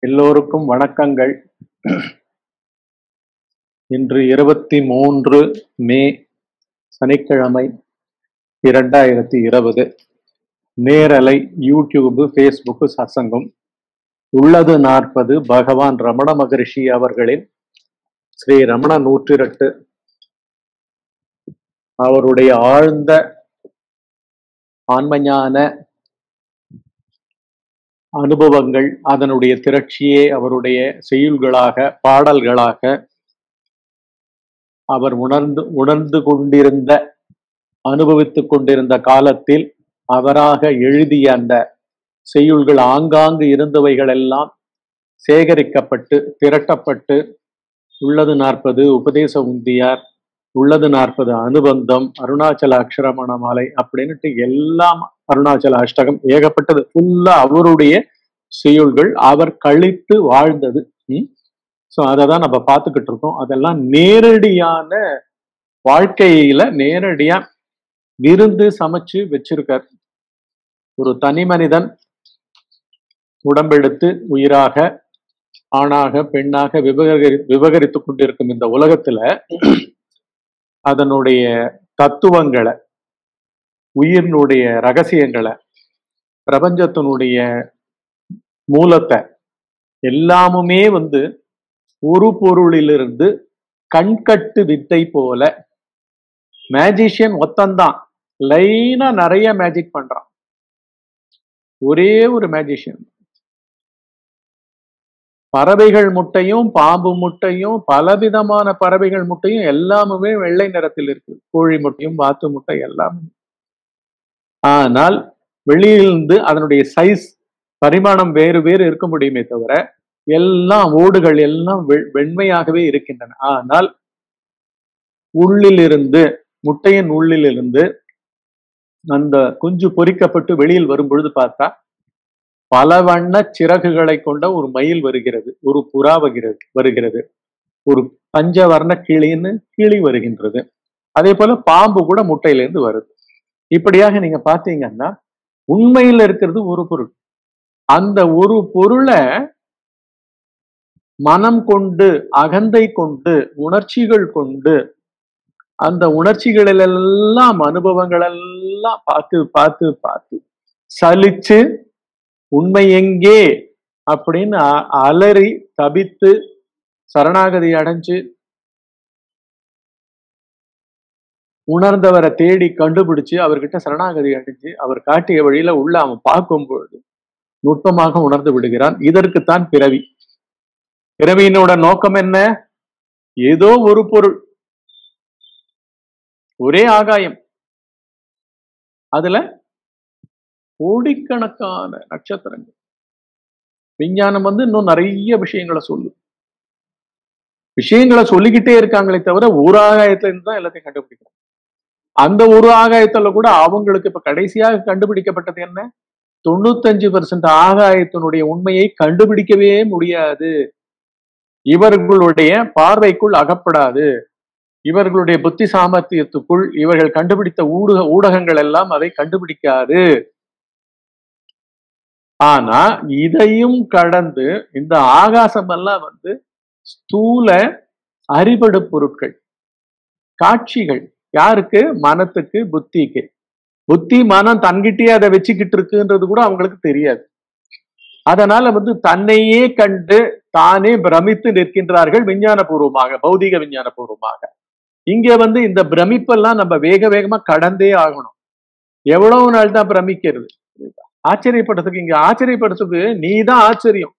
எல்லோருக்கும் வணக்கங்கள் இன்று இருபத்தி மூன்று மே சனிக்கிழமை இரண்டாயிரத்தி இருபது நேரலை யூடியூப் ஃபேஸ்புக் சசங்கம் உள்ளது நாற்பது பகவான் ரமண மகரிஷி அவர்களின் ஸ்ரீ ரமண நூற்றிரட்டு அவருடைய ஆழ்ந்த ஆன்மஞான அனுபவங்கள் அதனுடைய திரட்சியே அவருடைய செய்யுள்களாக பாடல்களாக அவர் உணர்ந்து உணர்ந்து கொண்டிருந்த அனுபவித்துக் கொண்டிருந்த காலத்தில் அவராக எழுதிய அந்த செய்யுள்கள் ஆங்காங்கு இருந்தவைகள் எல்லாம் சேகரிக்கப்பட்டு திரட்டப்பட்டு உள்ளது நாற்பது உபதேச உந்தியார் உள்ளது நாற்பது அனுபந்தம் அருணாச்சல அக்ஷரமண மாலை அப்படின்னுட்டு எல்லாம் அருணாச்சல அஷ்டகம் ஏகப்பட்டது ஃபுல்லா அவருடைய செய்யுள்கள் அவர் கழித்து வாழ்ந்தது ஸோ அதை தான் நம்ம பார்த்துக்கிட்டு இருக்கோம் அதெல்லாம் நேரடியான வாழ்க்கையில நேரடியா விருந்து சமைச்சு வச்சிருக்கார் ஒரு தனி மனிதன் உடம்பெடுத்து உயிராக ஆணாக பெண்ணாக விவகரி விவகரித்து கொண்டிருக்கும் இந்த உலகத்துல அதனுடைய தத்துவங்களை உயிரினுடைய ரகசியங்களை பிரபஞ்சத்தினுடைய மூலத்தை எல்லாமுமே வந்து ஒரு பொருளிலிருந்து கண்கட்டு வித்தை போல மேஜிஷியன் ஒத்தந்தான் லைனா நிறைய மேஜிக் பண்றான் ஒரே ஒரு மேஜிஷியன் பறவைகள் முட்டையும் பாம்பு முட்டையும் பலவிதமான பறவைகள் முட்டையும் எல்லாமுமே வெள்ளை நிறத்தில் இருக்கு கோழி முட்டையும் வாத்து முட்டை எல்லாமே ஆனால் வெளியிலிருந்து அதனுடைய சைஸ் பரிமாணம் வேறு வேறு இருக்க முடியுமே தவிர எல்லாம் ஓடுகள் எல்லாம் வெண்மையாகவே இருக்கின்றன ஆனால் உள்ளிலிருந்து முட்டையின் உள்ளிலிருந்து அந்த குஞ்சு பொறிக்கப்பட்டு வெளியில் வரும் பொழுது பார்த்தா பல வண்ண சிறகுகளை கொண்ட ஒரு மயில் வருகிறது ஒரு புறா வருகிறது வருகிறது ஒரு பஞ்சவர்ண கிளின்னு கிளி வருகின்றது அதே போல பாம்பு கூட முட்டையிலிருந்து வருது இப்படியாக நீங்க பாத்தீங்கன்னா உண்மையில் இருக்கிறது ஒரு பொருள் அந்த ஒரு பொருளை மனம் கொண்டு அகந்தை கொண்டு உணர்ச்சிகள் கொண்டு அந்த உணர்ச்சிகளிலெல்லாம் அனுபவங்கள் எல்லாம் பார்த்து பார்த்து பார்த்து சலிச்சு உண்மை எங்கே அப்படின்னு அலறி தபித்து சரணாகதி அடைஞ்சு உணர்ந்தவரை தேடி கண்டுபிடிச்சு அவர்கிட்ட சரணாகதி அடைஞ்சு அவர் காட்டிய வழியில உள்ள அவன் பார்க்கும் பொழுது நுட்பமாக உணர்ந்து விடுகிறான் இதற்குத்தான் பிறவி பிறவியினோட நோக்கம் என்ன ஏதோ ஒரு பொருள் ஒரே ஆகாயம் அதுல கோடிக்கணக்கான நட்சத்திரங்கள் விஞ்ஞானம் வந்து இன்னும் நிறைய விஷயங்களை சொல்லு விஷயங்களை சொல்லிக்கிட்டே இருக்காங்களே தவிர ஒரு ஆகாயத்துல இருந்து தான் எல்லாத்தையும் கண்டுபிடிக்கிறாங்க அந்த ஒரு ஆகாயத்துல கூட அவங்களுக்கு இப்ப கடைசியாக கண்டுபிடிக்கப்பட்டது என்ன தொண்ணூத்தஞ்சு பெர்சன்ட் ஆகாயத்தினுடைய உண்மையை கண்டுபிடிக்கவே முடியாது இவர்களுடைய பார்வைக்குள் அகப்படாது இவர்களுடைய புத்தி சாமர்த்தியத்துக்குள் இவர்கள் கண்டுபிடித்த ஊடக ஊடகங்கள் எல்லாம் அதை கண்டுபிடிக்காது ஆனா இதையும் கடந்து இந்த ஆகாசம் எல்லாம் வந்து ஸ்தூல அறிபடு பொருட்கள் காட்சிகள் யாருக்கு மனத்துக்கு புத்திக்கு புத்தி மனம் தன்கிட்டயே அதை வச்சுக்கிட்டு இருக்குன்றது கூட அவங்களுக்கு தெரியாது அதனால வந்து தன்னையே கண்டு தானே பிரமித்து நிற்கின்றார்கள் விஞ்ஞான பூர்வமாக பௌதிக விஞ்ஞான பூர்வமாக இங்க வந்து இந்த பிரமிப்பெல்லாம் நம்ம வேக வேகமா கடந்தே ஆகணும் எவ்வளவு நாள் தான் பிரமிக்கிறது ஆச்சரியப்படுறதுக்கு இங்க ஆச்சரியப்படுறதுக்கு நீ தான் ஆச்சரியம்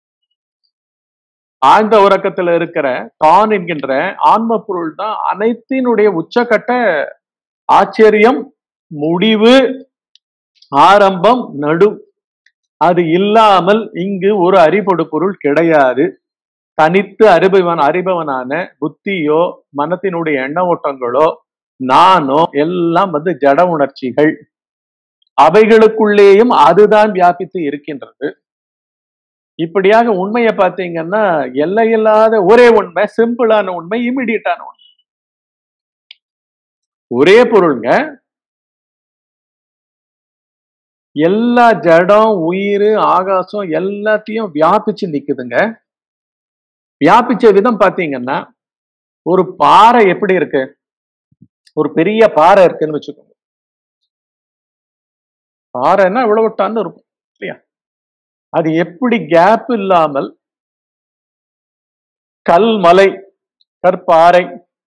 ஆழ்ந்த உறக்கத்துல இருக்கிற தான் என்கின்ற ஆன்ம பொருள் தான் அனைத்தினுடைய உச்சக்கட்ட ஆச்சரியம் முடிவு ஆரம்பம் நடு அது இல்லாமல் இங்கு ஒரு அறிபொடு பொருள் கிடையாது தனித்து அறிபவன் அறிபவனான புத்தியோ மனத்தினுடைய எண்ண ஓட்டங்களோ நானோ எல்லாம் வந்து ஜட உணர்ச்சிகள் அவைகளுக்குள்ளேயும் அதுதான் வியாபித்து இருக்கின்றது இப்படியாக உண்மையை பார்த்தீங்கன்னா எல்லையில்லாத ஒரே உண்மை சிம்பிளான உண்மை இமிடியட்டான உண்மை ஒரே பொருளுங்க எல்லா ஜடம் உயிர் ஆகாசம் எல்லாத்தையும் வியாபிச்சு நிக்குதுங்க வியாபிச்ச விதம் பாத்தீங்கன்னா ஒரு பாறை எப்படி இருக்கு ஒரு பெரிய பாறை இருக்குன்னு வச்சுக்கோங்க பாறைன்னா இவ்வளவு டன் இருக்கும் இல்லையா அது எப்படி கேப் இல்லாமல் கல் மலை கற்பாறை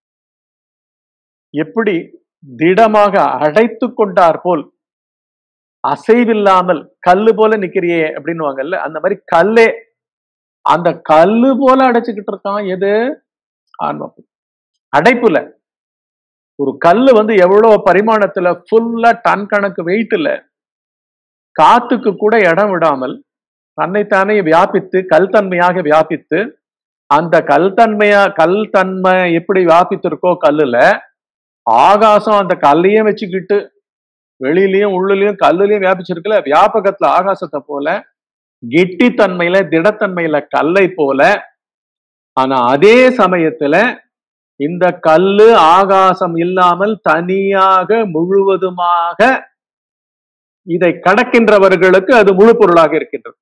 எப்படி திடமாக அடைத்து கொண்டார் போல் அசைவில்லாமல் கல்லு போல நிக்கிறியே அப்படின்னுவாங்கல்ல அந்த மாதிரி கல்லே அந்த கல்லு போல அடைச்சுக்கிட்டு இருக்கான் எது ஆன்மம் அடைப்புல ஒரு கல்லு வந்து எவ்வளவு பரிமாணத்துல ஃபுல்லா டன் கணக்கு வெயிட்ல காத்துக்கு கூட இடம் விடாமல் தன்னைத்தானே வியாபித்து கல் தன்மையாக வியாபித்து அந்த கல் தன்மையா கல் தன்மை எப்படி வியாபித்திருக்கோ கல்லுல ஆகாசம் அந்த கல்லையும் வச்சுக்கிட்டு வெளியிலயும் உள்ளுலயும் கல்லுலயும் வியாபிச்சிருக்குல்ல வியாபகத்துல ஆகாசத்தை போல கெட்டித்தன்மையில திடத்தன்மையில கல்லை போல ஆனா அதே சமயத்துல இந்த கல்லு ஆகாசம் இல்லாமல் தனியாக முழுவதுமாக இதை கடக்கின்றவர்களுக்கு அது முழு பொருளாக இருக்கின்றது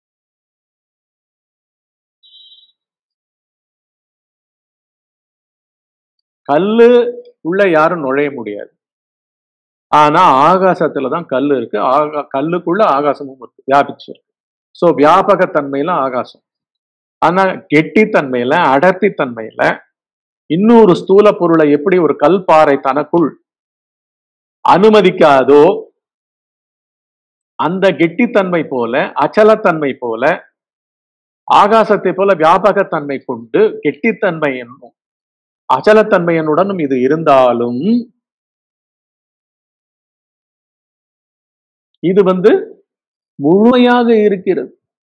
கல்லு உள்ள யாரும் நுழைய முடியாது ஆனா ஆகாசத்துல தான் கல் இருக்கு ஆகா கல்லுக்குள்ள ஆகாசமும் இருக்கு வியாபிச்சு இருக்கு ஸோ வியாபகத்தன்மையில ஆகாசம் ஆனா கெட்டித்தன்மையில அடர்த்தி தன்மையில இன்னொரு ஸ்தூல பொருளை எப்படி ஒரு கல்பாறை தனக்குள் அனுமதிக்காதோ அந்த கெட்டித்தன்மை போல அச்சலத்தன்மை போல ஆகாசத்தை போல வியாபகத்தன்மை கொண்டு கெட்டித்தன்மை என்னும் அச்சலத்தன்மையனுடனும் இது இருந்தாலும் இது வந்து முழுமையாக இருக்கிறது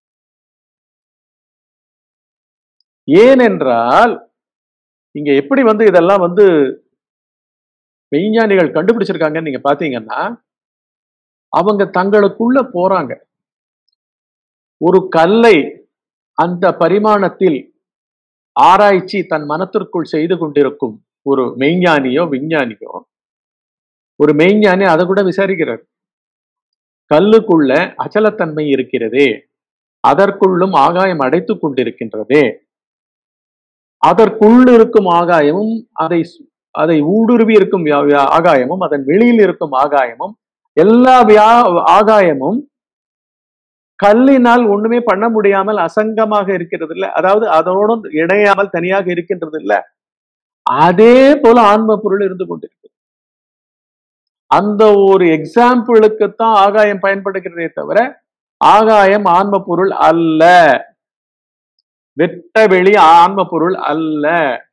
ஏனென்றால் இங்க எப்படி வந்து இதெல்லாம் வந்து மெய்ஞானிகள் கண்டுபிடிச்சிருக்காங்கன்னு நீங்க பாத்தீங்கன்னா அவங்க தங்களுக்குள்ள போறாங்க ஒரு கல்லை அந்த பரிமாணத்தில் ஆராய்ச்சி தன் மனத்திற்குள் செய்து கொண்டிருக்கும் ஒரு மெய்ஞானியோ விஞ்ஞானியோ ஒரு மெய்ஞானி அதை கூட விசாரிக்கிறார் கல்லுக்குள்ள அச்சலத்தன்மை இருக்கிறதே அதற்குள்ளும் ஆகாயம் அடைத்து கொண்டிருக்கின்றதே அதற்குள் இருக்கும் ஆகாயமும் அதை அதை ஊடுருவி இருக்கும் ஆகாயமும் அதன் வெளியில் இருக்கும் ஆகாயமும் எல்லா வியா ஆகாயமும் கல்லினால் ஒண்ணுமே பண்ண முடியாமல் அசங்கமாக இருக்கிறது இல்ல அதாவது அதனோடு இணையாமல் தனியாக இருக்கின்றது இல்ல அதே போல ஆன்ம பொருள் இருந்து கொண்டிருக்கு அந்த ஒரு எக்ஸாம்பிளுக்குத்தான் ஆகாயம் பயன்படுகிறதே தவிர ஆகாயம் ஆன்ம பொருள் அல்ல வெட்ட வெளி ஆன்ம பொருள் அல்ல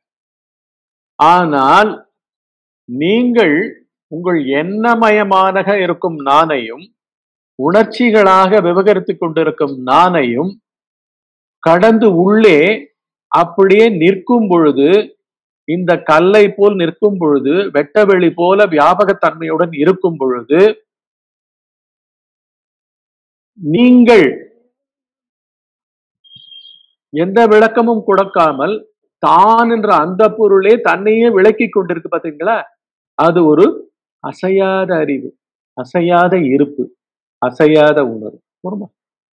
ஆனால் நீங்கள் உங்கள் எண்ணமயமாக இருக்கும் நானையும் உணர்ச்சிகளாக விவகரித்துக் கொண்டிருக்கும் நானையும் கடந்து உள்ளே அப்படியே நிற்கும் பொழுது இந்த கல்லை போல் நிற்கும் பொழுது வெட்டவெளி போல வியாபகத்தன்மையுடன் இருக்கும் பொழுது நீங்கள் எந்த விளக்கமும் கொடுக்காமல் தான் என்ற அந்த பொருளே தன்னையே விளக்கி கொண்டிருக்கு பாத்தீங்களா அது ஒரு அசையாத அறிவு அசையாத இருப்பு அசையாத உணர்வு பொறுமா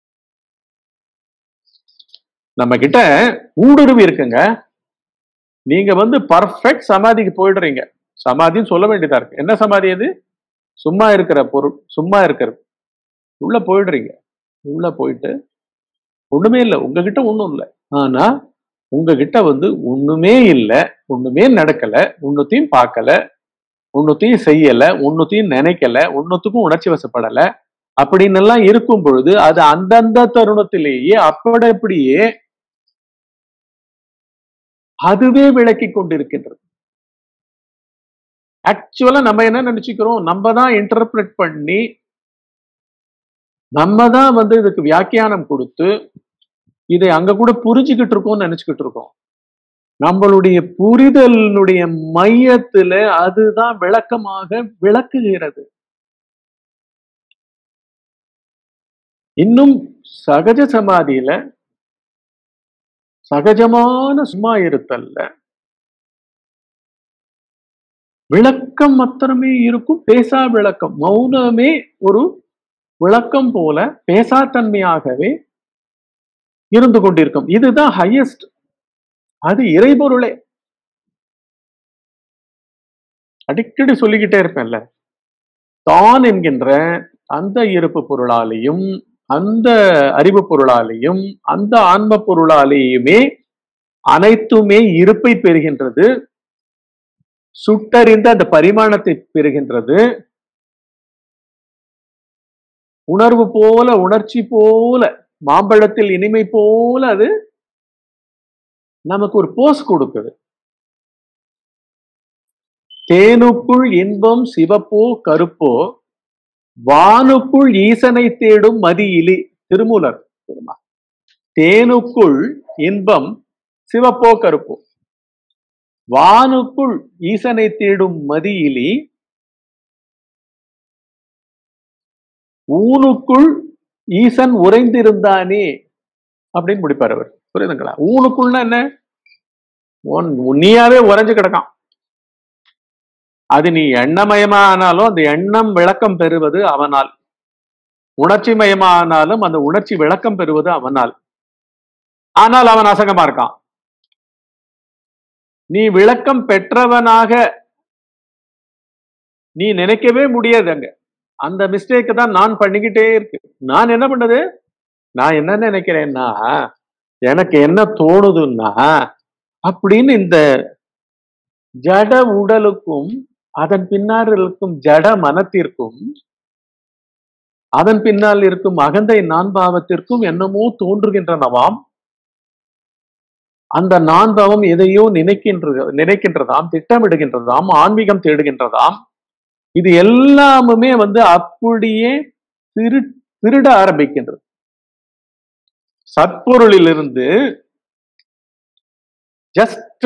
நம்ம கிட்ட ஊடுருவி இருக்குங்க நீங்க வந்து பர்ஃபெக்ட் சமாதிக்கு போயிடுறீங்க சமாதின்னு சொல்ல வேண்டியதா இருக்கு என்ன சமாதி அது சும்மா இருக்கிற பொருள் சும்மா இருக்கிறது உள்ள போயிடுறீங்க உள்ள போயிட்டு ஒண்ணுமே இல்லை உங்ககிட்ட ஒண்ணும் இல்லை ஆனா உங்ககிட்ட வந்து ஒண்ணுமே இல்லை ஒண்ணுமே நடக்கல ஒன்னுத்தையும் பார்க்கல ஒன்னுத்தையும் செய்யல ஒன்னுத்தையும் நினைக்கல ஒன்னுத்துக்கும் உணர்ச்சி வசப்படல அப்படின்னு எல்லாம் இருக்கும் பொழுது அது அந்தந்த தருணத்திலேயே அப்படியே அதுவே விளக்கி கொண்டிருக்கின்றது ஆக்சுவலா நம்ம என்ன நினைச்சுக்கிறோம் நம்ம தான் இன்டர்பிரட் பண்ணி நம்ம தான் வந்து இதுக்கு வியாக்கியானம் கொடுத்து இதை அங்க கூட புரிஞ்சுக்கிட்டு இருக்கோம்னு நினைச்சுக்கிட்டு இருக்கோம் நம்மளுடைய புரிதலினுடைய மையத்துல அதுதான் விளக்கமாக விளக்குகிறது இன்னும் சகஜ சமாதியில சகஜமான சும்மா இருத்தல்ல விளக்கம் மாத்திரமே இருக்கும் பேசா விளக்கம் மௌனமே ஒரு விளக்கம் போல பேசாத்தன்மையாகவே இருந்து கொண்டிருக்கும் இதுதான் ஹையஸ்ட் அது இறைபொருளே அடிக்கடி சொல்லிக்கிட்டே இருப்பேன்ல தான் என்கின்ற அந்த இருப்பு பொருளாலேயும் அந்த அறிவு பொருளாலேயும் அந்த ஆன்ம பொருளாலேயுமே அனைத்துமே இருப்பை பெறுகின்றது சுட்டறிந்த அந்த பரிமாணத்தை பெறுகின்றது உணர்வு போல உணர்ச்சி போல மாம்பழத்தில் இனிமை போல அது நமக்கு ஒரு போஸ் கொடுக்குது தேனுக்குள் இன்பம் சிவப்போ கருப்போ வானுக்குள் ஈசனை தேடும் மதியிலி திருமூலர் திருமா தேனுக்குள் இன்பம் சிவப்போ கருப்போ வானுக்குள் ஈசனை தேடும் மதியிலி ஊனுக்குள் ஈசன் உறைந்திருந்தானே அப்படின்னு முடிப்பார் அவர் புரியுதுங்களா ஊனுக்குள்னா என்ன உன் உன்னியாவே உறைஞ்சு கிடக்கான் அது நீ எண்ணமயமா ஆனாலும் அந்த எண்ணம் விளக்கம் பெறுவது அவனால் உணர்ச்சி மயமானாலும் அந்த உணர்ச்சி விளக்கம் பெறுவது அவனால் ஆனால் அவன் அசங்கமா இருக்கான் நீ விளக்கம் பெற்றவனாக நீ நினைக்கவே முடியாது அங்க அந்த மிஸ்டேக் தான் நான் பண்ணிக்கிட்டே இருக்கு நான் என்ன பண்ணது நான் என்ன நினைக்கிறேன்னா எனக்கு என்ன தோணுதுன்னா அப்படின்னு இந்த ஜட உடலுக்கும் அதன் பின்னால் இருக்கும் ஜட மனத்திற்கும் அதன் பின்னால் இருக்கும் அகந்தை நான் பாவத்திற்கும் என்னமோ தோன்றுகின்றனவாம் அந்த நான் பாவம் எதையோ நினைக்கின்ற நினைக்கின்றதாம் திட்டமிடுகின்றதாம் ஆன்மீகம் தேடுகின்றதாம் இது எல்லாமுமே வந்து அப்படியே திரு திருட ஆரம்பிக்கின்றது சத்பொருளிலிருந்து ஜஸ்ட்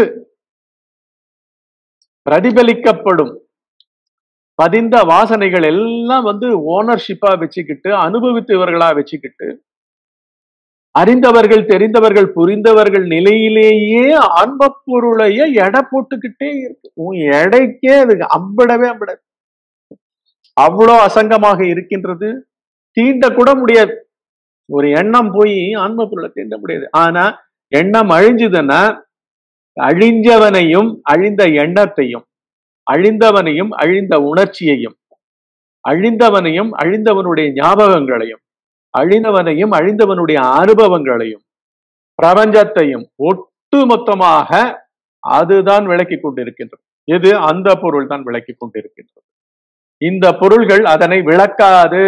பிரதிபலிக்கப்படும் பதிந்த வாசனைகள் எல்லாம் வந்து ஓனர்ஷிப்பா வச்சுக்கிட்டு அனுபவித்தவர்களா வச்சுக்கிட்டு அறிந்தவர்கள் தெரிந்தவர்கள் புரிந்தவர்கள் நிலையிலேயே ஆன்ம பொருளைய எடை போட்டுக்கிட்டே இருக்கு உன் எடைக்கே அது அம்பிடவே அம்பிடாது அவ்வளோ அசங்கமாக இருக்கின்றது தீண்ட கூட முடியாது ஒரு எண்ணம் போய் ஆன்ம பொருளை தீண்ட முடியாது ஆனா எண்ணம் அழிஞ்சுதுன்னா அழிஞ்சவனையும் அழிந்த எண்ணத்தையும் அழிந்தவனையும் அழிந்த உணர்ச்சியையும் அழிந்தவனையும் அழிந்தவனுடைய ஞாபகங்களையும் அழிந்தவனையும் அழிந்தவனுடைய அனுபவங்களையும் பிரபஞ்சத்தையும் ஒட்டு மொத்தமாக அதுதான் விளக்கி கொண்டிருக்கின்றது எது அந்த பொருள் தான் விளக்கி கொண்டிருக்கின்றது இந்த பொருள்கள் அதனை விளக்காது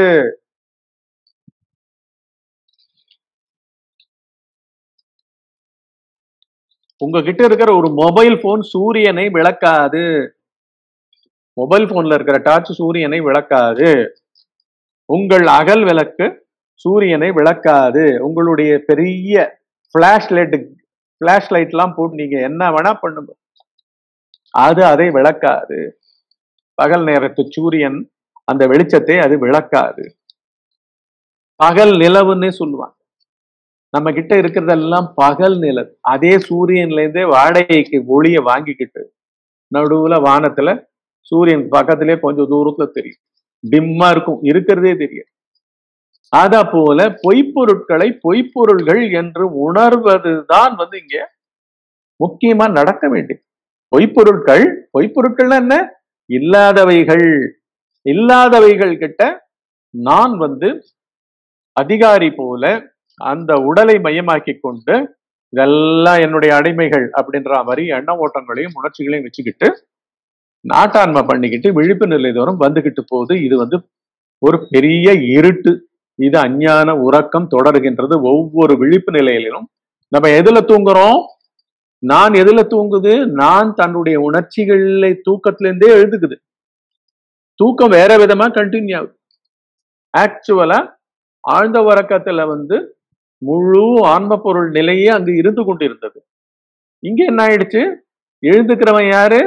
உங்ககிட்ட இருக்கிற ஒரு மொபைல் போன் சூரியனை விளக்காது மொபைல் போன்ல இருக்கிற டார்ச் சூரியனை விளக்காது உங்கள் அகல் விளக்கு சூரியனை விளக்காது உங்களுடைய பெரிய பிளாஷ் லைட் பிளாஷ் லைட் எல்லாம் போட்டு நீங்க என்ன வேணா பண்ணுங்க அது அதை விளக்காது பகல் நேரத்து சூரியன் அந்த வெளிச்சத்தை அது விளக்காது பகல் நிலவுன்னே சொல்லுவாங்க நம்ம கிட்ட இருக்கிறதெல்லாம் பகல் நிலவு அதே சூரியன்ல இருந்தே வாடகைக்கு ஒளிய வாங்கிக்கிட்டு நடுவுல வானத்துல சூரியன் பக்கத்திலே கொஞ்சம் தூரத்துல தெரியும் டிம்மா இருக்கும் இருக்கிறதே தெரியும் அத போல பொய்ப்பொருட்களை பொய்ப்பொருள்கள் என்று உணர்வதுதான் வந்து இங்க முக்கியமா நடக்க வேண்டியது பொய்ப்பொருட்கள் பொய்ப்பொருட்கள் என்ன இல்லாதவைகள் இல்லாதவைகள் கிட்ட நான் வந்து அதிகாரி போல அந்த உடலை மையமாக்கி கொண்டு இதெல்லாம் என்னுடைய அடிமைகள் அப்படின்ற மாதிரி எண்ண ஓட்டங்களையும் உணர்ச்சிகளையும் வச்சுக்கிட்டு நாட்டாண்மை பண்ணிக்கிட்டு விழிப்பு நிலை தோறும் வந்துகிட்டு போகுது இது வந்து ஒரு பெரிய இருட்டு இது அஞ்ஞான உறக்கம் தொடர்கின்றது ஒவ்வொரு விழிப்பு நிலையிலும் நம்ம எதுல தூங்குறோம் நான் எதுல தூங்குது நான் தன்னுடைய உணர்ச்சிகளை தூக்கத்துல இருந்தே எழுதுக்குது தூக்கம் வேற விதமா கண்டினியூ ஆகுது ஆக்சுவலா ஆழ்ந்த உறக்கத்துல வந்து முழு ஆன்ம பொருள் நிலையே அங்கு இருந்து கொண்டிருந்தது இங்க என்ன ஆயிடுச்சு எழுந்துக்கிறவன் யாரு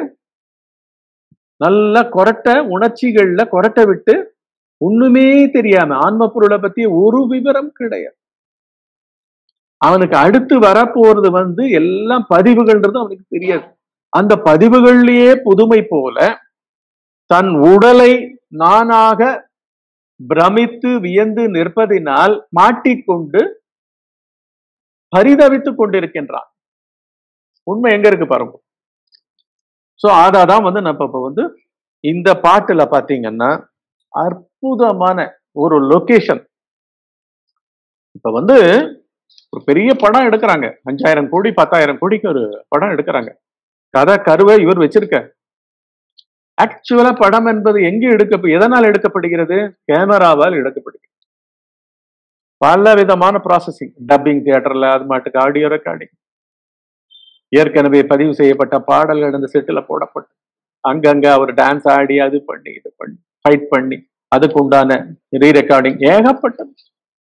நல்ல கொரட்டை உணர்ச்சிகள்ல கொரட்டை விட்டு ஒண்ணுமே தெரியாம ஆன்ம பொருளை பத்தி ஒரு விவரம் கிடையாது அவனுக்கு அடுத்து வரப்போறது வந்து எல்லாம் பதிவுகள்ன்றது அவனுக்கு தெரியாது அந்த பதிவுகள்லயே புதுமை போல தன் உடலை நானாக பிரமித்து வியந்து நிற்பதினால் மாட்டிக்கொண்டு பரிதவித்துக் கொண்டிருக்கின்றான் உண்மை எங்க இருக்கு பாருங்க சோ அதான் வந்து நம்ம இப்ப வந்து இந்த பாட்டுல பாத்தீங்கன்னா அற்புதமான ஒரு லொகேஷன் இப்ப வந்து ஒரு பெரிய படம் எடுக்கிறாங்க அஞ்சாயிரம் கோடி பத்தாயிரம் கோடிக்கு ஒரு படம் எடுக்கிறாங்க கதை கருவை இவர் வச்சிருக்க ஆக்சுவலா படம் என்பது எங்க எடுக்க எதனால் எடுக்கப்படுகிறது கேமராவால் எடுக்கப்படுகிறது பல விதமான ப்ராசஸிங் டப்பிங் தியேட்டர்ல அது மாட்டுக்கு ஆடியோ ரெக்கார்டிங் ஏற்கனவே பதிவு செய்யப்பட்ட பாடல்கள் அந்த செட்டில் போடப்பட்டு அங்கங்க அவர் டான்ஸ் ஆடி அது பண்ணி இது பண்ணி ஃபைட் பண்ணி அதுக்கு உண்டான ரீ ரெக்கார்டிங் ஏகப்பட்டது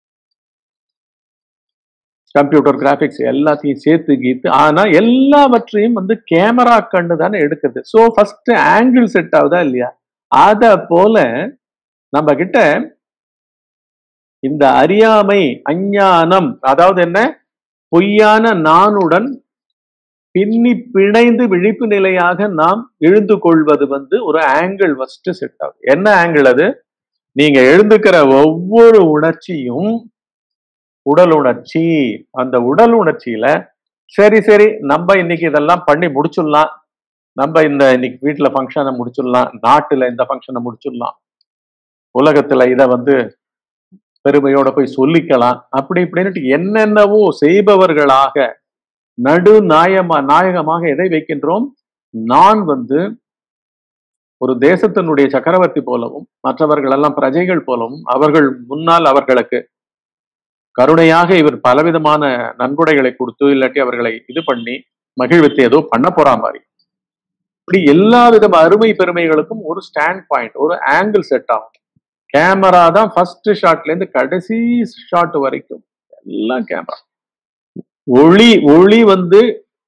கம்ப்யூட்டர் கிராபிக்ஸ் எல்லாத்தையும் சேர்த்து கீத்து ஆனா எல்லாவற்றையும் வந்து கேமரா கண்டு தானே எடுக்குது ஸோ ஃபர்ஸ்ட் ஆங்கிள் செட் ஆகுதா இல்லையா அத போல நம்ம கிட்ட இந்த அறியாமை அஞ்ஞானம் அதாவது என்ன பொய்யான நானுடன் பின்னி பிணைந்து விழிப்பு நிலையாக நாம் எழுந்து கொள்வது வந்து ஒரு ஆங்கிள் ஃபர்ஸ்ட் செட் ஆகுது என்ன ஆங்கிள் அது நீங்க எழுந்துக்கிற ஒவ்வொரு உணர்ச்சியும் உடல் உணர்ச்சி அந்த உடல் உணர்ச்சியில சரி சரி நம்ம இன்னைக்கு இதெல்லாம் பண்ணி முடிச்சிடலாம் நம்ம இந்த இன்னைக்கு வீட்டுல ஃபங்க்ஷனை முடிச்சிடலாம் நாட்டுல இந்த ஃபங்க்ஷனை முடிச்சிடலாம் உலகத்துல இத வந்து பெருமையோட போய் சொல்லிக்கலாம் அப்படி இப்படின்னுட்டு என்னென்னவோ செய்பவர்களாக நடு நாயமா நாயகமாக எதை வைக்கின்றோம் நான் வந்து ஒரு தேசத்தினுடைய சக்கரவர்த்தி போலவும் மற்றவர்கள் எல்லாம் பிரஜைகள் போலவும் அவர்கள் முன்னால் அவர்களுக்கு கருணையாக இவர் பலவிதமான நன்கொடைகளை கொடுத்து இல்லாட்டி அவர்களை இது பண்ணி மகிழ்வித்து ஏதோ பண்ண போறா மாதிரி இப்படி எல்லா வித அருமை பெருமைகளுக்கும் ஒரு ஸ்டாண்ட் பாயிண்ட் ஒரு ஆங்கிள் செட் ஆகும் கேமரா தான் ஃபர்ஸ்ட் ஷாட்ல இருந்து கடைசி ஷாட் வரைக்கும் எல்லாம் கேமரா ஒளி ஒளி வந்து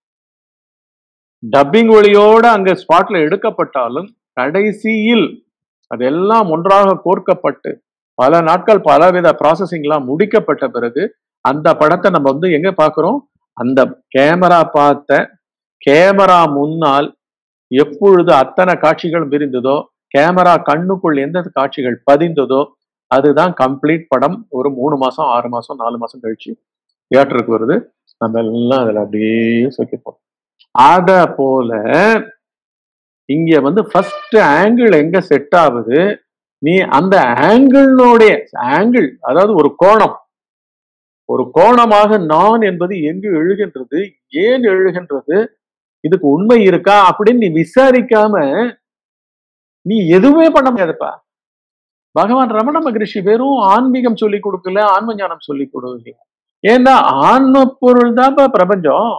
டப்பிங் ஒளியோட அங்க ஸ்பாட்ல எடுக்கப்பட்டாலும் கடைசியில் அதெல்லாம் ஒன்றாக கோர்க்கப்பட்டு பல நாட்கள் பலவித ப்ராசஸிங்லாம் முடிக்கப்பட்ட பிறகு அந்த படத்தை நம்ம வந்து எங்க பார்க்கிறோம் அந்த கேமரா பார்த்த கேமரா முன்னால் எப்பொழுது அத்தனை காட்சிகள் விரிந்ததோ கேமரா கண்ணுக்குள் எந்த காட்சிகள் பதிந்ததோ அதுதான் கம்ப்ளீட் படம் ஒரு மூணு மாசம் ஆறு மாசம் நாலு மாசம் கழிச்சு தியேட்டருக்கு வருது நம்ம எல்லாம் அதுல அப்படியே சொக்கிப்போம் அத போல இங்க வந்து ஃபர்ஸ்ட் ஆங்கிள் எங்க செட் ஆகுது நீ அந்த ஆங்கிளினுடைய ஆங்கிள் அதாவது ஒரு கோணம் ஒரு கோணமாக நான் என்பது எங்கு எழுகின்றது ஏன் எழுகின்றது இதுக்கு உண்மை இருக்கா அப்படின்னு நீ விசாரிக்காம நீ எதுவுமே பண்ண முடியாதுப்பா பகவான் ரமண மகரிஷி வெறும் ஆன்மீகம் சொல்லி கொடுக்கல ஆன்ம ஞானம் சொல்லி கொடுக்கல ஏன்னா ஆன்ம பொருள் தான்ப்பா பிரபஞ்சம்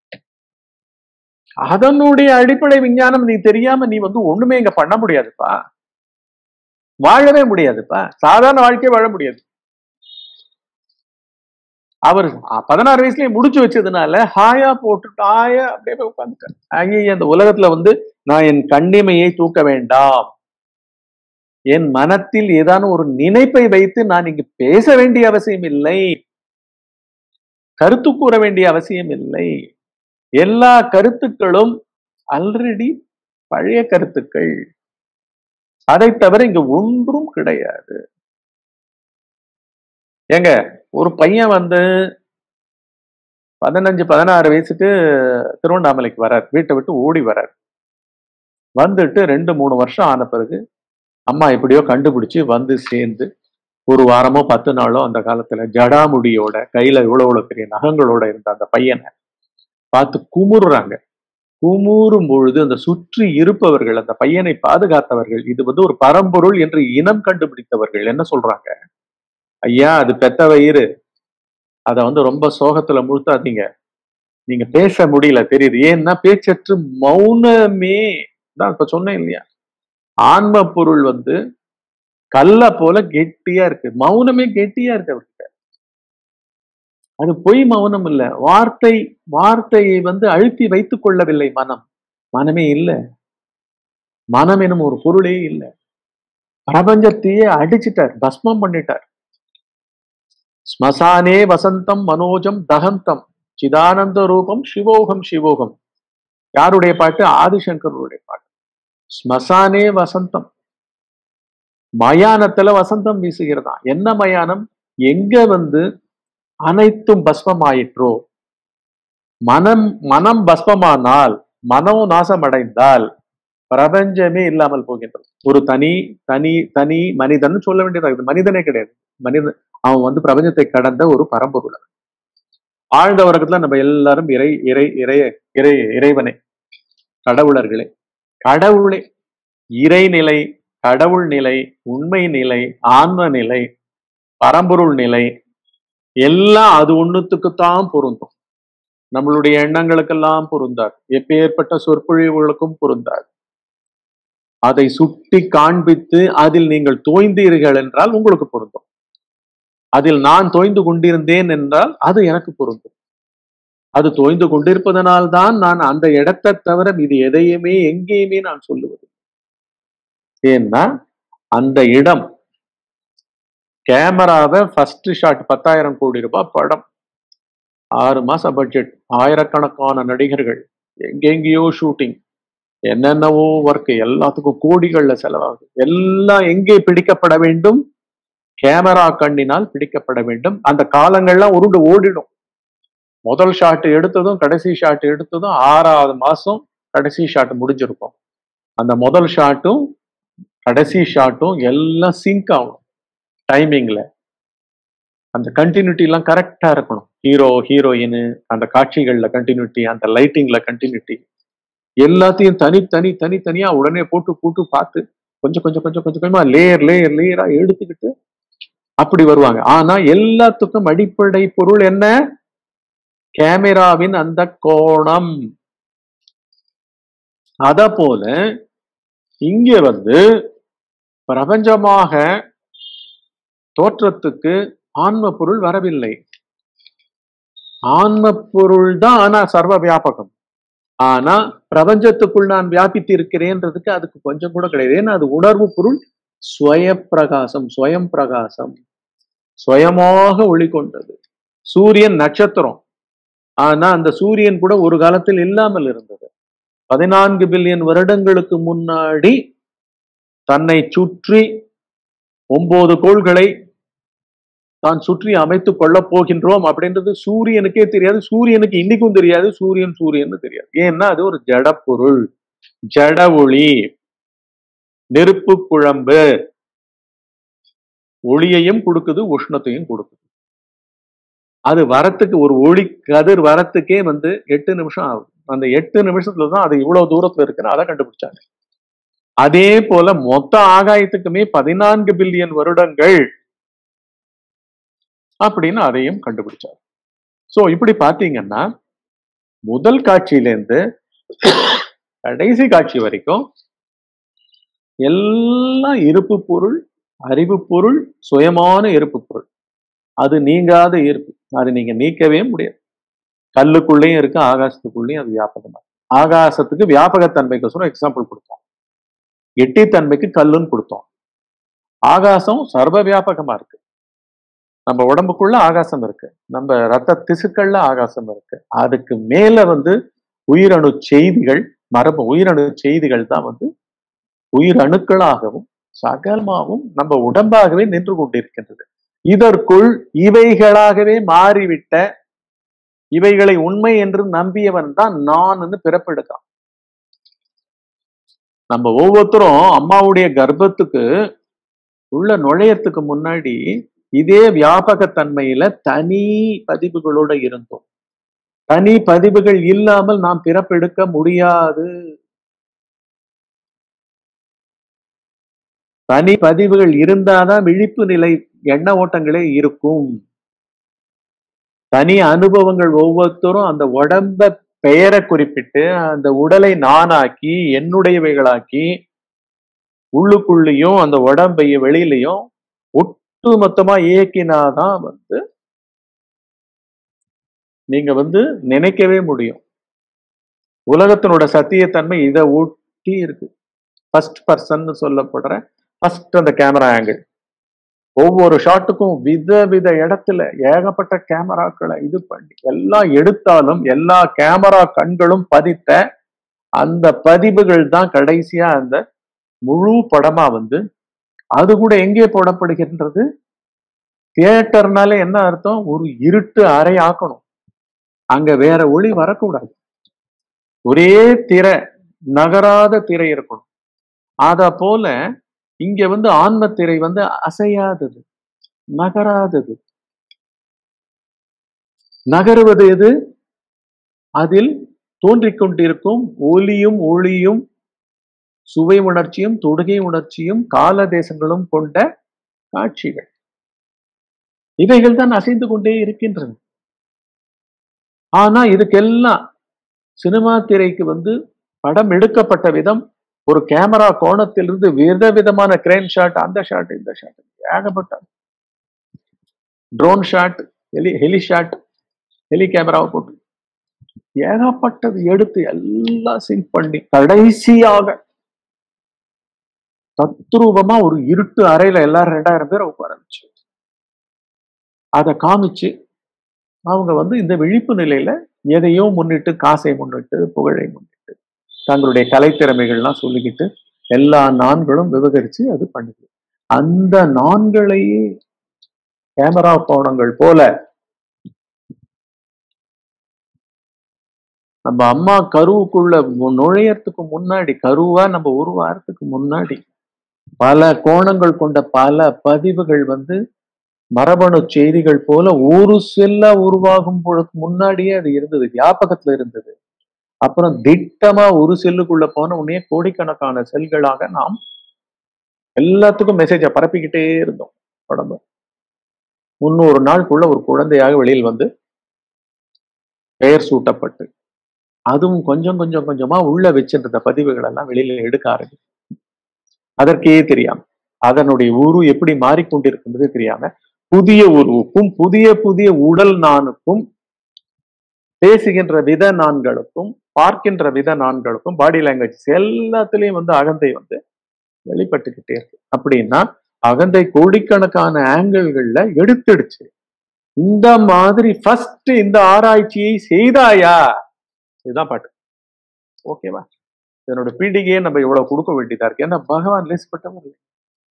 அதனுடைய அடிப்படை விஞ்ஞானம் நீ தெரியாம நீ வந்து ஒண்ணுமே இங்க பண்ண முடியாதுப்பா வாழவே முடியாதுப்பா சாதாரண வாழ்க்கையே வாழ முடியாது அவர் பதினாறு வயசுலயே முடிச்சு வச்சதுனால ஹாயா போட்டுட்டு ஹாயா அப்படியே போய் உட்காந்துட்டார் அங்கேயே அந்த உலகத்துல வந்து நான் என் கண்ணிமையை தூக்க வேண்டாம் என் மனத்தில் ஏதான ஒரு நினைப்பை வைத்து நான் இங்கு பேச வேண்டிய அவசியம் இல்லை கருத்து கூற வேண்டிய அவசியம் இல்லை எல்லா கருத்துக்களும் ஆல்ரெடி பழைய கருத்துக்கள் அதை தவிர இங்க ஒன்றும் கிடையாது ஏங்க ஒரு பையன் வந்து பதினஞ்சு பதினாறு வயசுக்கு திருவண்ணாமலைக்கு வரார் வீட்டை விட்டு ஓடி வரார் வந்துட்டு ரெண்டு மூணு வருஷம் ஆன பிறகு அம்மா எப்படியோ கண்டுபிடிச்சு வந்து சேர்ந்து ஒரு வாரமோ பத்து நாளோ அந்த காலத்துல ஜடாமுடியோட கையில இவ்வளவு இவ்வளவு பெரிய நகங்களோட இருந்த அந்த பையனை பார்த்து குமுறுறாங்க குமுறும் பொழுது அந்த சுற்றி இருப்பவர்கள் அந்த பையனை பாதுகாத்தவர்கள் இது வந்து ஒரு பரம்பொருள் என்று இனம் கண்டுபிடித்தவர்கள் என்ன சொல்றாங்க ஐயா அது பெத்த வயிறு அத வந்து ரொம்ப சோகத்துல முழுத்தாதீங்க நீங்க பேச முடியல தெரியுது ஏன்னா பேச்சற்று மௌனமே தான் இப்ப சொன்னேன் இல்லையா ஆன்ம பொருள் வந்து கல்ல போல கெட்டியா இருக்கு மௌனமே கெட்டியா இருக்கு அவர்கிட்ட அது பொய் மௌனம் இல்ல வார்த்தை வார்த்தையை வந்து அழுத்தி வைத்துக் கொள்ளவில்லை மனம் மனமே இல்லை மனம் எனும் ஒரு பொருளே இல்லை பிரபஞ்சத்தையே அடிச்சிட்டார் பஸ்மம் பண்ணிட்டார் ஸ்மசானே வசந்தம் மனோஜம் தகந்தம் சிதானந்த ரூபம் சிவோகம் சிவோகம் யாருடைய பாட்டு ஆதிசங்கருடைய பாட்டு ஸ்மசானே வசந்தம் மயானத்துல வசந்தம் வீசுகிறதா என்ன மயானம் எங்க வந்து அனைத்தும் பஸ்மமாயிற்றோ மனம் மனம் பஸ்மமானால் மனோ நாசமடைந்தால் பிரபஞ்சமே இல்லாமல் போகின்றது ஒரு தனி தனி தனி மனிதன் சொல்ல வேண்டியதாக மனிதனே கிடையாது மனிதன் அவன் வந்து பிரபஞ்சத்தை கடந்த ஒரு பரம்பொருள் அவன். ஆழ்ந்த உறக்கத்துல நம்ம எல்லாரும் இறை இறை இறை இறை இறைவனை கடவுளர்களே கடவுளே இறைநிலை கடவுள் நிலை உண்மை நிலை ஆன்ம நிலை பரம்பொருள் நிலை எல்லாம் அது ஒண்ணுத்துக்குத்தான் பொருந்தும் நம்மளுடைய எண்ணங்களுக்கெல்லாம் பொருந்தார் எப்பேற்பட்ட சொற்பொழிவுகளுக்கும் பொருந்தார் அதை சுட்டி காண்பித்து அதில் நீங்கள் தோய்ந்தீர்கள் என்றால் உங்களுக்கு பொருந்தும் அதில் நான் தோய்ந்து கொண்டிருந்தேன் என்றால் அது எனக்கு பொருந்தும் அது தோய்ந்து கொண்டிருப்பதனால் தான் நான் அந்த இடத்தை தவிர இது எதையுமே எங்கேயுமே நான் சொல்லுவது ஏன்னா அந்த இடம் கேமராவை ஃபர்ஸ்ட் ஷாட் பத்தாயிரம் கோடி ரூபாய் படம் ஆறு மாசம் பட்ஜெட் ஆயிரக்கணக்கான நடிகர்கள் எங்கெங்கேயோ ஷூட்டிங் என்னென்னவோ ஒர்க் எல்லாத்துக்கும் கோடிகள்ல செலவாகுது எல்லாம் எங்கே பிடிக்கப்பட வேண்டும் கேமரா கண்ணினால் பிடிக்கப்பட வேண்டும் அந்த காலங்கள்லாம் உருண்டு ஓடிடும் முதல் ஷாட் எடுத்ததும் கடைசி ஷாட் எடுத்ததும் ஆறாவது மாசம் கடைசி ஷாட் முடிஞ்சிருக்கும் அந்த முதல் ஷாட்டும் கடைசி ஷாட்டும் எல்லாம் சிங்க் ஆகும் டைமிங்ல அந்த கண்டினியூட்டி எல்லாம் கரெக்டா இருக்கணும் ஹீரோ ஹீரோயின் அந்த காட்சிகள்ல கண்டினியூட்டி அந்த லைட்டிங்ல கண்டினியூட்டி எல்லாத்தையும் தனி தனி தனி தனியா உடனே போட்டு போட்டு பார்த்து கொஞ்சம் கொஞ்சம் கொஞ்சம் கொஞ்சம் கொஞ்சமா லேயர் லேயர் லேயரா எடுத்துக்கிட்டு அப்படி வருவாங்க ஆனா எல்லாத்துக்கும் அடிப்படை பொருள் என்ன கேமராவின் அந்த கோணம் அத போல இங்க வந்து பிரபஞ்சமாக தோற்றத்துக்கு ஆன்ம பொருள் வரவில்லை ஆன்ம பொருள் தான் ஆனா சர்வ வியாபகம் ஆனா பிரபஞ்சத்துக்குள் நான் வியாபித்து இருக்கிறேன்றதுக்கு அதுக்கு கொஞ்சம் கூட கிடையாது ஏன்னா அது உணர்வு பொருள் ஸ்வய பிரகாசம் ஸ்வயம் பிரகாசம் சுயமாக ஒளி கொண்டது சூரியன் நட்சத்திரம் ஆனா அந்த சூரியன் கூட ஒரு காலத்தில் இல்லாமல் இருந்தது பதினான்கு பில்லியன் வருடங்களுக்கு முன்னாடி தன்னை சுற்றி ஒன்பது கோள்களை தான் சுற்றி அமைத்துக் கொள்ளப் போகின்றோம் அப்படின்றது சூரியனுக்கே தெரியாது சூரியனுக்கு இன்னைக்கும் தெரியாது சூரியன் சூரியன் தெரியாது ஏன்னா அது ஒரு ஜட பொருள் ஜட ஒளி நெருப்பு குழம்பு ஒளியையும் கொடுக்குது உஷ்ணத்தையும் கொடுக்குது அது வரத்துக்கு ஒரு ஒளி கதிர் வரத்துக்கே வந்து எட்டு நிமிஷம் ஆகுது அந்த எட்டு நிமிஷத்துல தான் அது இவ்வளவு தூரத்துல இருக்குன்னு அதை கண்டுபிடிச்சாங்க அதே போல மொத்த ஆகாயத்துக்குமே பதினான்கு பில்லியன் வருடங்கள் அப்படின்னு அதையும் கண்டுபிடிச்சார் சோ இப்படி பாத்தீங்கன்னா முதல் காட்சியிலேருந்து கடைசி காட்சி வரைக்கும் எல்லாம் இருப்பு பொருள் அறிவு பொருள் சுயமான இருப்பு பொருள் அது நீங்காத இருப்பு அது நீங்க நீக்கவே முடியாது கல்லுக்குள்ளேயும் இருக்கு ஆகாசத்துக்குள்ளேயும் அது வியாபகமா இருக்கு. ஆகாசத்துக்கு வியாபகத்தன்மைக்கோசரம் எக்ஸாம்பிள் கொடுத்தோம் எட்டித்தன்மைக்கு கல்லுன்னு கொடுத்தோம் ஆகாசம் சர்வ வியாபகமா இருக்கு நம்ம உடம்புக்குள்ள ஆகாசம் இருக்கு நம்ம ரத்த திசுக்கள்ல ஆகாசம் இருக்கு அதுக்கு மேல வந்து உயிரணு செய்திகள் மரபு உயிரணு செய்திகள் தான் வந்து உயிரணுக்களாகவும் சகலமாகவும் நம்ம உடம்பாகவே நின்று கொண்டிருக்கின்றது இதற்குள் இவைகளாகவே மாறிவிட்ட இவைகளை உண்மை என்று நம்பியவன் தான் நான் பிறப்பெடுத்தான் நம்ம ஒவ்வொருத்தரும் அம்மாவுடைய கர்ப்பத்துக்கு உள்ள நுழையறதுக்கு முன்னாடி இதே வியாபகத்தன்மையில தனி பதிவுகளோட இருந்தோம் தனி பதிவுகள் இல்லாமல் நாம் பிறப்பெடுக்க முடியாது தனி பதிவுகள் இருந்தாதான் விழிப்பு நிலை எண்ண ஓட்டங்களே இருக்கும் தனி அனுபவங்கள் ஒவ்வொருத்தரும் அந்த உடம்ப பெயரை குறிப்பிட்டு அந்த உடலை நானாக்கி என்னுடையவைகளாக்கி உள்ளுக்குள்ளேயும் அந்த உடம்பையும் வெளியிலையும் ஒட்டு மொத்தமா இயக்கினாதான் வந்து நீங்க வந்து நினைக்கவே முடியும் உலகத்தினோட சத்தியத்தன்மை இதை ஒட்டி இருக்கு ஃபர்ஸ்ட் பர்சன் சொல்லப்படுற ஃபர்ஸ்ட் அந்த கேமரா ஆங்கிள் ஒவ்வொரு ஷாட்டுக்கும் வித வித இடத்துல ஏகப்பட்ட கேமராக்களை இது பண்ணி எல்லாம் எடுத்தாலும் எல்லா கேமரா கண்களும் பதித்த அந்த பதிவுகள் தான் கடைசியா அந்த முழு படமா வந்து அது கூட எங்கே போடப்படுகின்றது தியேட்டர்னாலே என்ன அர்த்தம் ஒரு இருட்டு அறை ஆக்கணும் அங்க வேற ஒளி வரக்கூடாது ஒரே திரை நகராத திரை இருக்கணும் அத போல இங்க வந்து ஆன்ம திரை வந்து அசையாதது நகராதது நகருவது எது அதில் தோன்றிக் கொண்டிருக்கும் ஒலியும் ஒளியும் சுவை உணர்ச்சியும் தொடுகை உணர்ச்சியும் கால தேசங்களும் கொண்ட காட்சிகள் இவைகள் தான் அசைந்து கொண்டே இருக்கின்றன ஆனா இதுக்கெல்லாம் சினிமா திரைக்கு வந்து படம் எடுக்கப்பட்ட விதம் ஒரு கேமரா கோணத்திலிருந்து வித விதமான கிரேன் ஷாட் அந்த ஷாட் இந்த ஷாட் ஏகப்பட்ட drone shot heli heli shot heli கேமராவை போட்டு ஏகப்பட்டது எடுத்து எல்லாம் சிங்க் பண்ணி கடைசியாக தத்ரூபமா ஒரு இருட்டு அறையில எல்லாரும் ரெண்டாயிரம் பேரை உட்கார வச்சு அதை காமிச்சு அவங்க வந்து இந்த விழிப்பு நிலையில எதையோ முன்னிட்டு காசை முன்னிட்டு புகழை முன்னிட்டு தங்களுடைய கலைத்திறமைகள்லாம் சொல்லிக்கிட்டு எல்லா நான்களும் விவகரிச்சு அது பண்ணுது அந்த நான்களையே கேமரா கோணங்கள் போல நம்ம அம்மா கருவுக்குள்ள நுழையறதுக்கு முன்னாடி கருவா நம்ம உருவாகிறதுக்கு முன்னாடி பல கோணங்கள் கொண்ட பல பதிவுகள் வந்து மரபணு செய்திகள் போல ஒரு செல்லா உருவாகும் பொழுது முன்னாடியே அது இருந்தது வியாபகத்துல இருந்தது அப்புறம் திட்டமா ஒரு செல்லுக்குள்ள போன உடனே கோடிக்கணக்கான செல்களாக நாம் எல்லாத்துக்கும் மெசேஜை பரப்பிக்கிட்டே இருந்தோம் உடம்பு முன்னூறு நாளுக்குள்ள ஒரு குழந்தையாக வெளியில் வந்து பெயர் சூட்டப்பட்டு அதுவும் கொஞ்சம் கொஞ்சம் கொஞ்சமா உள்ள வச்சிருந்த பதிவுகள் எல்லாம் வெளியில எடுக்க ஆரம்பிச்சு அதற்கே தெரியாம அதனுடைய உரு எப்படி மாறிக்கொண்டிருக்கின்றது தெரியாம புதிய உருவுக்கும் புதிய புதிய உடல் நானுக்கும் பேசுகின்ற வித நான்களுக்கும் பார்க்கின்ற வித நான்களுக்கும் பாடி லாங்குவேஜ் எல்லாத்துலயும் வந்து அகந்தை வந்து வெளிப்பட்டுக்கிட்டே இருக்கு அப்படின்னா அகந்தை கோடிக்கணக்கான ஆங்கிள்கள்ல எடுத்துடுச்சு இந்த மாதிரி ஃபர்ஸ்ட் இந்த ஆராய்ச்சியை செய்தாயா இதுதான் பாட்டு ஓகேவா இதனோட பீடிகையே நம்ம இவ்வளவு கொடுக்க வேண்டியதா இருக்கு ஏன்னா பகவான் லேசப்பட்டவர் இல்லை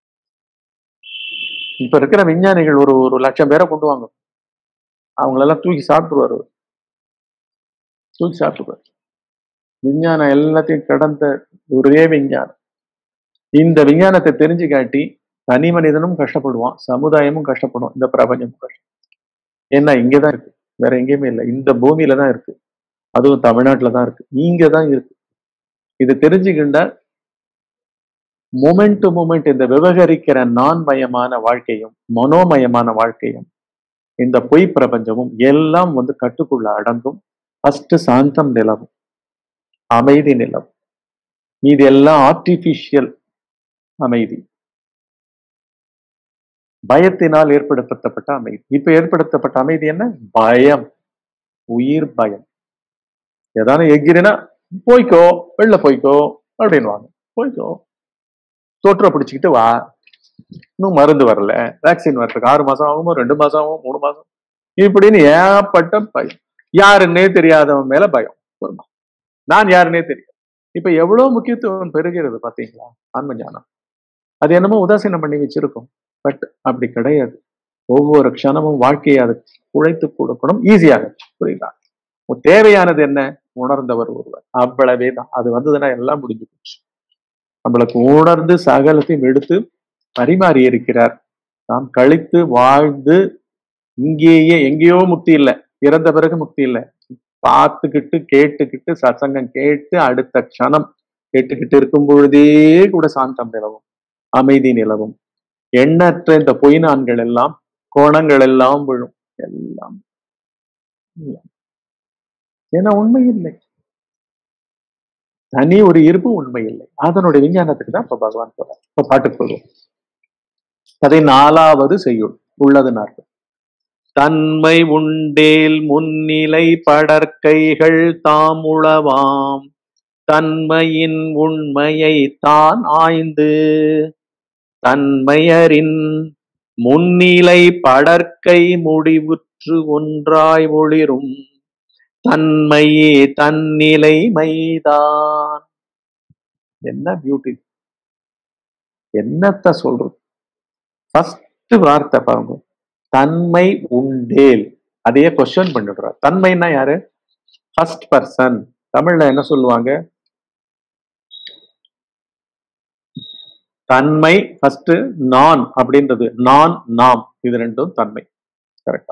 இப்ப இருக்கிற விஞ்ஞானிகள் ஒரு ஒரு லட்சம் பேரை கொண்டு வாங்க அவங்களெல்லாம் தூக்கி சாப்பிட்டுருவாரு அவரு. தூக்கி சாப்பிட்டுருவாரு விஞ்ஞானம் எல்லாத்தையும் கடந்த ஒரே விஞ்ஞானம் இந்த விஞ்ஞானத்தை தெரிஞ்சு காட்டி தனி மனிதனும் கஷ்டப்படுவான் சமுதாயமும் கஷ்டப்படும் இந்த பிரபஞ்சமும் கஷ்டம் ஏன்னா இங்கதான் இருக்கு வேற எங்கேயுமே இல்லை இந்த பூமியில தான் இருக்கு அதுவும் தமிழ்நாட்டுல தான் இருக்கு இங்க தான் இருக்கு இது தெரிஞ்சுக்கிட்ட மூமெண்ட் டு மூமெண்ட் இந்த விவகரிக்கிற நான் மயமான வாழ்க்கையும் மனோமயமான வாழ்க்கையும் இந்த பொய் பிரபஞ்சமும் எல்லாம் வந்து கட்டுக்குள்ள அடங்கும் ஃபர்ஸ்ட் சாந்தம் நிலவும் அமைதி நிலவும் இது எல்லாம் ஆர்டிபிஷியல் அமைதி பயத்தினால் ஏற்படுத்தப்பட்ட அமைதி இப்ப ஏற்படுத்தப்பட்ட அமைதி என்ன பயம் உயிர் பயம் ஏதான எகிரினா போய்க்கோ வெளில போய்க்கோ அப்படின்வாங்க போய்க்கோ தொற்றை பிடிச்சிக்கிட்டு வா இன்னும் மருந்து வரல வேக்சின் வர்றதுக்கு ஆறு மாசம் ஆகுமோ ரெண்டு மாசம் ஆகும் மூணு மாசம் இப்படின்னு ஏகப்பட்ட பயம் யாருன்னே தெரியாதவன் மேல பயம் வருமா? நான் யாருன்னே தெரியும் இப்ப எவ்வளவு முக்கியத்துவம் பெறுகிறது பாத்தீங்களா ஆன்ம ஞானம் அது என்னமோ உதாசீனம் பண்ணி வச்சிருக்கோம் பட் அப்படி கிடையாது ஒவ்வொரு க்ஷணமும் வாழ்க்கையை அது உழைத்து கொடுக்கணும் ஈஸியாக புரியுதா உன் தேவையானது என்ன உணர்ந்தவர் ஒருவர் அவ்வளவே தான் அது வந்ததுன்னா எல்லாம் முடிஞ்சு போச்சு நம்மளுக்கு உணர்ந்து சகலத்தையும் எடுத்து பரிமாறி இருக்கிறார் நாம் கழித்து வாழ்ந்து இங்கேயே எங்கேயோ முக்தி இல்லை இறந்த பிறகு முக்தி இல்லை பார்த்துக்கிட்டு கேட்டுக்கிட்டு சத்சங்கம் கேட்டு அடுத்த க்ஷணம் கேட்டுக்கிட்டு இருக்கும் பொழுதே கூட சாந்தம் நிலவும் அமைதி நிலவும் எண்ணற்ற இந்த பொய் நான்கள் எல்லாம் கோணங்கள் எல்லாம் விழும் எல்லாம் ஏன்னா உண்மை இல்லை தனி ஒரு இருப்பு உண்மை இல்லை அதனுடைய விஞ்ஞானத்துக்கு தான் இப்ப பகவான் சொல்றார் இப்ப பாட்டுக்கு சொல்லுவோம் பதினாலாவது செய்யுள் உள்ளது நாற்பது தன்மை உண்டேல் முன்னிலை படற்கைகள் தாம் உளவாம் தன்மையின் உண்மையை தான் ஆய்ந்து தன்மையரின் முன்னிலை படற்கை முடிவுற்று ஒன்றாய் ஒளிரும் தன்மையே தன்னிலை மைதான் என்ன பியூட்டி என்னத்த சொல்றது ஃபர்ஸ்ட் வார்த்தை பாருங்க தன்மை உண்டேல் அதையே கொஸ்டின் பண்ணிடுறார் தன்மைன்னா யாரு ஃபர்ஸ்ட் பர்சன் தமிழ்ல என்ன சொல்லுவாங்க தன்மை ஃபர்ஸ்ட் நான் அப்படின்றது நான் நாம் இது ரெண்டும் தன்மை கரெக்டா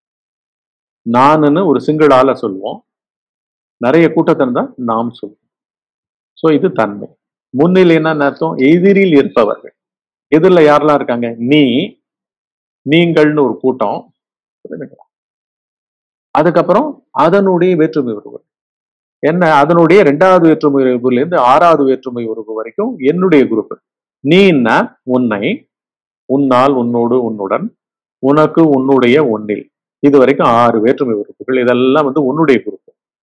நானுன்னு ஒரு சிங்கிள் ஆள சொல்லுவோம் நிறைய கூட்டத்தை தான் நாம் சொல்லுவோம் சோ இது தன்மை முன்னிலைன்னா என்ன அர்த்தம் எதிரில் இருப்பவர்கள் எதிரில் யாரெல்லாம் இருக்காங்க நீ நீங்கள்னு ஒரு கூட்டம் புரியுதுங்களா? அதுக்கப்புறம் அதனுடைய வேற்றுமை உறவு என்ன அதனுடைய ரெண்டாவது வேற்றுமை உறவுல இருந்து ஆறாவது வேற்றுமை உறவு வரைக்கும் என்னுடைய குரூப் நீன்னா உன்னை உன்னால் உன்னோடு உன்னுடன் உனக்கு உன்னுடைய ஒன்னில் இது வரைக்கும் ஆறு வேற்றுமை உறுப்புகள் இதெல்லாம் வந்து உன்னுடைய குரூப்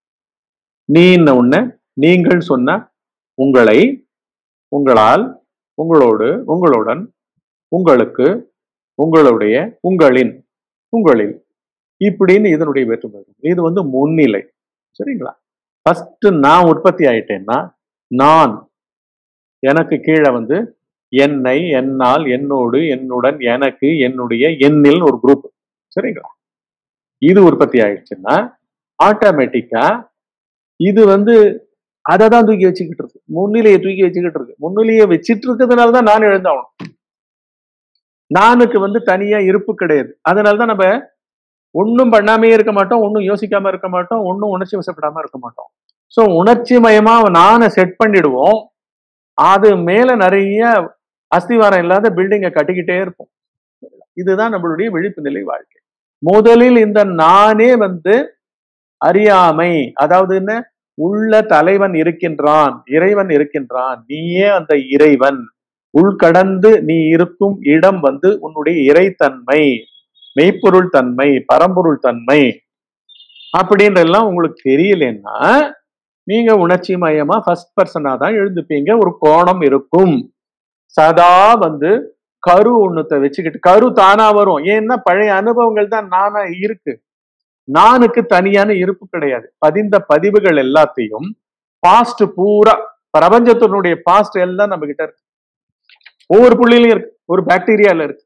நீன்ன உன்ன நீங்கள் சொன்ன உங்களை உங்களால் உங்களோடு உங்களுடன் உங்களுக்கு உங்களுடைய உங்களின் உங்களில் இப்படின்னு இதனுடைய வேற்றுமை இருக்கும். இது வந்து முன்னிலை சரிங்களா ஃபர்ஸ்ட் நான் உற்பத்தி ஆயிட்டேன்னா நான் எனக்கு கீழே வந்து என்னை என்னால் என்னோடு என்னுடன் எனக்கு என்னுடைய எண்ணில் ஒரு குரூப் சரிங்களா இது உற்பத்தி ஆயிடுச்சுன்னா ஆட்டோமேட்டிக்கா இது வந்து அதை தான் தூக்கி வச்சுக்கிட்டு இருக்கு முன்னிலையை தூக்கி வச்சுக்கிட்டு இருக்கு முன்னிலையை வச்சிட்டு இருக்கிறதுனால தான் நான் எழுந்தாகணும் நானுக்கு வந்து தனியா இருப்பு கிடையாது அதனால தான் நம்ம ஒன்றும் பண்ணாமே இருக்க மாட்டோம் ஒன்றும் யோசிக்காம இருக்க மாட்டோம் ஒன்றும் உணர்ச்சி வசப்படாம இருக்க மாட்டோம் ஸோ உணர்ச்சி மயமா நானை செட் பண்ணிடுவோம் அது மேல நிறைய அஸ்திவாரம் இல்லாத பில்டிங்கை கட்டிக்கிட்டே இருப்போம் இதுதான் நம்மளுடைய விழிப்பு நிலை வாழ்க்கை முதலில் இந்த நானே வந்து அறியாமை அதாவது என்ன உள்ள தலைவன் இருக்கின்றான் இறைவன் இருக்கின்றான் நீயே அந்த இறைவன் உள்கடந்து நீ இருக்கும் இடம் வந்து உன்னுடைய இறைத்தன்மை மெய்ப்பொருள் தன்மை பரம்பொருள் தன்மை அப்படின்றெல்லாம் உங்களுக்கு தெரியலன்னா நீங்க உணர்ச்சி மயமா ஃபர்ஸ்ட் பர்சனா தான் எழுந்துப்பீங்க ஒரு கோணம் இருக்கும் சதா வந்து கரு ஒண்ணுத்த வச்சுக்கிட்டு கரு தானா வரும் ஏன்னா பழைய அனுபவங்கள் தான் நானா இருக்கு நானுக்கு தனியான இருப்பு கிடையாது பதிந்த பதிவுகள் எல்லாத்தையும் பாஸ்ட் பூரா பிரபஞ்சத்தினுடைய பாஸ்ட் எல்லாம் நம்ம கிட்ட இருக்கு ஒவ்வொரு புள்ளிலையும் இருக்கு ஒரு பாக்டீரியால இருக்கு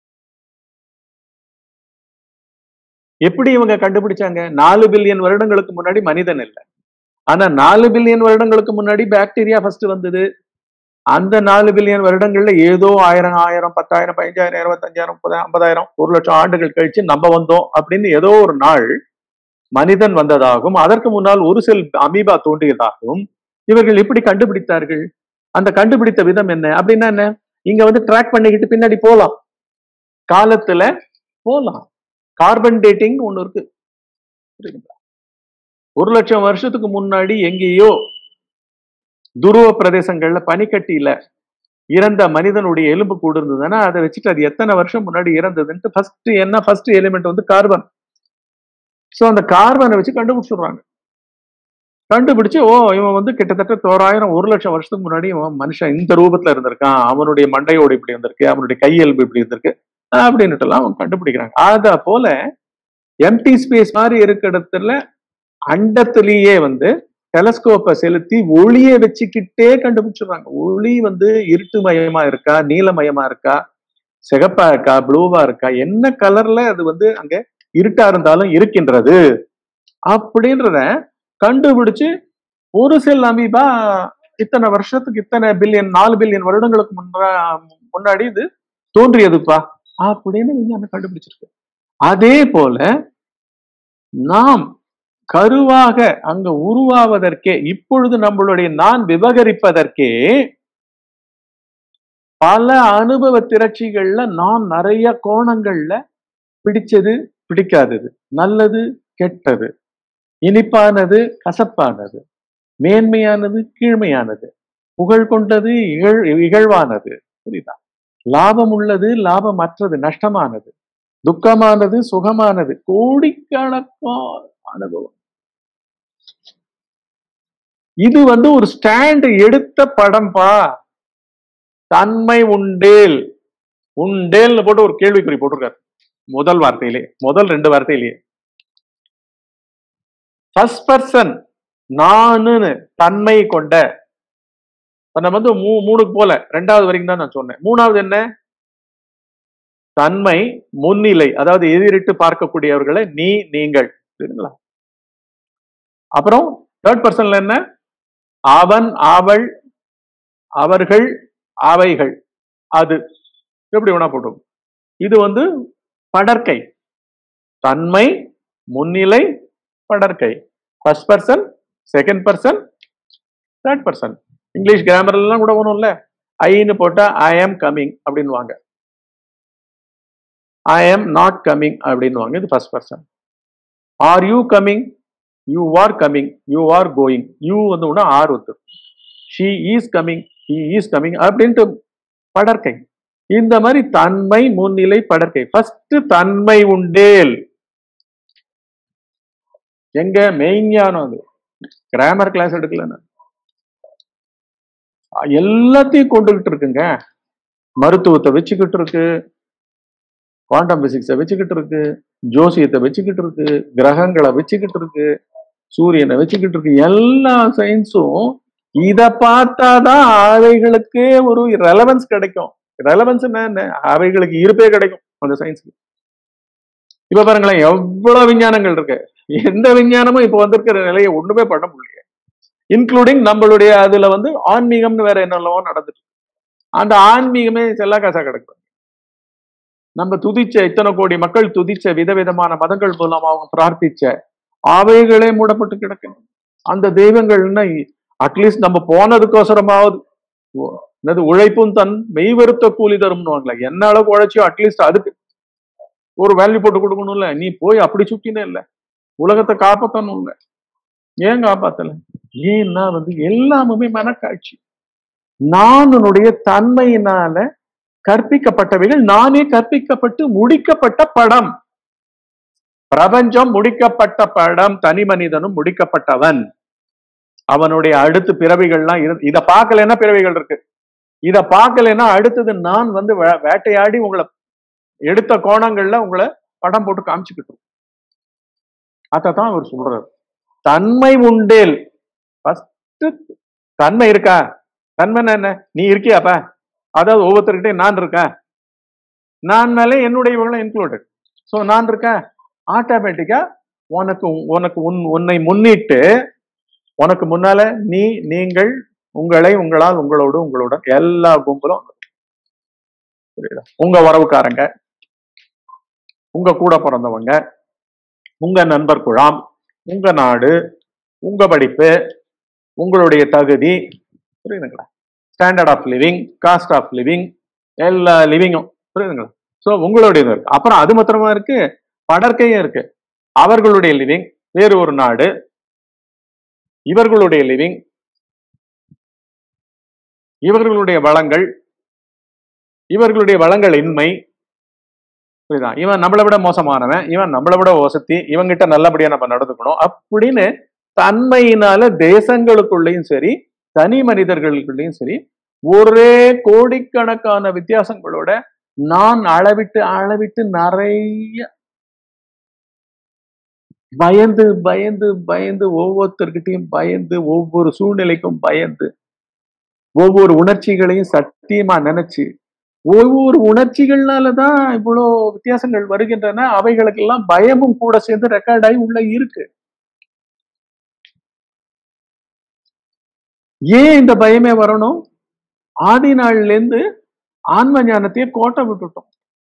எப்படி இவங்க கண்டுபிடிச்சாங்க நாலு பில்லியன் வருடங்களுக்கு முன்னாடி மனிதன் இல்லை ஆனா நாலு பில்லியன் வருடங்களுக்கு முன்னாடி பாக்டீரியா ஃபர்ஸ்ட் வந்தது அந்த நாலு பில்லியன் வருடங்கள்ல ஏதோ ஆயிரம் ஆயிரம் பத்தாயிரம் பதினஞ்சாயிரம் இருபத்தஞ்சாயிரம் முப்பதாயிரம் ஐம்பதாயிரம் ஒரு லட்சம் ஆண்டுகள் கழிச்சு நம்ம வந்தோம் அப்படின்னு ஏதோ ஒரு நாள் மனிதன் வந்ததாகவும் அதற்கு முன்னால் ஒரு செல் அமீபா தோன்றியதாகவும் இவர்கள் எப்படி கண்டுபிடித்தார்கள் அந்த கண்டுபிடித்த விதம் என்ன அப்படின்னா என்ன இங்க வந்து ட்ராக் பண்ணிக்கிட்டு பின்னாடி போலாம் காலத்துல போலாம் கார்பன் டேட்டிங் ஒண்ணு இருக்கு புரியுதுங்களா ஒரு லட்சம் வருஷத்துக்கு முன்னாடி எங்கேயோ துருவ பிரதேசங்கள்ல பனிக்கட்டியில இறந்த மனிதனுடைய எலும்பு கூடு இருந்ததுன்னா அதை வச்சுட்டு அது எத்தனை வருஷம் முன்னாடி இறந்ததுன்ட்டு ஃபர்ஸ்ட் என்ன ஃபர்ஸ்ட் எலிமெண்ட் வந்து கார்பன் ஸோ அந்த கார்பனை வச்சு கண்டுபிடிச்சிடுறாங்க கண்டுபிடிச்சு ஓ இவன் வந்து கிட்டத்தட்ட தோராயிரம் ஒரு லட்சம் வருஷத்துக்கு முன்னாடி இவன் மனுஷன் இந்த ரூபத்துல இருந்திருக்கான் அவனுடைய மண்டையோடு இப்படி இருந்திருக்கு அவனுடைய கையெலும்பு இப்படி இருந்திருக்கு அப்படின்னுட்டுலாம் அவன் கண்டுபிடிக்கிறாங்க அத போல எம்டி ஸ்பேஸ் மாதிரி இருக்க இடத்துல அண்டத்திலேயே வந்து டெலஸ்கோப்பை செலுத்தி ஒளியை வச்சுக்கிட்டே கண்டுபிடிச்சிடுறாங்க ஒளி வந்து இருட்டு மயமா இருக்கா நீலமயமா இருக்கா சிகப்பா இருக்கா ப்ளூவா இருக்கா என்ன கலர்ல அது வந்து அங்க இருட்டா இருந்தாலும் இருக்கின்றது அப்படின்றத கண்டுபிடிச்சு ஒரு செல் அமீபா இத்தனை வருஷத்துக்கு இத்தனை பில்லியன் நாலு பில்லியன் வருடங்களுக்கு முன்னா முன்னாடி இது தோன்றியதுப்பா அப்படின்னு விஞ்ஞானம் கண்டுபிடிச்சிருக்கு அதே போல நாம் கருவாக அங்க உருவாவதற்கே இப்பொழுது நம்மளுடைய நான் விவகரிப்பதற்கே பல அனுபவ திரட்சிகள்ல நான் நிறைய கோணங்கள்ல பிடிச்சது பிடிக்காதது நல்லது கெட்டது இனிப்பானது கசப்பானது மேன்மையானது கீழ்மையானது புகழ் கொண்டது இகழ் இகழ்வானது புரியுதா லாபம் உள்ளது லாபமற்றது நஷ்டமானது துக்கமானது சுகமானது கோடிக்கணக்கான அனுபவம் இது வந்து ஒரு ஸ்டாண்ட் எடுத்த படம்பா தன்மை உண்டேல் உண்டேல்னு போட்டு ஒரு கேள்விக்குறி போட்டிருக்காரு முதல் வார்த்தையிலே முதல் ரெண்டு வார்த்தையிலேயே ஃபர்ஸ்ட் பர்சன் நானுன்னு தன்மை கொண்ட நம்ம வந்து மூ மூணுக்கு போல ரெண்டாவது வரைக்கும் தான் நான் சொன்னேன் மூணாவது என்ன தன்மை முன்னிலை அதாவது எதிரிட்டு பார்க்கக்கூடியவர்களை நீ நீங்கள் சரிங்களா அப்புறம் தேர்ட் பர்சன்ல என்ன அவன் அவள் அவர்கள் அவைகள் அது எப்படி வேணா போட்டோம் இது வந்து படற்கை தன்மை முன்னிலை படற்கை first person second person third person English கிராமர்லாம் கூட ஒன்றும் ஐன்னு போட்டா ஐ ஆம் கம்மிங் அப்படின்வாங்க ஐ ஆம் நாட் கம்மிங் அப்படின்வாங்க இது first person are you coming you are coming you are going you வந்து ஒன்று ஆர் வந்து she is coming he is coming அப்படின்ட்டு படற்கை இந்த மாதிரி தன்மை முன்னிலை படற்கை ஃபர்ஸ்ட் தன்மை உண்டேல் எங்க மெய்ஞானம் அது கிராமர் கிளாஸ் எடுக்கல நான் எல்லாத்தையும் கொண்டுகிட்டு இருக்குங்க மருத்துவத்தை வச்சுக்கிட்டு இருக்கு குவாண்டம் பிசிக்ஸை வச்சுக்கிட்டு இருக்கு ஜோசியத்தை வச்சுக்கிட்டு இருக்கு கிரகங்களை வச்சுக்கிட்டு இருக்கு சூரியனை வச்சுக்கிட்டு இருக்கு எல்லா சயின்ஸும் இதை பார்த்தாதான் அவைகளுக்கு ஒரு ரெலவன்ஸ் கிடைக்கும் ரெலவன்ஸ் என்ன அவைகளுக்கு இருப்பே கிடைக்கும் அந்த சயின்ஸ்க்கு இப்ப பாருங்களேன் எவ்வளவு விஞ்ஞானங்கள் இருக்கு எந்த விஞ்ஞானமும் இப்ப வந்திருக்கிற நிலையை ஒண்ணுமே பண்ண முடியல இன்க்ளூடிங் நம்மளுடைய அதுல வந்து ஆன்மீகம்னு வேற என்னெல்லவோ நடந்துட்டு அந்த ஆன்மீகமே செல்லா காசா கிடக்கும் நம்ம துதிச்ச இத்தனை கோடி மக்கள் துதிச்ச விதவிதமான மதங்கள் மூலம் அவங்க பிரார்த்திச்ச அவைகளே மூடப்பட்டு கிடக்கணும் அந்த தெய்வங்கள்னா அட்லீஸ்ட் நம்ம போனதுக்கோசரமாவது என்னது உழைப்பும் தன் மெய்வருத்த கூலி தரும்னுவாங்களே என்ன அளவுக்கு உழைச்சியோ அட்லீஸ்ட் அதுக்கு ஒரு வேல்யூ போட்டு கொடுக்கணும்ல நீ போய் அப்படி சுட்டினே இல்ல உலகத்தை காப்பாத்தணும் இல்ல ஏன் காப்பாத்தல ஏன்னா வந்து எல்லாமுமே மனக்காட்சி நானுடைய தன்மையினால கற்பிக்கப்பட்டவைகள் நானே கற்பிக்கப்பட்டு முடிக்கப்பட்ட படம் பிரபஞ்சம் முடிக்கப்பட்ட படம் தனி மனிதனும் முடிக்கப்பட்டவன் அவனுடைய அடுத்து பிறவிகள்லாம் இரு இதை பார்க்கலன்னா பிறவிகள் இருக்கு இத பார்க்கலன்னா அடுத்தது நான் வந்து வேட்டையாடி உங்களை எடுத்த கோணங்கள்ல உங்களை படம் போட்டு காமிச்சுக்கிட்டோம் அதான் அவர் சொல்றாரு தன்மை உண்டேல் ஃபர்ஸ்ட் தன்மை இருக்கா தன்மை என்ன நீ இருக்கியாப்ப அதாவது ஒவ்வொருத்தர்கிட்டே நான் இருக்கேன் நான் மேலே என்னுடைய இவங்களும் இன்க்ளூடட் ஸோ நான் இருக்கேன் ஆட்டோமேட்டிக்கா உனக்கு உனக்கு உன் உன்னை முன்னிட்டு உனக்கு முன்னால நீ நீங்கள் உங்களை உங்களால் உங்களோடு உங்களோட எல்லா கும்பலும் புரியுதா உங்க உறவுக்காரங்க உங்க கூட பிறந்தவங்க உங்க நண்பர் குழாம் உங்க நாடு உங்க படிப்பு உங்களுடைய தகுதி புரியுதுங்களா standard of living cost of living எல்லா லிவிங்கும் புரியுதுங்களா ஸோ உங்களுடைய இருக்கு அப்புறம் அது மாத்திரமா இருக்கு படற்கையும் இருக்கு அவர்களுடைய லிவிங் வேறு ஒரு நாடு இவர்களுடைய லிவிங் இவர்களுடைய வளங்கள் இவர்களுடைய வளங்கள் இன்மை புரியுதா இவன் நம்மளை விட மோசமானவன் இவன் நம்மளை விட வசதி இவங்கிட்ட நல்லபடியா நம்ம நடந்துக்கணும் அப்படின்னு தன்மையினால தேசங்களுக்குள்ளேயும் சரி தனி மனிதர்களுக்குள்ளேயும் சரி ஒரே கோடிக்கணக்கான வித்தியாசங்களோட நான் அளவிட்டு அளவிட்டு நிறைய பயந்து பயந்து பயந்து ஒவ்வொருத்தர்கிட்டையும் பயந்து ஒவ்வொரு சூழ்நிலைக்கும் பயந்து ஒவ்வொரு உணர்ச்சிகளையும் சத்தியமா நினைச்சு ஒவ்வொரு உணர்ச்சிகள்னாலதான் இவ்வளோ வித்தியாசங்கள் வருகின்றன அவைகளுக்கெல்லாம் பயமும் கூட சேர்ந்து ரெக்கார்ட் ஆகி உள்ள இருக்கு ஏன் இந்த பயமே வரணும் ஆதி நாள்ல இருந்து ஆன்ம ஞானத்தையே கோட்டை விட்டுட்டோம்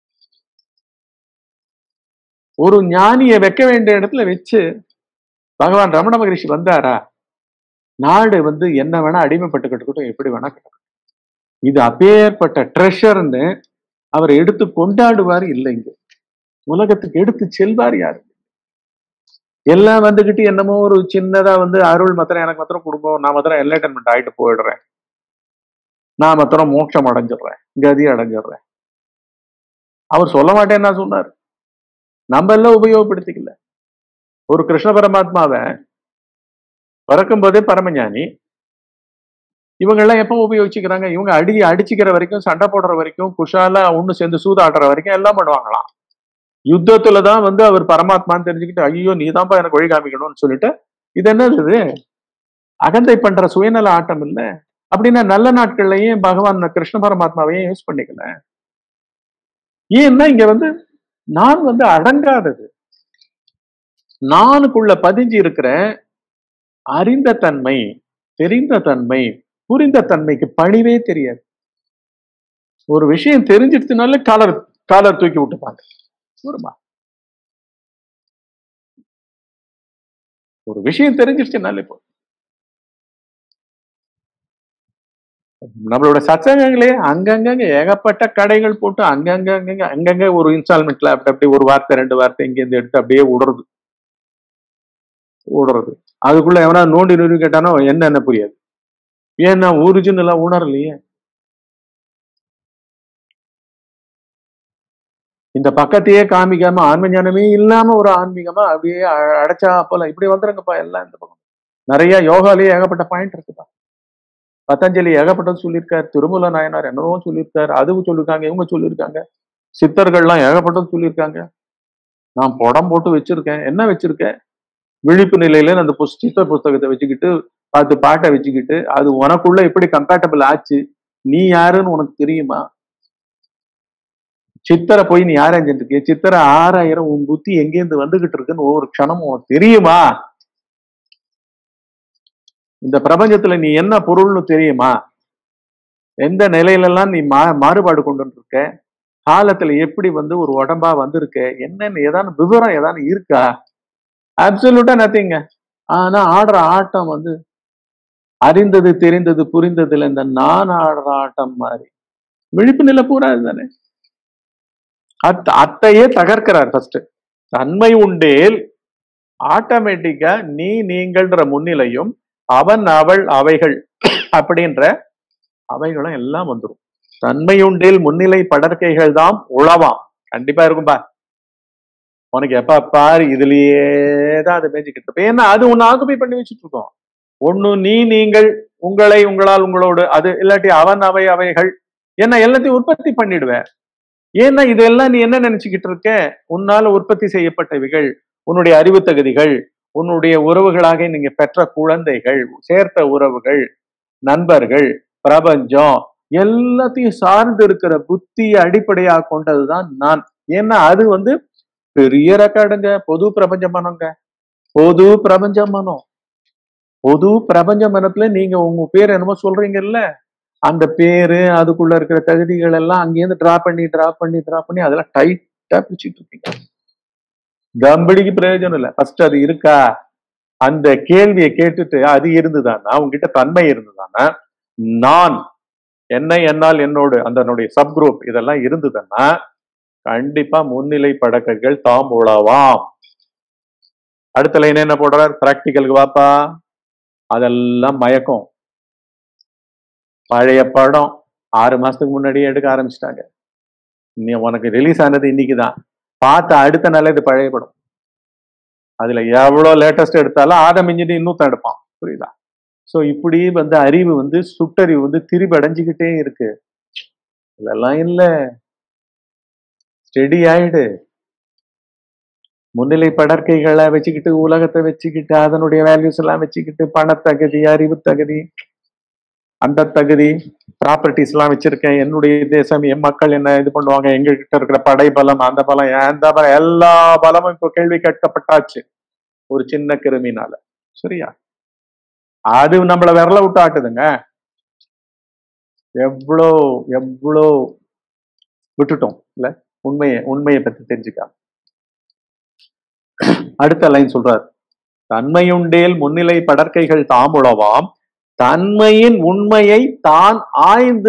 ஒரு ஞானிய வைக்க வேண்டிய இடத்துல வச்சு பகவான் ரமண மகரிஷி வந்தாரா நாடு வந்து என்ன வேணா அடிமைப்பட்டுக்கிட்டு எப்படி வேணா கிடக்கும் இது அப்பேற்பட்ட ட்ரெஷர்னு அவர் எடுத்து கொண்டாடுவார் இல்லைங்க உலகத்துக்கு எடுத்து செல்வார் யாரு எல்லாம் வந்துகிட்டு என்னமோ ஒரு சின்னதா வந்து அருள் மாத்திரம் எனக்கு மாத்திரம் குடும்பம் நான் மாத்திரம் என்லைட்டன்மெண்ட் ஆயிட்டு போயிடுறேன் நான் மாத்திரம் மோட்சம் அடைஞ்சிடுறேன் கதி அடைஞ்சிடுறேன் அவர் சொல்ல மாட்டேன்னா சொன்னார் நம்ம எல்லாம் உபயோகப்படுத்திக்கல ஒரு கிருஷ்ண பரமாத்மாவை பிறக்கும் போதே பரமஞானி இவங்கெல்லாம் எப்போ உபயோகிச்சுக்கிறாங்க இவங்க அடி அடிச்சுக்கிற வரைக்கும் சண்டை போடுற வரைக்கும் குஷாலா ஒண்ணு சேர்ந்து சூதாடுற வரைக்கும் எல்லாம் பண்ணுவாங்களாம் யுத்தத்துல தான் வந்து அவர் பரமாத்மான்னு தெரிஞ்சுக்கிட்டு ஐயோ நீ தான்ப்பா எனக்கு வழி காமிக்கணும்னு சொல்லிட்டு இது என்னது இது அகந்தை பண்ற சுயநல ஆட்டம் இல்ல அப்படின்னா நல்ல நாட்கள்லயும் பகவான் கிருஷ்ண பரமாத்மாவையும் யூஸ் பண்ணிக்கல ஏன்னா இங்க வந்து நான் வந்து அடங்காதது நானுக்குள்ள பதிஞ்சு இருக்கிற அறிந்த தன்மை தெரிந்த தன்மை புரிந்த தன்மைக்கு பணிவே தெரியாது ஒரு விஷயம் தெரிஞ்சிடுச்சுனால காலர் காலர் தூக்கி விட்டுப்பாங்க ஒருமா ஒரு விஷயம் தெரிஞ்சிருச்சுனால இப்போ நம்மளோட சத்சங்கங்களே அங்கங்க ஏகப்பட்ட கடைகள் போட்டு அங்கங்க அங்கங்க அங்கங்க ஒரு இன்ஸ்டால்மெண்ட்ல அப்படி அப்படி ஒரு வார்த்தை ரெண்டு வார்த்தை இங்கேருந்து எடுத்து அப்படியே விடுறது விடுறது அதுக்குள்ள எவனா நோண்டி நோண்டி கேட்டானோ என்ன என்ன புரியாது ஏன்னா ஒரிஜினலா உணரலையே இந்த பக்கத்தையே காமிக்காம ஆன்ம ஞானமே இல்லாம ஒரு ஆன்மீகமா அப்படியே அ- அடைச்சா போல இப்படி வந்துருங்கப்பா எல்லாம் இந்த பக்கம் நிறைய யோகாலயே ஏகப்பட்ட பாயிண்ட் இருக்குப்பா பதஞ்சலி ஏகப்பட்டது சொல்லியிருக்காரு திருமூல நாயனார் என்னவோ சொல்லியிருக்காரு அதுவும் சொல்லியிருக்காங்க இவங்க சொல்லியிருக்காங்க சித்தர்கள்லாம் ஏகப்பட்டது சொல்லியிருக்காங்க நான் படம் போட்டு வச்சிருக்கேன் என்ன வச்சிருக்கேன் விழிப்பு நிலையில அந்த புஸ்- சித்த புஸ்தகத்தை வச்சுக்கிட்டு பத்து பாட்டை வச்சுக்கிட்டு அது உனக்குள்ள எப்படி கம்பேட்டபிள் ஆச்சு நீ யாருன்னு உனக்கு தெரியுமா சித்தரை போய் நீ ஆராய்ஞ்சிட்டு இருக்கிய சித்தரை ஆறாயிரம் உன் புத்தி எங்கேருந்து வந்துகிட்டு இருக்குன்னு ஒவ்வொரு க்ஷணமும் உனக்கு தெரியுமா இந்த பிரபஞ்சத்துல நீ என்ன பொருள்னு தெரியுமா எந்த நிலையிலெல்லாம் நீ மா மாறுபாடு கொண்டு இருக்க காலத்துல எப்படி வந்து ஒரு உடம்பா வந்திருக்க என்னன்னு ஏதான விவரம் ஏதான இருக்கா அப்சல்யூட்டா நத்திங்க ஆனா ஆடுற ஆட்டம் வந்து அறிந்தது தெரிந்தது புரிந்ததுல இந்த நான் ஆடுற ஆட்டம் மாதிரி விழிப்பு நிலை பூரா இதுதானே அத் அத்தையே தகர்க்கிறார் ஃபர்ஸ்ட் தன்மை உண்டேல் ஆட்டோமேட்டிக்கா நீ நீங்கள்ன்ற முன்னிலையும் அவன் அவள் அவைகள் அப்படின்ற அவைகளும் எல்லாம் வந்துடும் தன்மையுண்டில் முன்னிலை படற்கைகள் தான் உழவாம் கண்டிப்பா இருக்கும்பா உனக்கு எப்ப பாரு இதுலயே தான் அது மேய்ச்சிக்கிட்டு இருப்ப ஏன்னா அது ஒன்னு ஆக்குபை பண்ணி வச்சுட்டு இருக்கோம் ஒண்ணு நீ நீங்கள் உங்களை உங்களால் உங்களோடு அது இல்லாட்டி அவன் அவை அவைகள் ஏன்னா எல்லாத்தையும் உற்பத்தி பண்ணிடுவேன் ஏன்னா இதெல்லாம் நீ என்ன நினைச்சுக்கிட்டு இருக்க உன்னால உற்பத்தி செய்யப்பட்டவைகள் உன்னுடைய அறிவு தகுதிகள் உன்னுடைய உறவுகளாக நீங்க பெற்ற குழந்தைகள் சேர்த்த உறவுகள் நண்பர்கள் பிரபஞ்சம் எல்லாத்தையும் சார்ந்து இருக்கிற புத்தியை அடிப்படையாக கொண்டதுதான் நான் ஏன்னா அது வந்து பெரிய ரெக்கார்டுங்க பொது பிரபஞ்ச மனங்க பொது பிரபஞ்ச மனம் பொது பிரபஞ்ச மனத்துல நீங்க உங்க பேர் என்னமோ சொல்றீங்கல்ல அந்த பேரு அதுக்குள்ள இருக்கிற தகுதிகள் எல்லாம் அங்கேருந்து டிரா பண்ணி டிரா பண்ணி டிரா பண்ணி அதெல்லாம் டைட்டா பிடிச்சிட்டு இருக்கீங்க தம்படிக்கு பிரயோஜனம் இல்லை ஃபர்ஸ்ட் அது இருக்கா அந்த கேள்வியை கேட்டுட்டு அது இருந்துதானா உங்ககிட்ட தன்மை இருந்துதானா நான் என்ன என்னால் என்னோடு அந்த சப் குரூப் இதெல்லாம் இருந்ததுன்னா கண்டிப்பா முன்னிலை படக்கங்கள் தாம் உழவாம் அடுத்த லைன் என்ன போடுறார் பிராக்டிக்கலுக்கு வாப்பா அதெல்லாம் மயக்கம் பழைய படம் ஆறு மாசத்துக்கு முன்னாடியே எடுக்க ஆரம்பிச்சிட்டாங்க நீ உனக்கு ரிலீஸ் ஆனது இன்னைக்கு தான் பார்த்த அடுத்த நாள் இது பழைய படம் அதுல எவ்வளவு லேட்டஸ்ட் எடுத்தாலும் ஆதம் இன்ஜின் இன்னும் எடுப்பான் புரியுதா சோ இப்படி வந்து அறிவு வந்து சுட்டறிவு வந்து திரிபடைஞ்சுக்கிட்டே இருக்கு இதெல்லாம் இல்ல ஸ்டெடி ஆயிடு முன்னிலை படற்கைகளை வச்சுக்கிட்டு உலகத்தை வச்சுக்கிட்டு அதனுடைய வேல்யூஸ் எல்லாம் வச்சுக்கிட்டு பணத்தகுதி அறிவு தகுதி அந்த தகுதி ப்ராப்பர்ட்டிஸ் எல்லாம் வச்சிருக்கேன் என்னுடைய தேசம் என் மக்கள் என்ன இது பண்ணுவாங்க எங்க கிட்ட இருக்கிற படை பலம் அந்த பலம் அந்த பலம் எல்லா பலமும் இப்போ கேள்வி கேட்கப்பட்டாச்சு ஒரு சின்ன கிருமினால சரியா அது நம்மள விரல விட்டு ஆட்டுதுங்க எவ்வளோ எவ்வளோ விட்டுட்டோம் இல்ல உண்மையை உண்மையை பத்தி தெரிஞ்சுக்காம அடுத்த லைன் சொல்றார் தன்மையுண்டேல் முன்னிலை படற்கைகள் தாமுளவாம் தன்மையின் உண்மையை தான் ஆய்ந்து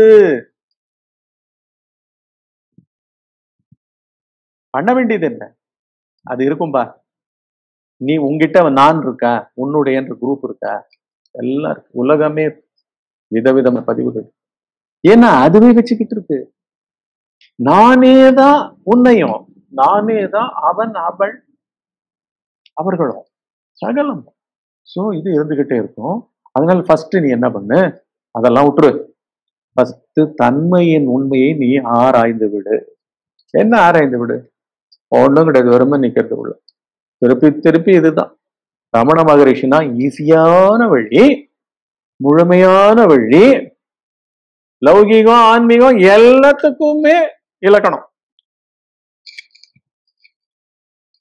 பண்ண வேண்டியது என்ன அது இருக்கும்பா நீ உங்ககிட்ட நான் இருக்கா உன்னுடைய குரூப் இருக்கா எல்லாம் இருக்கு உலகமே விதவிதமா பதிவுகள் ஏன்னா அதுவே வச்சுக்கிட்டு இருக்கு நானே தான் உன்னையும் நானே தான் அவன் அவள் அவர்களும் சகலம் சோ இது இருந்துகிட்டே இருக்கும் அதனால ஃபர்ஸ்ட் நீ என்ன பண்ணு அதெல்லாம் விட்டுரு ஃபர்ஸ்ட் தன்மையின் உண்மையை நீ ஆராய்ந்து விடு என்ன ஆராய்ந்து விடு ஒண்ணும் கிடையாது வெறுமை நிக்கிறது உள்ள திருப்பி திருப்பி இதுதான் ரமண மகரிஷினா ஈஸியான வழி முழுமையான வழி லௌகீகம் ஆன்மீகம் எல்லாத்துக்குமே இலக்கணம்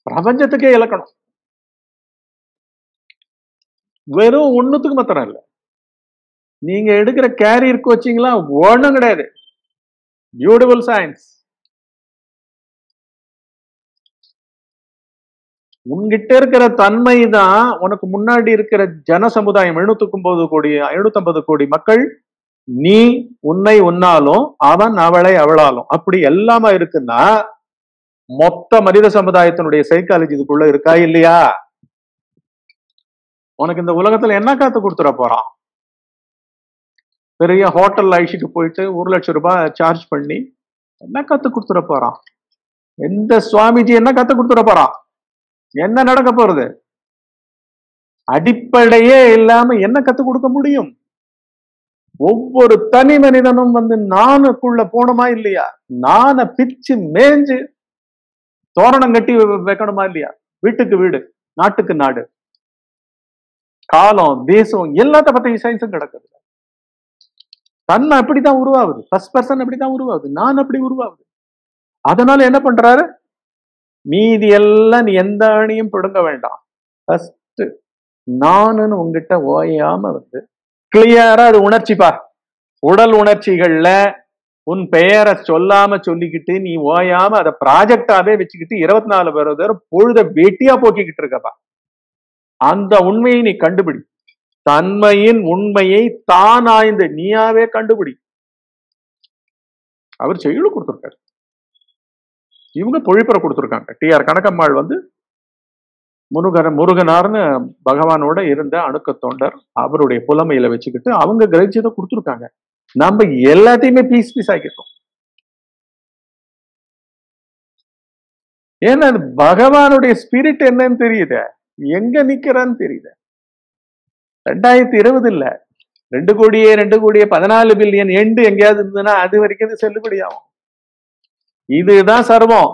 பிரபஞ்சத்துக்கே இலக்கணம் வெறும் ஒண்ணுத்துக்கு மாத்திரம் இல்ல நீங்க எடுக்கிற கேரியர் கோச்சிங்லாம் ஒண்ணும் கிடையாது பியூட்டிஃபுல் சயின்ஸ் உன்கிட்ட இருக்கிற தன்மை தான் உனக்கு முன்னாடி இருக்கிற ஜன சமுதாயம் எழுநூத்தி ஒன்பது கோடி எழுநூத்தி ஐம்பது கோடி மக்கள் நீ உன்னை உன்னாலும் அவன் அவளை அவளாலும் அப்படி எல்லாமா இருக்குன்னா மொத்த மனித சமுதாயத்தினுடைய சைக்காலஜி இதுக்குள்ள இருக்கா இல்லையா உனக்கு இந்த உலகத்துல என்ன காத்து கொடுத்துட போறான் பெரிய ஹோட்டல் அழிச்சிட்டு போயிட்டு ஒரு லட்சம் ரூபாய் சார்ஜ் பண்ணி என்ன கத்து கொடுத்துட போறான் எந்த சுவாமிஜி என்ன கத்து கொடுத்துட போறான் என்ன நடக்க போறது அடிப்படையே இல்லாம என்ன கத்து கொடுக்க முடியும் ஒவ்வொரு தனி மனிதனும் வந்து நானுக்குள்ள போனோமா இல்லையா நானை பிச்சு மேஞ்சு தோரணம் கட்டி வை- வைக்கணுமா இல்லையா வீட்டுக்கு வீடு நாட்டுக்கு நாடு காலம் தேசம் எல்லாத்த பத்தி சயின்ஸும் கிடக்குது தன்மை அப்படித்தான் உருவாகுது ஃபர்ஸ்ட் பர்சன் அப்படித்தான் உருவாகுது நான் அப்படி உருவாகுது அதனால என்ன பண்றாரு மீதி எல்லாம் நீ எந்த அணியும் பிடுங்க வேண்டாம் ஃபர்ஸ்ட் நானுன்னு உங்ககிட்ட ஓயாம வந்து கிளியரா அது உணர்ச்சிப்பா உடல் உணர்ச்சிகள்ல உன் பெயரை சொல்லாம சொல்லிக்கிட்டு நீ ஓயாம அதை ப்ராஜெக்டாவே வச்சுக்கிட்டு இருபத்தி நாலு பேர் நேரம் பொழுத வெட்டியா போக்கிக்கிட்டு இருக்கப்பா அந்த உண்மையை நீ கண்டுபிடி தன்மையின் உண்மையை தான் ஆய்ந்து நீயாவே கண்டுபிடி அவர் செய்யுள் கொடுத்திருக்காரு இவங்க பொழிப்புற கொடுத்திருக்காங்க டி ஆர் கனகம்மாள் வந்து முருகன் முருகனார்னு பகவானோட இருந்த அணுக்க தொண்டர் அவருடைய புலமையில வச்சுக்கிட்டு அவங்க கிரகிச்சதை கொடுத்துருக்காங்க நம்ம எல்லாத்தையுமே பீஸ் பீஸ் ஆக்கிட்டோம் ஏன்னா அது பகவானுடைய ஸ்பிரிட் என்னன்னு தெரியுது எங்க நிக்கிறான்னு தெரியுது ரெண்டாயிரத்தி இருபது இல்ல ரெண்டு கோடியே ரெண்டு கோடியே பதினாலு பில்லியன் எண்டு எங்கேயாவது இருந்ததுன்னா அது வரைக்கும் இது செல்லுபடியாகும் இதுதான் சர்வம்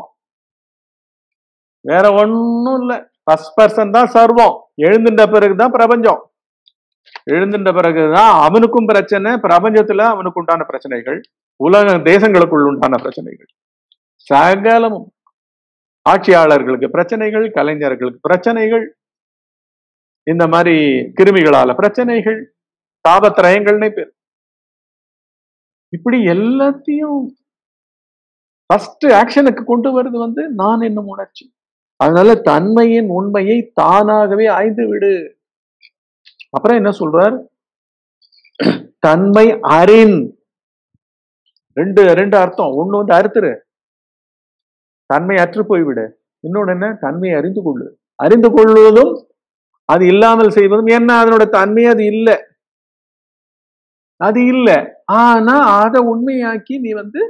வேற ஒண்ணும் இல்ல ஃபர்ஸ்ட் பர்சன் தான் சர்வம் எழுந்துட்ட பிறகுதான் பிரபஞ்சம் எழுந்துட்ட பிறகுதான் அவனுக்கும் பிரச்சனை பிரபஞ்சத்துல அவனுக்கு உண்டான பிரச்சனைகள் உலக தேசங்களுக்குள் உண்டான பிரச்சனைகள் சகலமும் ஆட்சியாளர்களுக்கு பிரச்சனைகள் கலைஞர்களுக்கு பிரச்சனைகள் இந்த மாதிரி கிருமிகளால பிரச்சனைகள் தாபத்திரயங்கள்னே பேர் இப்படி எல்லாத்தையும் ஃபர்ஸ்ட் ஆக்ஷனுக்கு கொண்டு வருது வந்து நான் என்னும் உணர்ச்சி அதனால தன்மையின் உண்மையை தானாகவே ஆய்ந்து விடு அப்புறம் என்ன சொல்றார் தன்மை அறின் ரெண்டு ரெண்டு அர்த்தம் ஒண்ணு வந்து அறுத்துரு தன்மை அற்று போய்விடு இன்னொன்னு என்ன தன்மையை அறிந்து கொள்ளு அறிந்து கொள்வதும் அது இல்லாமல் செய்வதும் என்ன அதனோட தன்மை அது இல்லை அது இல்லை ஆனா அதை உண்மையாக்கி நீ வந்து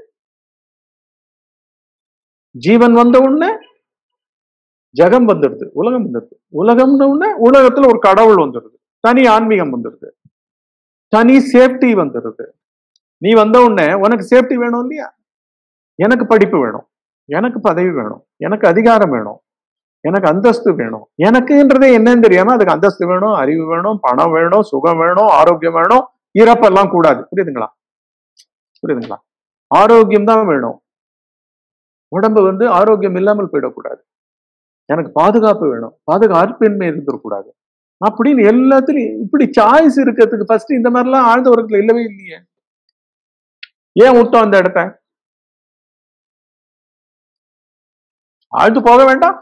ஜீவன் வந்த உடனே ஜெகம் வந்துடுது உலகம் வந்துடுது உலகம்னு உடனே உலகத்துல ஒரு கடவுள் வந்துடுது தனி ஆன்மீகம் வந்துடுது தனி சேஃப்டி வந்துடுது நீ வந்த உடனே உனக்கு சேஃப்டி வேணும் இல்லையா எனக்கு படிப்பு வேணும் எனக்கு பதவி வேணும் எனக்கு அதிகாரம் வேணும் எனக்கு அந்தஸ்து வேணும் எனக்குன்றதே என்னன்னு தெரியாம அதுக்கு அந்தஸ்து வேணும் அறிவு வேணும் பணம் வேணும் சுகம் வேணும் ஆரோக்கியம் வேணும் இறப்பெல்லாம் கூடாது புரியுதுங்களா புரியுதுங்களா ஆரோக்கியம் தான் வேணும் உடம்பு வந்து ஆரோக்கியம் இல்லாமல் போயிடக்கூடாது எனக்கு பாதுகாப்பு வேணும் பாதுகாப்பின்மை இருந்துடக்கூடாது அப்படின்னு எல்லாத்துலயும் இப்படி சாய்ஸ் இருக்கிறதுக்கு ஃபர்ஸ்ட் இந்த மாதிரிலாம் ஆழ்ந்த உலகத்துல இல்லவே இல்லையே ஏன் விட்டோம் அந்த இடத்த ஆழ்ந்து போக வேண்டாம்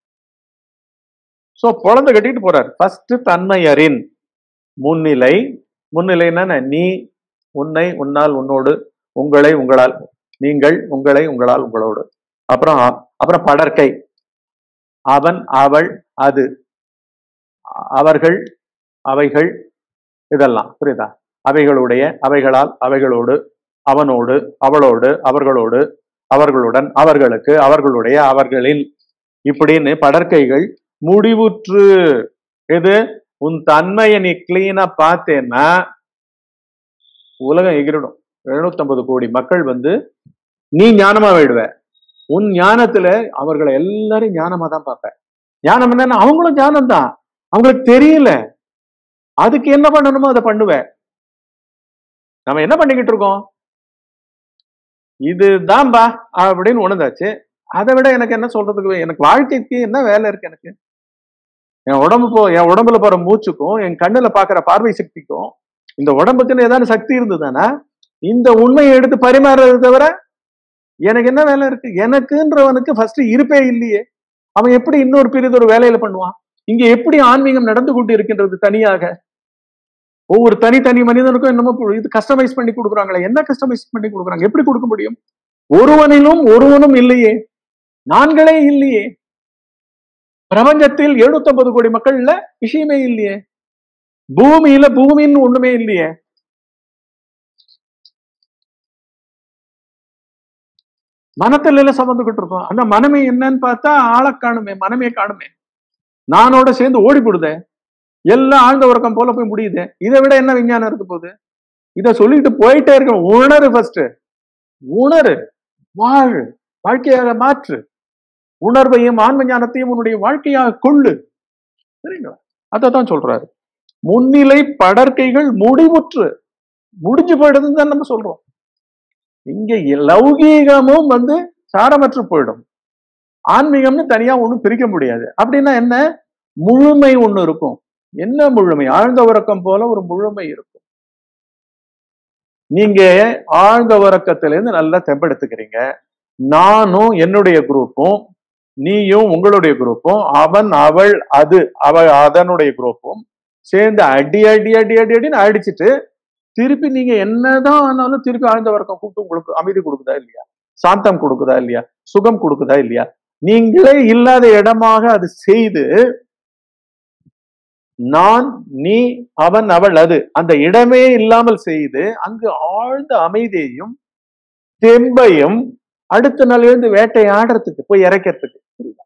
சோ குழந்தை கட்டிட்டு போறாரு ஃபர்ஸ்ட் தன்மையரின் முன்னிலை முன்னிலைன்னா என்ன? நீ உன்னை உன்னால் உன்னோடு உங்களை உங்களால் நீங்கள் உங்களை உங்களால் உங்களோடு அப்புறம் அப்புறம் படற்கை அவன் அவள் அது அவர்கள் அவைகள் இதெல்லாம் புரியுதா அவைகளுடைய அவைகளால் அவைகளோடு அவனோடு அவளோடு அவர்களோடு அவர்களுடன் அவர்களுக்கு அவர்களுடைய அவர்களில் இப்படின்னு படற்கைகள் முடிவுற்று எது உன் தன்மையை நீ கிளீனா பார்த்தேன்னா உலகம் எகிரிடும் எழுநூத்தி கோடி மக்கள் வந்து நீ ஞானமா போயிடுவ உன் ஞானத்துல அவர்களை எல்லாரும் ஞானமா தான் பார்ப்ப ஞானம் என்னன்னா அவங்களும் ஞானம் தான் அவங்களுக்கு தெரியல அதுக்கு என்ன பண்ணணுமோ அதை பண்ணுவ நம்ம என்ன பண்ணிக்கிட்டு இருக்கோம் இதுதான்பா அப்படின்னு உணர்ந்தாச்சு அதை விட எனக்கு என்ன சொல்றதுக்கு எனக்கு வாழ்க்கைக்கு என்ன வேலை இருக்கு எனக்கு என் உடம்பு போ என் உடம்புல போற மூச்சுக்கும் என் கண்ணுல பாக்குற பார்வை சக்திக்கும் இந்த உடம்புக்குன்னு ஏதாவது சக்தி இருந்ததுன்னா இந்த உண்மையை எடுத்து பரிமாறுறது தவிர எனக்கு என்ன வேலை இருக்கு எனக்குன்றவனுக்கு ஃபர்ஸ்ட் இருப்பே இல்லையே அவன் எப்படி இன்னொரு பெரியது ஒரு வேலையில பண்ணுவான் இங்க எப்படி ஆன்மீகம் நடந்து கொண்டு இருக்கின்றது தனியாக ஒவ்வொரு தனி தனி மனிதனுக்கும் என்னமோ பு- இது கஸ்டமைஸ் பண்ணி கொடுக்குறாங்களே என்ன கஸ்டமைஸ் பண்ணி கொடுக்குறாங்க எப்படி கொடுக்க முடியும் ஒருவனிலும் ஒருவனும் இல்லையே நான்களே இல்லையே பிரபஞ்சத்தில் 750 கோடி மக்கள்ல விஷயமே இல்லையே பூமியில பூமின்னு ஒண்ணுமே இல்லையே மனத்துல எல்லாம் சம்மந்துகிட்டு இருக்கோம் அந்த மனமே என்னன்னு பார்த்தா ஆளை காணுமே மனமே காணுமே நானோட சேர்ந்து ஓடி போடுதே எல்லாம் ஆழ்ந்த உறக்கம் போல போய் முடியுது இதை விட என்ன விஞ்ஞானம் இருக்க போகுது இத சொல்லிட்டு போயிட்டே இருக்க உணரு ஃபர்ஸ்ட் உணரு வாழ் வாழ்க்கையாக மாற்று உணர்வையும் ஆன்ம ஞானத்தையும் உன்னுடைய வாழ்க்கையாக கொள்ளு சரிங்களா அதத்தான் சொல்றாரு முன்னிலை படற்கைகள் முடிவுற்று முடிஞ்சு போயிடுதுன்னு தான் நம்ம சொல்றோம் இங்க லௌகீகமும் வந்து சாரமற்று போயிடும் ஆன்மீகம்னு தனியா ஒண்ணும் பிரிக்க முடியாது அப்படின்னா என்ன முழுமை ஒண்ணு இருக்கும் என்ன முழுமை ஆழ்ந்த உறக்கம் போல ஒரு முழுமை இருக்கும் நீங்க ஆழ்ந்த உறக்கத்துல இருந்து நல்லா தெம்பெடுத்துக்கிறீங்க நானும் என்னுடைய குரூப்பும் நீயும் உங்களுடைய குரூப்பும் அவன் அவள் அது அவ அதனுடைய குரூப்பும் சேர்ந்து அடி அடி அடி அடி அடின்னு அடிச்சிட்டு திருப்பி நீங்க என்னதான் ஆனாலும் திருப்பி ஆழ்ந்த உறக்கம் கூப்பிட்டு உங்களுக்கு அமைதி கொடுக்குதா இல்லையா சாந்தம் கொடுக்குதா இல்லையா சுகம் கொடுக்குதா இல்லையா நீங்களே இல்லாத இடமாக அது செய்து நான் நீ அவன் அவள் அது அந்த இடமே இல்லாமல் செய்து அங்கு ஆழ்ந்த அமைதியையும் தெம்பையும் அடுத்த நாள் எழுந்து வேட்டையாடுறதுக்கு போய் இறைக்கிறதுக்கு புரியுதா?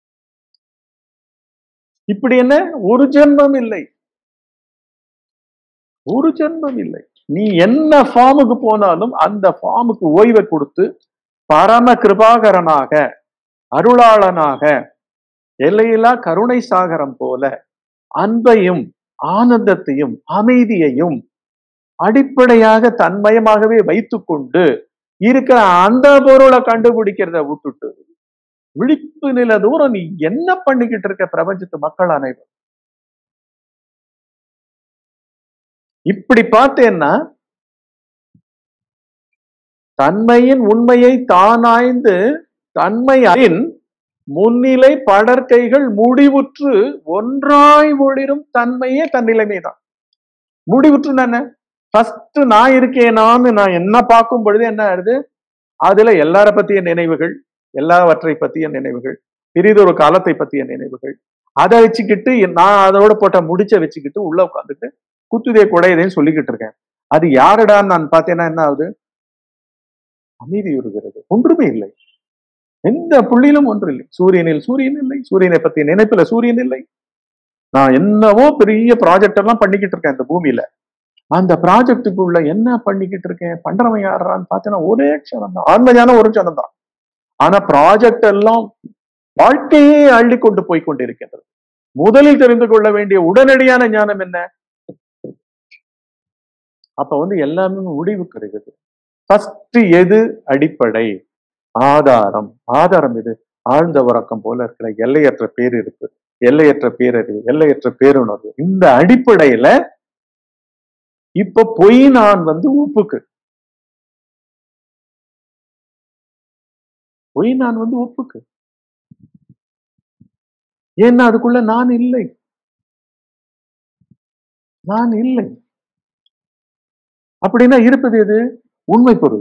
இப்படி என்ன ஒரு ஜென்மம் இல்லை ஒரு ஜென்மம் இல்லை நீ என்ன ஃபார்முக்கு போனாலும் அந்த ஃபார்முக்கு ஓய்வை கொடுத்து பரம கிருபாகரனாக அருளாளனாக எல்லையில்லா கருணை சாகரம் போல அன்பையும் ஆனந்தத்தையும் அமைதியையும் அடிப்படையாக தன்மயமாகவே வைத்துக்கொண்டு இருக்கிற அந்த பொருளை கண்டுபிடிக்கிறத விட்டுட்டு விழிப்பு நில தூரம் நீ என்ன பண்ணிக்கிட்டு இருக்க பிரபஞ்சத்து மக்கள் அனைவரும் இப்படி பார்த்தேன்னா தன்மையின் உண்மையை தானாய்ந்து தன்மை அறின் முன்னிலை படற்கைகள் முடிவுற்று ஒன்றாய் ஒளிரும் தன்மையே தன்னிலைமை தான் முடிவுற்று என்ன ஃபர்ஸ்ட் நான் இருக்கேனான்னு நான் என்ன பார்க்கும் பொழுது என்ன ஆகுது அதுல எல்லார பத்திய நினைவுகள் எல்லாவற்றை பத்திய நினைவுகள் பிரிதொரு காலத்தை பத்திய நினைவுகள் அதை வச்சுக்கிட்டு நான் அதோட போட்ட முடிச்ச வச்சுக்கிட்டு உள்ள உட்காந்துட்டு குத்துதே குடையதேன்னு சொல்லிக்கிட்டு இருக்கேன் அது யாருடான்னு நான் பார்த்தேன்னா என்ன ஆகுது அமைதி உருகிறது ஒன்றுமே இல்லை எந்த புள்ளியிலும் ஒன்று இல்லை சூரியனில் சூரியன் இல்லை சூரியனை பத்தி நினைப்புல சூரியன் இல்லை நான் என்னவோ பெரிய ப்ராஜெக்ட் எல்லாம் பண்ணிக்கிட்டு இருக்கேன் இந்த பூமியில அந்த ப்ராஜெக்டுக்குள்ள என்ன பண்ணிக்கிட்டு இருக்கேன் பண்றவன் யாரான்னு பார்த்தேன்னா ஒரே க்ஷணம் தான் ஆன்மஞான ஒரு க்ஷணம் தான் ஆனா ப்ராஜெக்ட் எல்லாம் வாழ்க்கையே அள்ளி கொண்டு போய் கொண்டிருக்கின்றது முதலில் தெரிந்து கொள்ள வேண்டிய உடனடியான ஞானம் என்ன அப்ப வந்து எல்லாமே முடிவுக்கு இருக்குது ஃபர்ஸ்ட் எது அடிப்படை ஆதாரம் ஆதாரம் இது ஆழ்ந்த உறக்கம் போல இருக்கிற எல்லையற்ற பேரிருப்பு எல்லையற்ற பேரறிவு எல்லையற்ற பேருணர்வு இந்த அடிப்படையில இப்ப பொய் நான் வந்து உப்புக்கு பொய் நான் வந்து உப்புக்கு ஏன்னா அதுக்குள்ள நான் இல்லை நான் இல்லை அப்படின்னா இருப்பது எது உண்மை பொருள்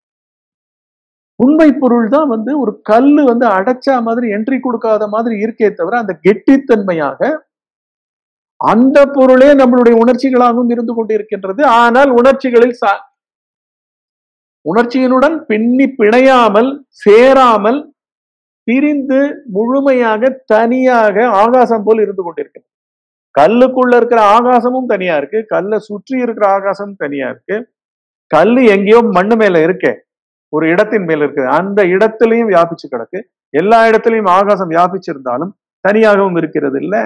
உண்மை பொருள் தான் வந்து ஒரு கல்லு வந்து அடைச்சா மாதிரி என்ட்ரி கொடுக்காத மாதிரி இருக்கே தவிர அந்த கெட்டித்தன்மையாக அந்த பொருளே நம்மளுடைய உணர்ச்சிகளாகவும் இருந்து கொண்டிருக்கின்றது ஆனால் உணர்ச்சிகளில் சா உணர்ச்சியினுடன் பின்னி பிணையாமல் சேராமல் பிரிந்து முழுமையாக தனியாக ஆகாசம் போல் இருந்து கொண்டிருக்கிறது கல்லுக்குள்ள இருக்கிற ஆகாசமும் தனியா இருக்கு கல்லை சுற்றி இருக்கிற ஆகாசமும் தனியா இருக்கு கல்லு எங்கேயோ மண்ணு மேல இருக்கே ஒரு இடத்தின் மேல இருக்குது அந்த இடத்திலையும் வியாபிச்சு கிடக்கு எல்லா இடத்துலயும் ஆகாசம் வியாபிச்சிருந்தாலும் தனியாகவும் இருக்கிறது இல்ல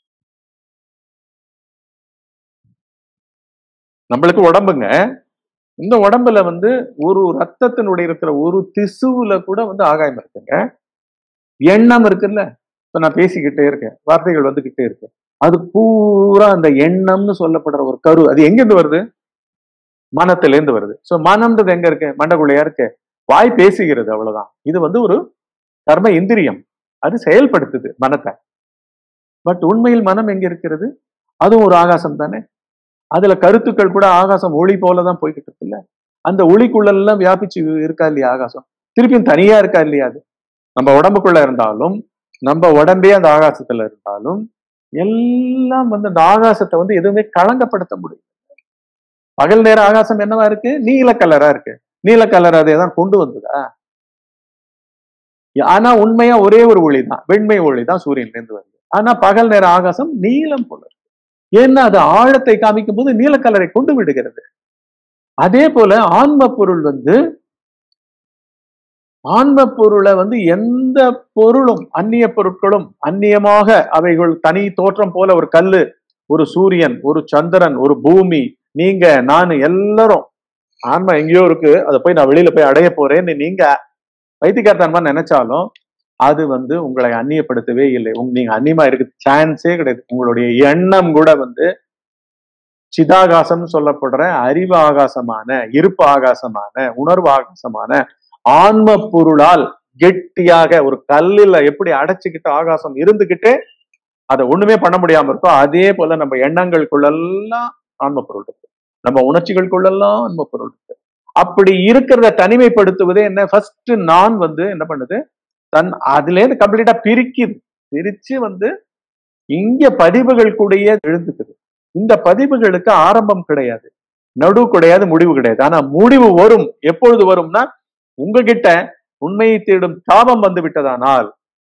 நம்மளுக்கு உடம்புங்க இந்த உடம்புல வந்து ஒரு ரத்தத்தினுடைய இருக்கிற ஒரு திசுவுல கூட வந்து ஆகாயம் இருக்குங்க எண்ணம் இருக்குல்ல இப்ப நான் பேசிக்கிட்டே இருக்கேன் வார்த்தைகள் வந்துகிட்டே இருக்கு அது பூரா அந்த எண்ணம்னு சொல்லப்படுற ஒரு கரு அது எங்க இருந்து வருது மனத்துல இருந்து வருது சோ மனம்ன்றது எங்க இருக்கு மண்டக்குள்ளையா இருக்கு வாய் பேசுகிறது அவ்வளவுதான் இது வந்து ஒரு கர்ம இந்திரியம் அது செயல்படுத்துது மனத்தை பட் உண்மையில் மனம் எங்க இருக்கிறது அதுவும் ஒரு ஆகாசம் தானே அதுல கருத்துக்கள் கூட ஆகாசம் ஒளி போலதான் போய்கிட்டு இருக்குல்ல அந்த ஒளிக்குள்ளெல்லாம் வியாபிச்சு இருக்கா இல்லையா ஆகாசம் திருப்பியும் தனியா இருக்கா இல்லையா அது நம்ம உடம்புக்குள்ள இருந்தாலும் நம்ம உடம்பே அந்த ஆகாசத்துல இருந்தாலும் எல்லாம் வந்து அந்த ஆகாசத்தை வந்து எதுவுமே களங்கப்படுத்த முடியும் பகல் நேர ஆகாசம் என்னவா இருக்கு நீல கலரா இருக்கு நீல கலர் அதை தான் கொண்டு வந்ததா ஆனா உண்மையா ஒரே ஒரு ஒளி தான் வெண்மை ஒளி தான் சூரியன்ல இருந்து வருது ஆனா பகல் நேர ஆகாசம் நீலம் போல இருக்கு ஏன்னா அது ஆழத்தை காமிக்கும் போது நீல கலரை கொண்டு விடுகிறது அதே போல ஆன்ம பொருள் வந்து ஆன்ம பொருளை வந்து எந்த பொருளும் அந்நிய பொருட்களும் அந்நியமாக அவைகள் தனி தோற்றம் போல ஒரு கல்லு ஒரு சூரியன் ஒரு சந்திரன் ஒரு பூமி நீங்க நான் எல்லாரும் ஆன்மா எங்கேயோ இருக்கு அதை போய் நான் வெளியில போய் அடைய போறேன்னு நீங்க வைத்தியக்காரத்தனமா நினைச்சாலும் அது வந்து உங்களை அந்நியப்படுத்தவே இல்லை உங்க நீங்க அந்நியமா இருக்கு சான்ஸே கிடையாது உங்களுடைய எண்ணம் கூட வந்து சிதாகாசம் சொல்லப்படுற அறிவு ஆகாசமான இருப்பு ஆகாசமான உணர்வு ஆகாசமான ஆன்ம பொருளால் கெட்டியாக ஒரு கல்லில் எப்படி அடைச்சுக்கிட்டு ஆகாசம் இருந்துகிட்டே அதை ஒண்ணுமே பண்ண முடியாம இருக்கோ அதே போல நம்ம எண்ணங்களுக்குள்ளெல்லாம் ஆன்ம பொருள் இருக்கு நம்ம உணர்ச்சிகளுக்குள்ளெல்லாம் ஆன்ம பொருள் இருக்கு அப்படி இருக்கிறத தனிமைப்படுத்துவதே என்ன ஃபர்ஸ்ட் நான் வந்து என்ன பண்ணுது தன் அதுல இருந்து கம்ப்ளீட்டா பிரிக்குது பிரிச்சு வந்து இங்க பதிவுகள் கூடயே எழுந்துக்குது இந்த பதிவுகளுக்கு ஆரம்பம் கிடையாது நடு கிடையாது முடிவு கிடையாது ஆனா முடிவு வரும் எப்பொழுது வரும்னா உங்ககிட்ட உண்மையை தேடும் தாபம் வந்து விட்டதானால்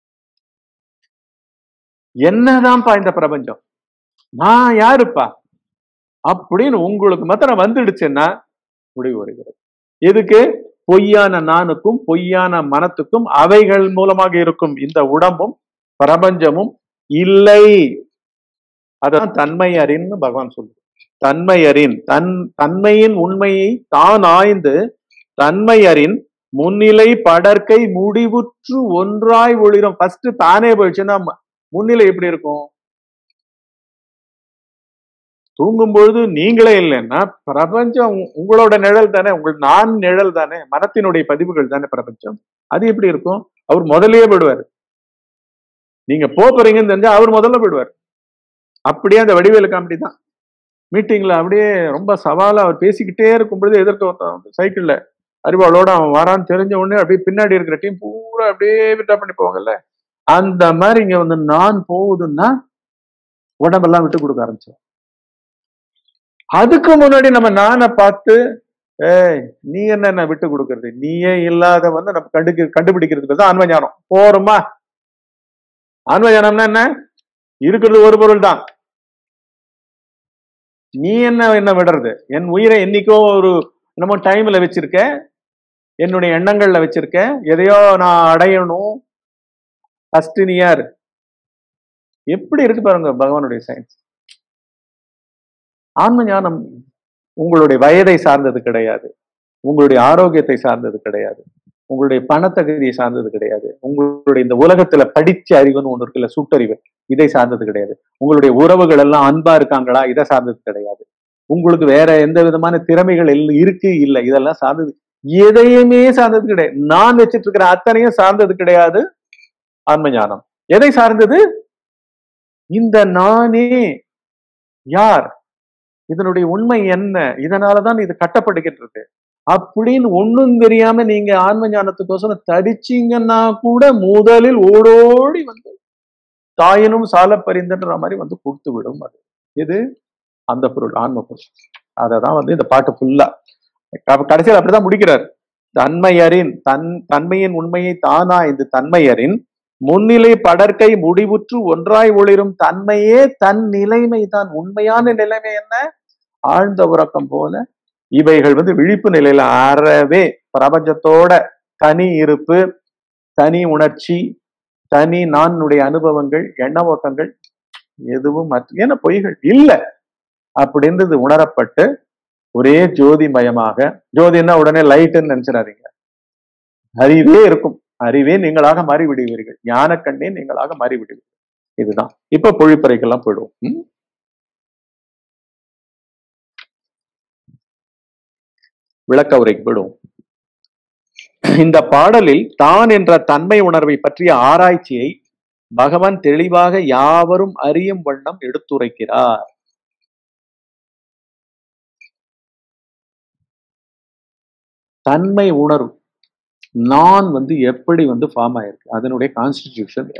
என்னதான்ப்பா இந்த பிரபஞ்சம் நான் யாருப்பா அப்படின்னு உங்களுக்கு மாத்திரம் வந்துடுச்சுன்னா முடிவு வருகிறது எதுக்கு பொய்யான நானுக்கும் பொய்யான மனத்துக்கும் அவைகள் மூலமாக இருக்கும் இந்த உடம்பும் பிரபஞ்சமும் இல்லை அதான் தன்மை அறின்னு பகவான் சொல்லுது தன்மை அறின் தன் தன்மையின் உண்மையை தான் ஆய்ந்து தன்மை அறின் முன்னிலை படற்கை முடிவுற்று ஒன்றாய் ஒளிரும் ஃபர்ஸ்ட் தானே போயிடுச்சுன்னா முன்னிலை எப்படி இருக்கும் தூங்கும் பொழுது நீங்களே இல்லைன்னா பிரபஞ்சம் உங்களோட நிழல் தானே உங்கள் நான் நிழல் தானே மனத்தினுடைய பதிவுகள் தானே பிரபஞ்சம் அது எப்படி இருக்கும் அவர் முதல்லயே போயிடுவார் நீங்க போறீங்கன்னு தெரிஞ்சா அவர் முதல்ல போயிடுவார் அப்படியே அந்த வடிவேலு காமெடி தான் மீட்டிங்ல அப்படியே ரொம்ப சவாலா அவர் பேசிக்கிட்டே இருக்கும் பொழுது எதிர்க்க ஒருத்தன் சைக்கிள்ல அறிவாளோட அவன் வரான்னு தெரிஞ்ச உடனே அப்படியே பின்னாடி இருக்கிற டீம் பூரா அப்படியே விட்டா பண்ணி போவாங்கல்ல அந்த மாதிரி இங்க வந்து நான் போகுதுன்னா உடம்பெல்லாம் விட்டு கொடுக்க ஆரம்பிச்சோம் அதுக்கு முன்னாடி நம்ம நானை பார்த்து ஏய் நீ என்ன விட்டு கொடுக்கறது நீயே இல்லாத வந்து நம்ம கண்டு கண்டுபிடிக்கிறதுக்கு தான் ஆன்ம ஞானம் போறோமா ஆன்ம ஞானம்னா என்ன இருக்கிறது ஒரு பொருள் தான் நீ என்ன என்ன விடுறது என் உயிரை என்னைக்கோ ஒரு நம்ம டைம்ல வச்சிருக்க என்னுடைய எண்ணங்கள்ல வச்சிருக்க எதையோ நான் அடையணும் ஃபர்ஸ்ட் நீ யார் எப்படி இருக்கு பாருங்க பகவானுடைய சயின்ஸ் ஆன்ம ஞானம் உங்களுடைய வயதை சார்ந்தது கிடையாது உங்களுடைய ஆரோக்கியத்தை சார்ந்தது கிடையாது உங்களுடைய பணத்தகுதியை சார்ந்தது கிடையாது உங்களுடைய இந்த உலகத்துல படிச்ச அறிவுன்னு ஒண்ணு இருக்குல்ல சுட்டறிவு இதை சார்ந்தது கிடையாது உங்களுடைய உறவுகள் எல்லாம் அன்பா இருக்காங்களா இதை சார்ந்தது கிடையாது உங்களுக்கு வேற எந்த விதமான திறமைகள் இருக்கு இல்லை இதெல்லாம் சார்ந்தது எதையுமே சார்ந்தது கிடையாது நான் வச்சிட்டு இருக்கிற அத்தனையும் சார்ந்தது கிடையாது ஆன்ம ஞானம் எதை சார்ந்தது இந்த நானே யார் இதனுடைய உண்மை என்ன இதனாலதான் இது கட்டப்படுகின்றது அப்படின்னு ஒண்ணும் தெரியாம நீங்க ஆன்ம ஞானத்துக்கோசரம் தடிச்சீங்கன்னா கூட முதலில் ஓடோடி வந்து தாயினும் சால பரிந்துன்ற மாதிரி வந்து கொடுத்து விடும் அது இது அந்த பொருள் ஆன்ம பொருள் அததான் வந்து இந்த பாட்டு ஃபுல்லா கடைசியில் அப்படிதான் முடிக்கிறார் தன்மையரின் தன் தன்மையின் உண்மையை தானா இந்த தன்மையரின் முன்னிலை படற்கை முடிவுற்று ஒன்றாய் ஒளிரும் தன்மையே தன் நிலைமை தான் உண்மையான நிலைமை என்ன ஆழ்ந்த உறக்கம் போல இவைகள் வந்து விழிப்பு நிலையில அறவே பிரபஞ்சத்தோட தனி இருப்பு தனி உணர்ச்சி தனி நானுடைய அனுபவங்கள் எண்ண ஓட்டங்கள் எதுவும் மற்ற ஏன்னா பொய்கள் இல்லை அப்படின்றது உணரப்பட்டு ஒரே ஜோதிமயமாக ஜோதின்னா உடனே லைட்டுன்னு நினைச்சிடாதீங்க அறிவே இருக்கும் அறிவே நீங்களாக மாறி விடுவீர்கள் ஞான கண்ணே நீங்களாக மாறி விடுவீர்கள் இதுதான் இப்ப பொழிப்பறைக்கெல்லாம் போயிடுவோம் ம்? விளக்க உரைக்கு போயிடுவோம் இந்த பாடலில் தான் என்ற தன்மை உணர்வை பற்றிய ஆராய்ச்சியை பகவான் தெளிவாக யாவரும் அறியும் வண்ணம் எடுத்துரைக்கிறார் தன்மை உணர்வு நான் வந்து எப்படி வந்து ஃபார்ம் ஆயிருக்கு அதனுடைய கான்ஸ்டிடியூஷன்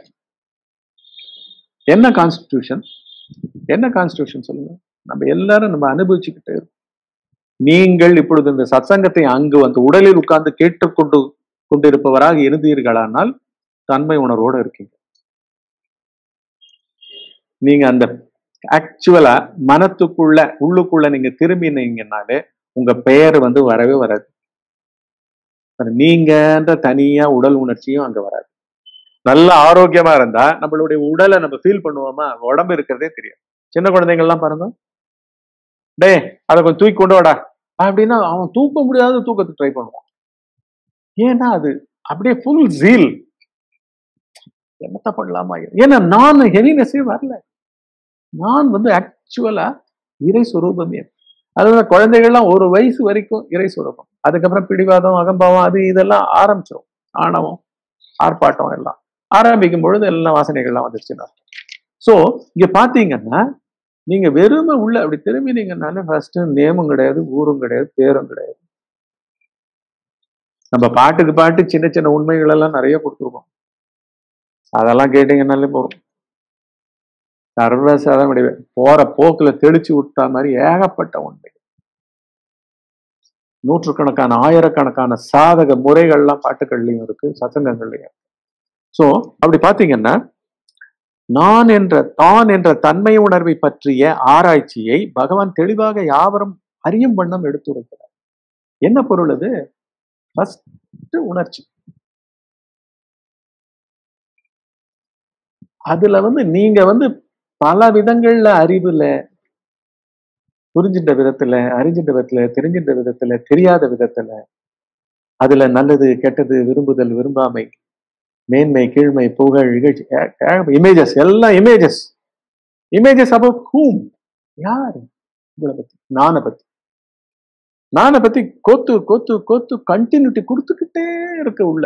என்ன கான்ஸ்டிடியூஷன் என்ன கான்ஸ்டிடியூஷன் சொல்லுங்க நம்ம எல்லாரும் நம்ம அனுபவிச்சுக்கிட்டு இருக்கோம். நீங்கள் இப்பொழுது இந்த சத்சங்கத்தை அங்கு வந்து உடலில் உட்கார்ந்து கேட்டுக்கொண்டு கொண்டிருப்பவராக இருந்தீர்களானால் தன்மை உணர்வோட இருக்கீங்க நீங்க அந்த ஆக்சுவலா மனத்துக்குள்ள உள்ளுக்குள்ள நீங்க திரும்பினீங்கன்னாலே உங்க பெயர் வந்து வரவே வராது நீங்கன்ற தனியா உடல் உணர்ச்சியும் அங்க வராது நல்ல ஆரோக்கியமா இருந்தா நம்மளுடைய உடலை நம்ம ஃபீல் பண்ணுவோமா உடம்பு இருக்கிறதே தெரியும் சின்ன குழந்தைங்க எல்லாம் பாருங்க டே அதை கொஞ்சம் தூக்கி கொண்டு வாடா அப்படின்னா அவன் தூக்க முடியாத தூக்கத்தை ட்ரை பண்ணுவான் ஏன்னா அது அப்படியே ஃபுல் ஜீல் என்னத்த பண்ணலாமா ஏன்னா நான் ஹெவினஸே வரல நான் வந்து ஆக்சுவலா இறை சுரூபமே அதாவது குழந்தைகள்லாம் ஒரு வயசு வரைக்கும் இறை சுரூபம் அதுக்கப்புறம் பிடிவாதம் அகம்பாவம் அது இதெல்லாம் ஆரம்பிச்சிடும் ஆணவம் ஆர்ப்பாட்டம் எல்லாம் ஆரம்பிக்கும் பொழுது எல்லாம் வாசனைகள்லாம் வந்துருச்சுன்னா ஸோ இங்க பாத்தீங்கன்னா நீங்க வெறுமை உள்ள அப்படி திரும்பினீங்கன்னாலே ஃபர்ஸ்ட் நேமும் கிடையாது ஊரும் கிடையாது பேரும் கிடையாது நம்ம பாட்டுக்கு பாட்டு சின்ன சின்ன உண்மைகள் எல்லாம் நிறைய கொடுத்துருக்கோம் அதெல்லாம் கேட்டீங்கன்னாலே போதும் சர்வசாதம் முடிவு போற போக்குல தெளிச்சு விட்டா மாதிரி ஏகப்பட்ட உண்மை நூற்றுக்கணக்கான ஆயிரக்கணக்கான சாதக முறைகள்லாம் பாட்டுகள்லையும் இருக்கு சத்தங்கங்கள்லையும் சோ அப்படி பாத்தீங்கன்னா நான் என்ற தான் என்ற தன்மை உணர்வை பற்றிய ஆராய்ச்சியை பகவான் தெளிவாக யாவரும் அறியும் வண்ணம் எடுத்துரைக்கிறார் என்ன பொருள் அது ஃபர்ஸ்ட் உணர்ச்சி அதுல வந்து நீங்க வந்து பல விதங்கள்ல அறிவுல புரிஞ்சின்ற விதத்துல அறிஞ்சின்ற விதத்துல தெரிஞ்சின்ற விதத்துல தெரியாத விதத்துல அதுல நல்லது கெட்டது விரும்புதல் விரும்பாமை மேன்மை கீழ்மை புகழ் இகழ்ச்சி இமேஜஸ் எல்லாம் இமேஜஸ் இமேஜஸ் அபவுட் ஹூம் யார் உங்களை பத்தி நானை பத்தி நானை பத்தி கோத்து கோத்து கோத்து கண்டினியூட்டி கொடுத்துக்கிட்டே இருக்க உள்ள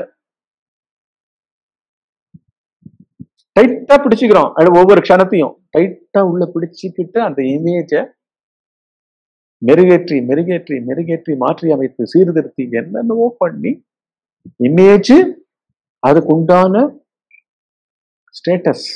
டைட்டா பிடிச்சுக்கிறோம் அது ஒவ்வொரு க்ஷணத்தையும் டைட்டா உள்ள பிடிச்சுக்கிட்டு அந்த இமேஜ மெருகேற்றி மெருகேற்றி மெருகேற்றி மாற்றி அமைத்து சீர்திருத்தி என்னென்னவோ பண்ணி இமேஜ் அதுக்கு உண்டான ஸ்டேட்டஸ்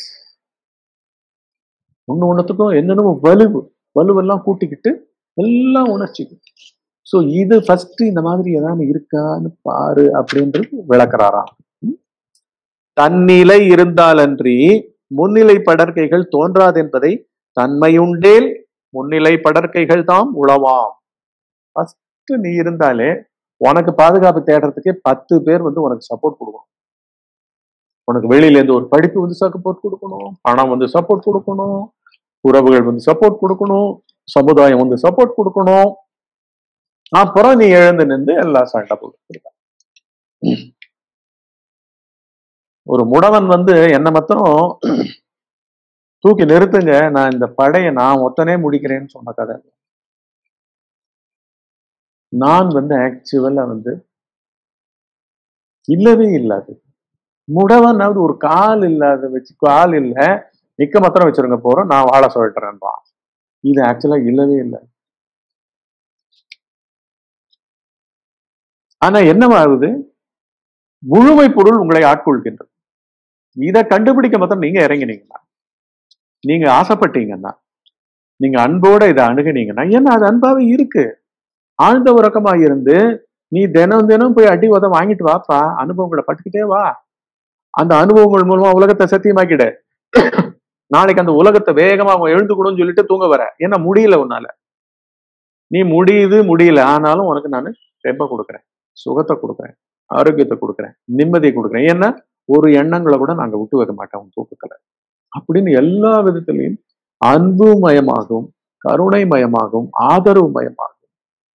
ஒண்ணு ஒண்ணுத்துக்கும் என்னென்னமோ வலுவு வலுவெல்லாம் கூட்டிக்கிட்டு எல்லாம் உணர்ச்சிக்கும் ஸோ இது ஃபர்ஸ்ட் இந்த மாதிரி ஏதாவது இருக்கான்னு பாரு அப்படின்றது விளக்குறாராம் தன்னிலை இருந்தாலன்றி முன்னிலை படற்கைகள் தோன்றாதென்பதை தன்மையுண்டேல் முன்னிலை படற்கைகள் தாம் உளவாம் ஃபர்ஸ்ட் நீ இருந்தாலே உனக்கு பாதுகாப்பு தேடுறதுக்கே பத்து பேர் வந்து உனக்கு சப்போர்ட் கொடுக்கணும் உனக்கு வெளியில இருந்து ஒரு படிப்பு வந்து சப்போர்ட் கொடுக்கணும் பணம் வந்து சப்போர்ட் கொடுக்கணும் உறவுகள் வந்து சப்போர்ட் கொடுக்கணும் சமுதாயம் வந்து சப்போர்ட் கொடுக்கணும் அப்புறம் நீ எழுந்து நின்று எல்லா சண்டை போட்டு ஒரு முடவன் வந்து என்ன மாத்திரம் தூக்கி நிறுத்துங்க நான் இந்த படையை நான் ஒத்தனே முடிக்கிறேன்னு சொன்ன கதை நான் வந்து ஆக்சுவலா வந்து இல்லவே இல்லாது முடவனாவது ஒரு கால் இல்லாத வச்சு கால் இல்ல நிக்க மாத்திரம் வச்சிருங்க போறோம் நான் வாழ சொல்லிட்டுறேன்பா இது ஆக்சுவலா இல்லவே இல்லை ஆனா என்னவாகுது முழுமை பொருள் உங்களை ஆட்கொள்கின்றது இதை கண்டுபிடிக்க மாத்திரம் நீங்க இறங்கினீங்கன்னா நீங்க ஆசைப்பட்டீங்கன்னா நீங்க அன்போட இதை அணுகுனீங்கன்னா ஏன்னா அது அன்பாவே இருக்கு ஆழ்ந்த உறக்கமா இருந்து நீ தினம் தினம் போய் அடி உதம் வாங்கிட்டு வாப்பா அனுபவங்களை பட்டுக்கிட்டே வா அந்த அனுபவங்கள் மூலமா உலகத்தை சத்தியமாக்கிடு நாளைக்கு அந்த உலகத்தை வேகமா எழுந்துக்கணும்னு சொல்லிட்டு தூங்க வர ஏன்னா முடியல உன்னால நீ முடியுது முடியல ஆனாலும் உனக்கு நான் தெம்ப கொடுக்குறேன் சுகத்தை கொடுக்குறேன் ஆரோக்கியத்தை கொடுக்குறேன் நிம்மதியை கொடுக்குறேன் ஏன்னா ஒரு எண்ணங்களை கூட நாங்க விட்டு வைக்க மாட்டோம் உன் தூக்கத்துல அப்படின்னு எல்லா விதத்திலையும் அன்பு மயமாகவும் கருணை மயமாகவும் ஆதரவு மயமாகவும்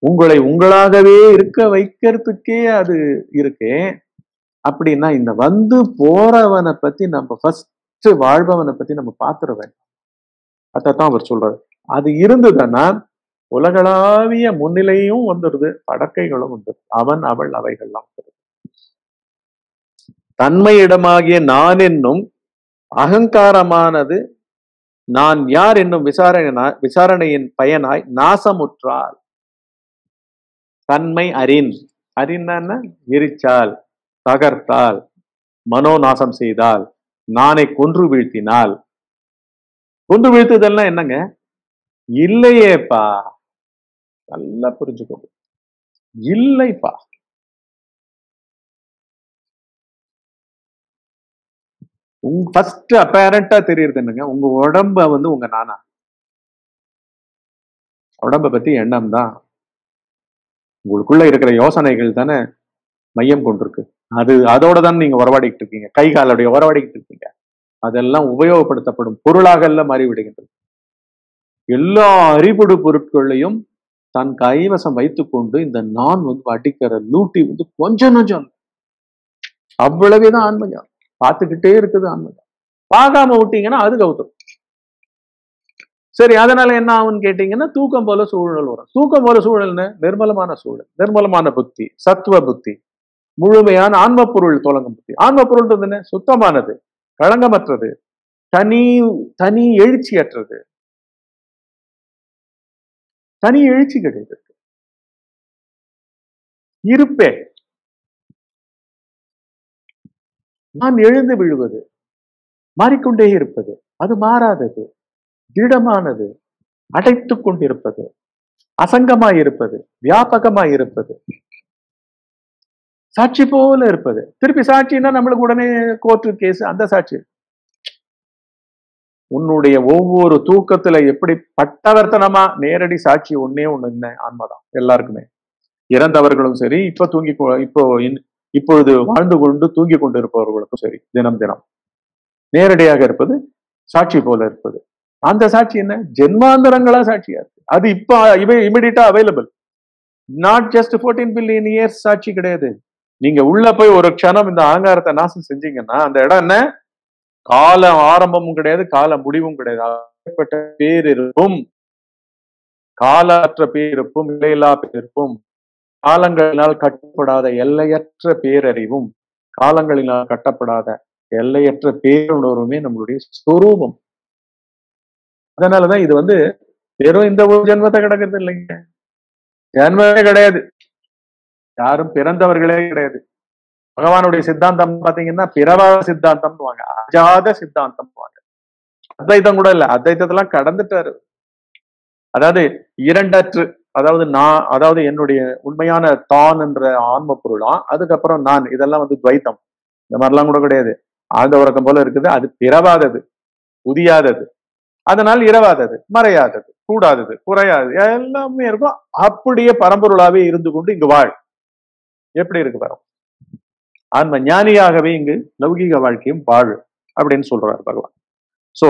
உங்களை உங்களாகவே இருக்க வைக்கிறதுக்கே அது இருக்கு அப்படின்னா இந்த வந்து போறவனை பத்தி நம்ம ஃபர்ஸ்ட் வாழ்பவனை பத்தி நம்ம பாத்துட வேண்டும் அதான் அவர் சொல்றாரு அது இருந்ததுன்னா உலகளாவிய முன்னிலையும் வந்துடுது படக்கைகளும் வந்துடுது அவன் அவள் அவைகள்லாம் வந்துடுது தன்மையிடமாகிய நான் என்னும் அகங்காரமானது நான் யார் என்னும் விசாரணை விசாரணையின் பயனாய் நாசமுற்றால் தன்மை அறின் அறின்னா எரிச்சால் தகர்த்தால் மனோநாசம் செய்தால் நானை கொன்று வீழ்த்தினால் கொன்று வீழ்த்துதல்னா என்னங்க இல்லையேப்பா நல்லா புரிஞ்சுக்கோங்க இல்லைப்பா உங்க ஃபர்ஸ்ட் அப்பேரண்டா தெரியுது என்னங்க உங்க உடம்ப வந்து உங்க நானா உடம்ப பத்தி எண்ணம் தான் உங்களுக்குள்ள இருக்கிற யோசனைகள் தானே மையம் கொண்டிருக்கு அது அதோட தான் நீங்க உறவாடிக்கிட்டு இருக்கீங்க கை காலுடைய உறவாடிக்கிட்டு இருக்கீங்க அதெல்லாம் உபயோகப்படுத்தப்படும் பொருளாக எல்லாம் மாறி விடுகின்றது எல்லா அறிவுடு பொருட்களையும் தன் கைவசம் வைத்துக்கொண்டு இந்த நான் வந்து அடிக்கிற லூட்டி வந்து கொஞ்சம் நஞ்சம் அவ்வளவேதான் ஆன்மீகம் பார்த்துக்கிட்டே இருக்குது ஆன்மீகம் பார்க்காம விட்டீங்கன்னா அது கௌதம் சரி அதனால என்ன ஆகும்னு கேட்டீங்கன்னா தூக்கம் போல சூழல் வரும் தூக்கம் போல சூழல்னு நிர்மலமான சூழல் நிர்மலமான புத்தி சத்துவ புத்தி முழுமையான ஆன்ம பொருள் தொடங்கும் புத்தி ஆன்ம பொருள் என்ன சுத்தமானது களங்கமற்றது தனி தனி எழுச்சியற்றது தனி எழுச்சி கிடையாது இருப்பே நான் எழுந்து விழுவது மாறிக்கொண்டே இருப்பது அது மாறாதது திடமானது அடைத்து கொண்டிருப்பது அசங்கமாய் இருப்பது வியாபகமாய் இருப்பது சாட்சி போல இருப்பது திருப்பி சாட்சின்னா நம்மளுக்கு உடனே கோர்ட்டு கேஸ் அந்த சாட்சி உன்னுடைய ஒவ்வொரு தூக்கத்துல எப்படி பட்டவர்த்தனமா நேரடி சாட்சி ஒன்னே ஒண்ணு என்ன ஆன்மதான் எல்லாருக்குமே இறந்தவர்களும் சரி இப்ப தூங்கி இப்போ இப்பொழுது வாழ்ந்து கொண்டு தூங்கி கொண்டு இருப்பவர்களுக்கும் சரி தினம் தினம் நேரடியாக இருப்பது சாட்சி போல இருப்பது அந்த சாட்சி என்ன ஜென்மாந்தரங்களா சாட்சியா இருக்கு அது இப்ப இவை இமிடியட்டா available not just fourteen billion years சாட்சி கிடையாது நீங்க உள்ள போய் ஒரு க்ஷணம் இந்த ஆங்காரத்தை நாசம் செஞ்சீங்கன்னா அந்த இடம் என்ன கால ஆரம்பமும் கிடையாது கால முடிவும் கிடையாது பேரிருப்பும் காலற்ற பேரிருப்பும் இல்லையில்லா பேரிருப்பும் காலங்களினால் கட்டப்படாத எல்லையற்ற பேரறிவும் காலங்களினால் கட்டப்படாத எல்லையற்ற பேருணர்வுமே நம்மளுடைய ஸ்வரூபம் அதனாலதான் இது வந்து வெறும் இந்த ஒரு ஜென்மத்தை கிடக்கிறது இல்லைங்க ஜென்மமே கிடையாது யாரும் பிறந்தவர்களே கிடையாது பகவானுடைய சித்தாந்தம் பாத்தீங்கன்னா பிறவாத சித்தாந்தம் அஜாத சித்தாந்தம் அத்வைத்தம் கூட இல்ல அத்வைத்தத்தெல்லாம் கடந்துட்டாரு அதாவது இரண்டற்று அதாவது நான் அதாவது என்னுடைய உண்மையான தான் என்ற ஆன்ம பொருளா அதுக்கப்புறம் நான் இதெல்லாம் வந்து துவைத்தம் இந்த மாதிரிலாம் கூட கிடையாது ஆழ்ந்த உறக்கம் போல இருக்குது அது பிறவாதது புதியாதது அதனால் இரவாதது மறையாதது கூடாதது குறையாதது எல்லாமே இருக்கும் அப்படியே பரம்பொருளாவே இருந்து கொண்டு இங்கு வாழ் எப்படி இருக்கு வரும் ஆன்ம ஞானியாகவே இங்கு லௌகீக வாழ்க்கையும் வாழு அப்படின்னு சொல்றாரு பகவான் சோ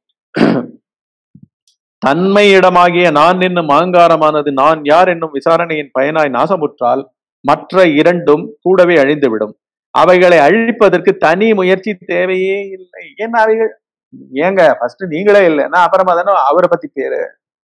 தன்மையிடமாகிய நான் என்னும் அகங்காரமானது நான் யார் என்னும் விசாரணையின் பயனாய் நாசமுற்றால் மற்ற இரண்டும் கூடவே அழிந்துவிடும் அவைகளை அழிப்பதற்கு தனி முயற்சி தேவையே இல்லை ஏன்னா அவைகள் ஏங்க ஃபர்ஸ்ட் நீங்களே இல்லைன்னா அப்புறமா தானே அவரை பத்தி பேரு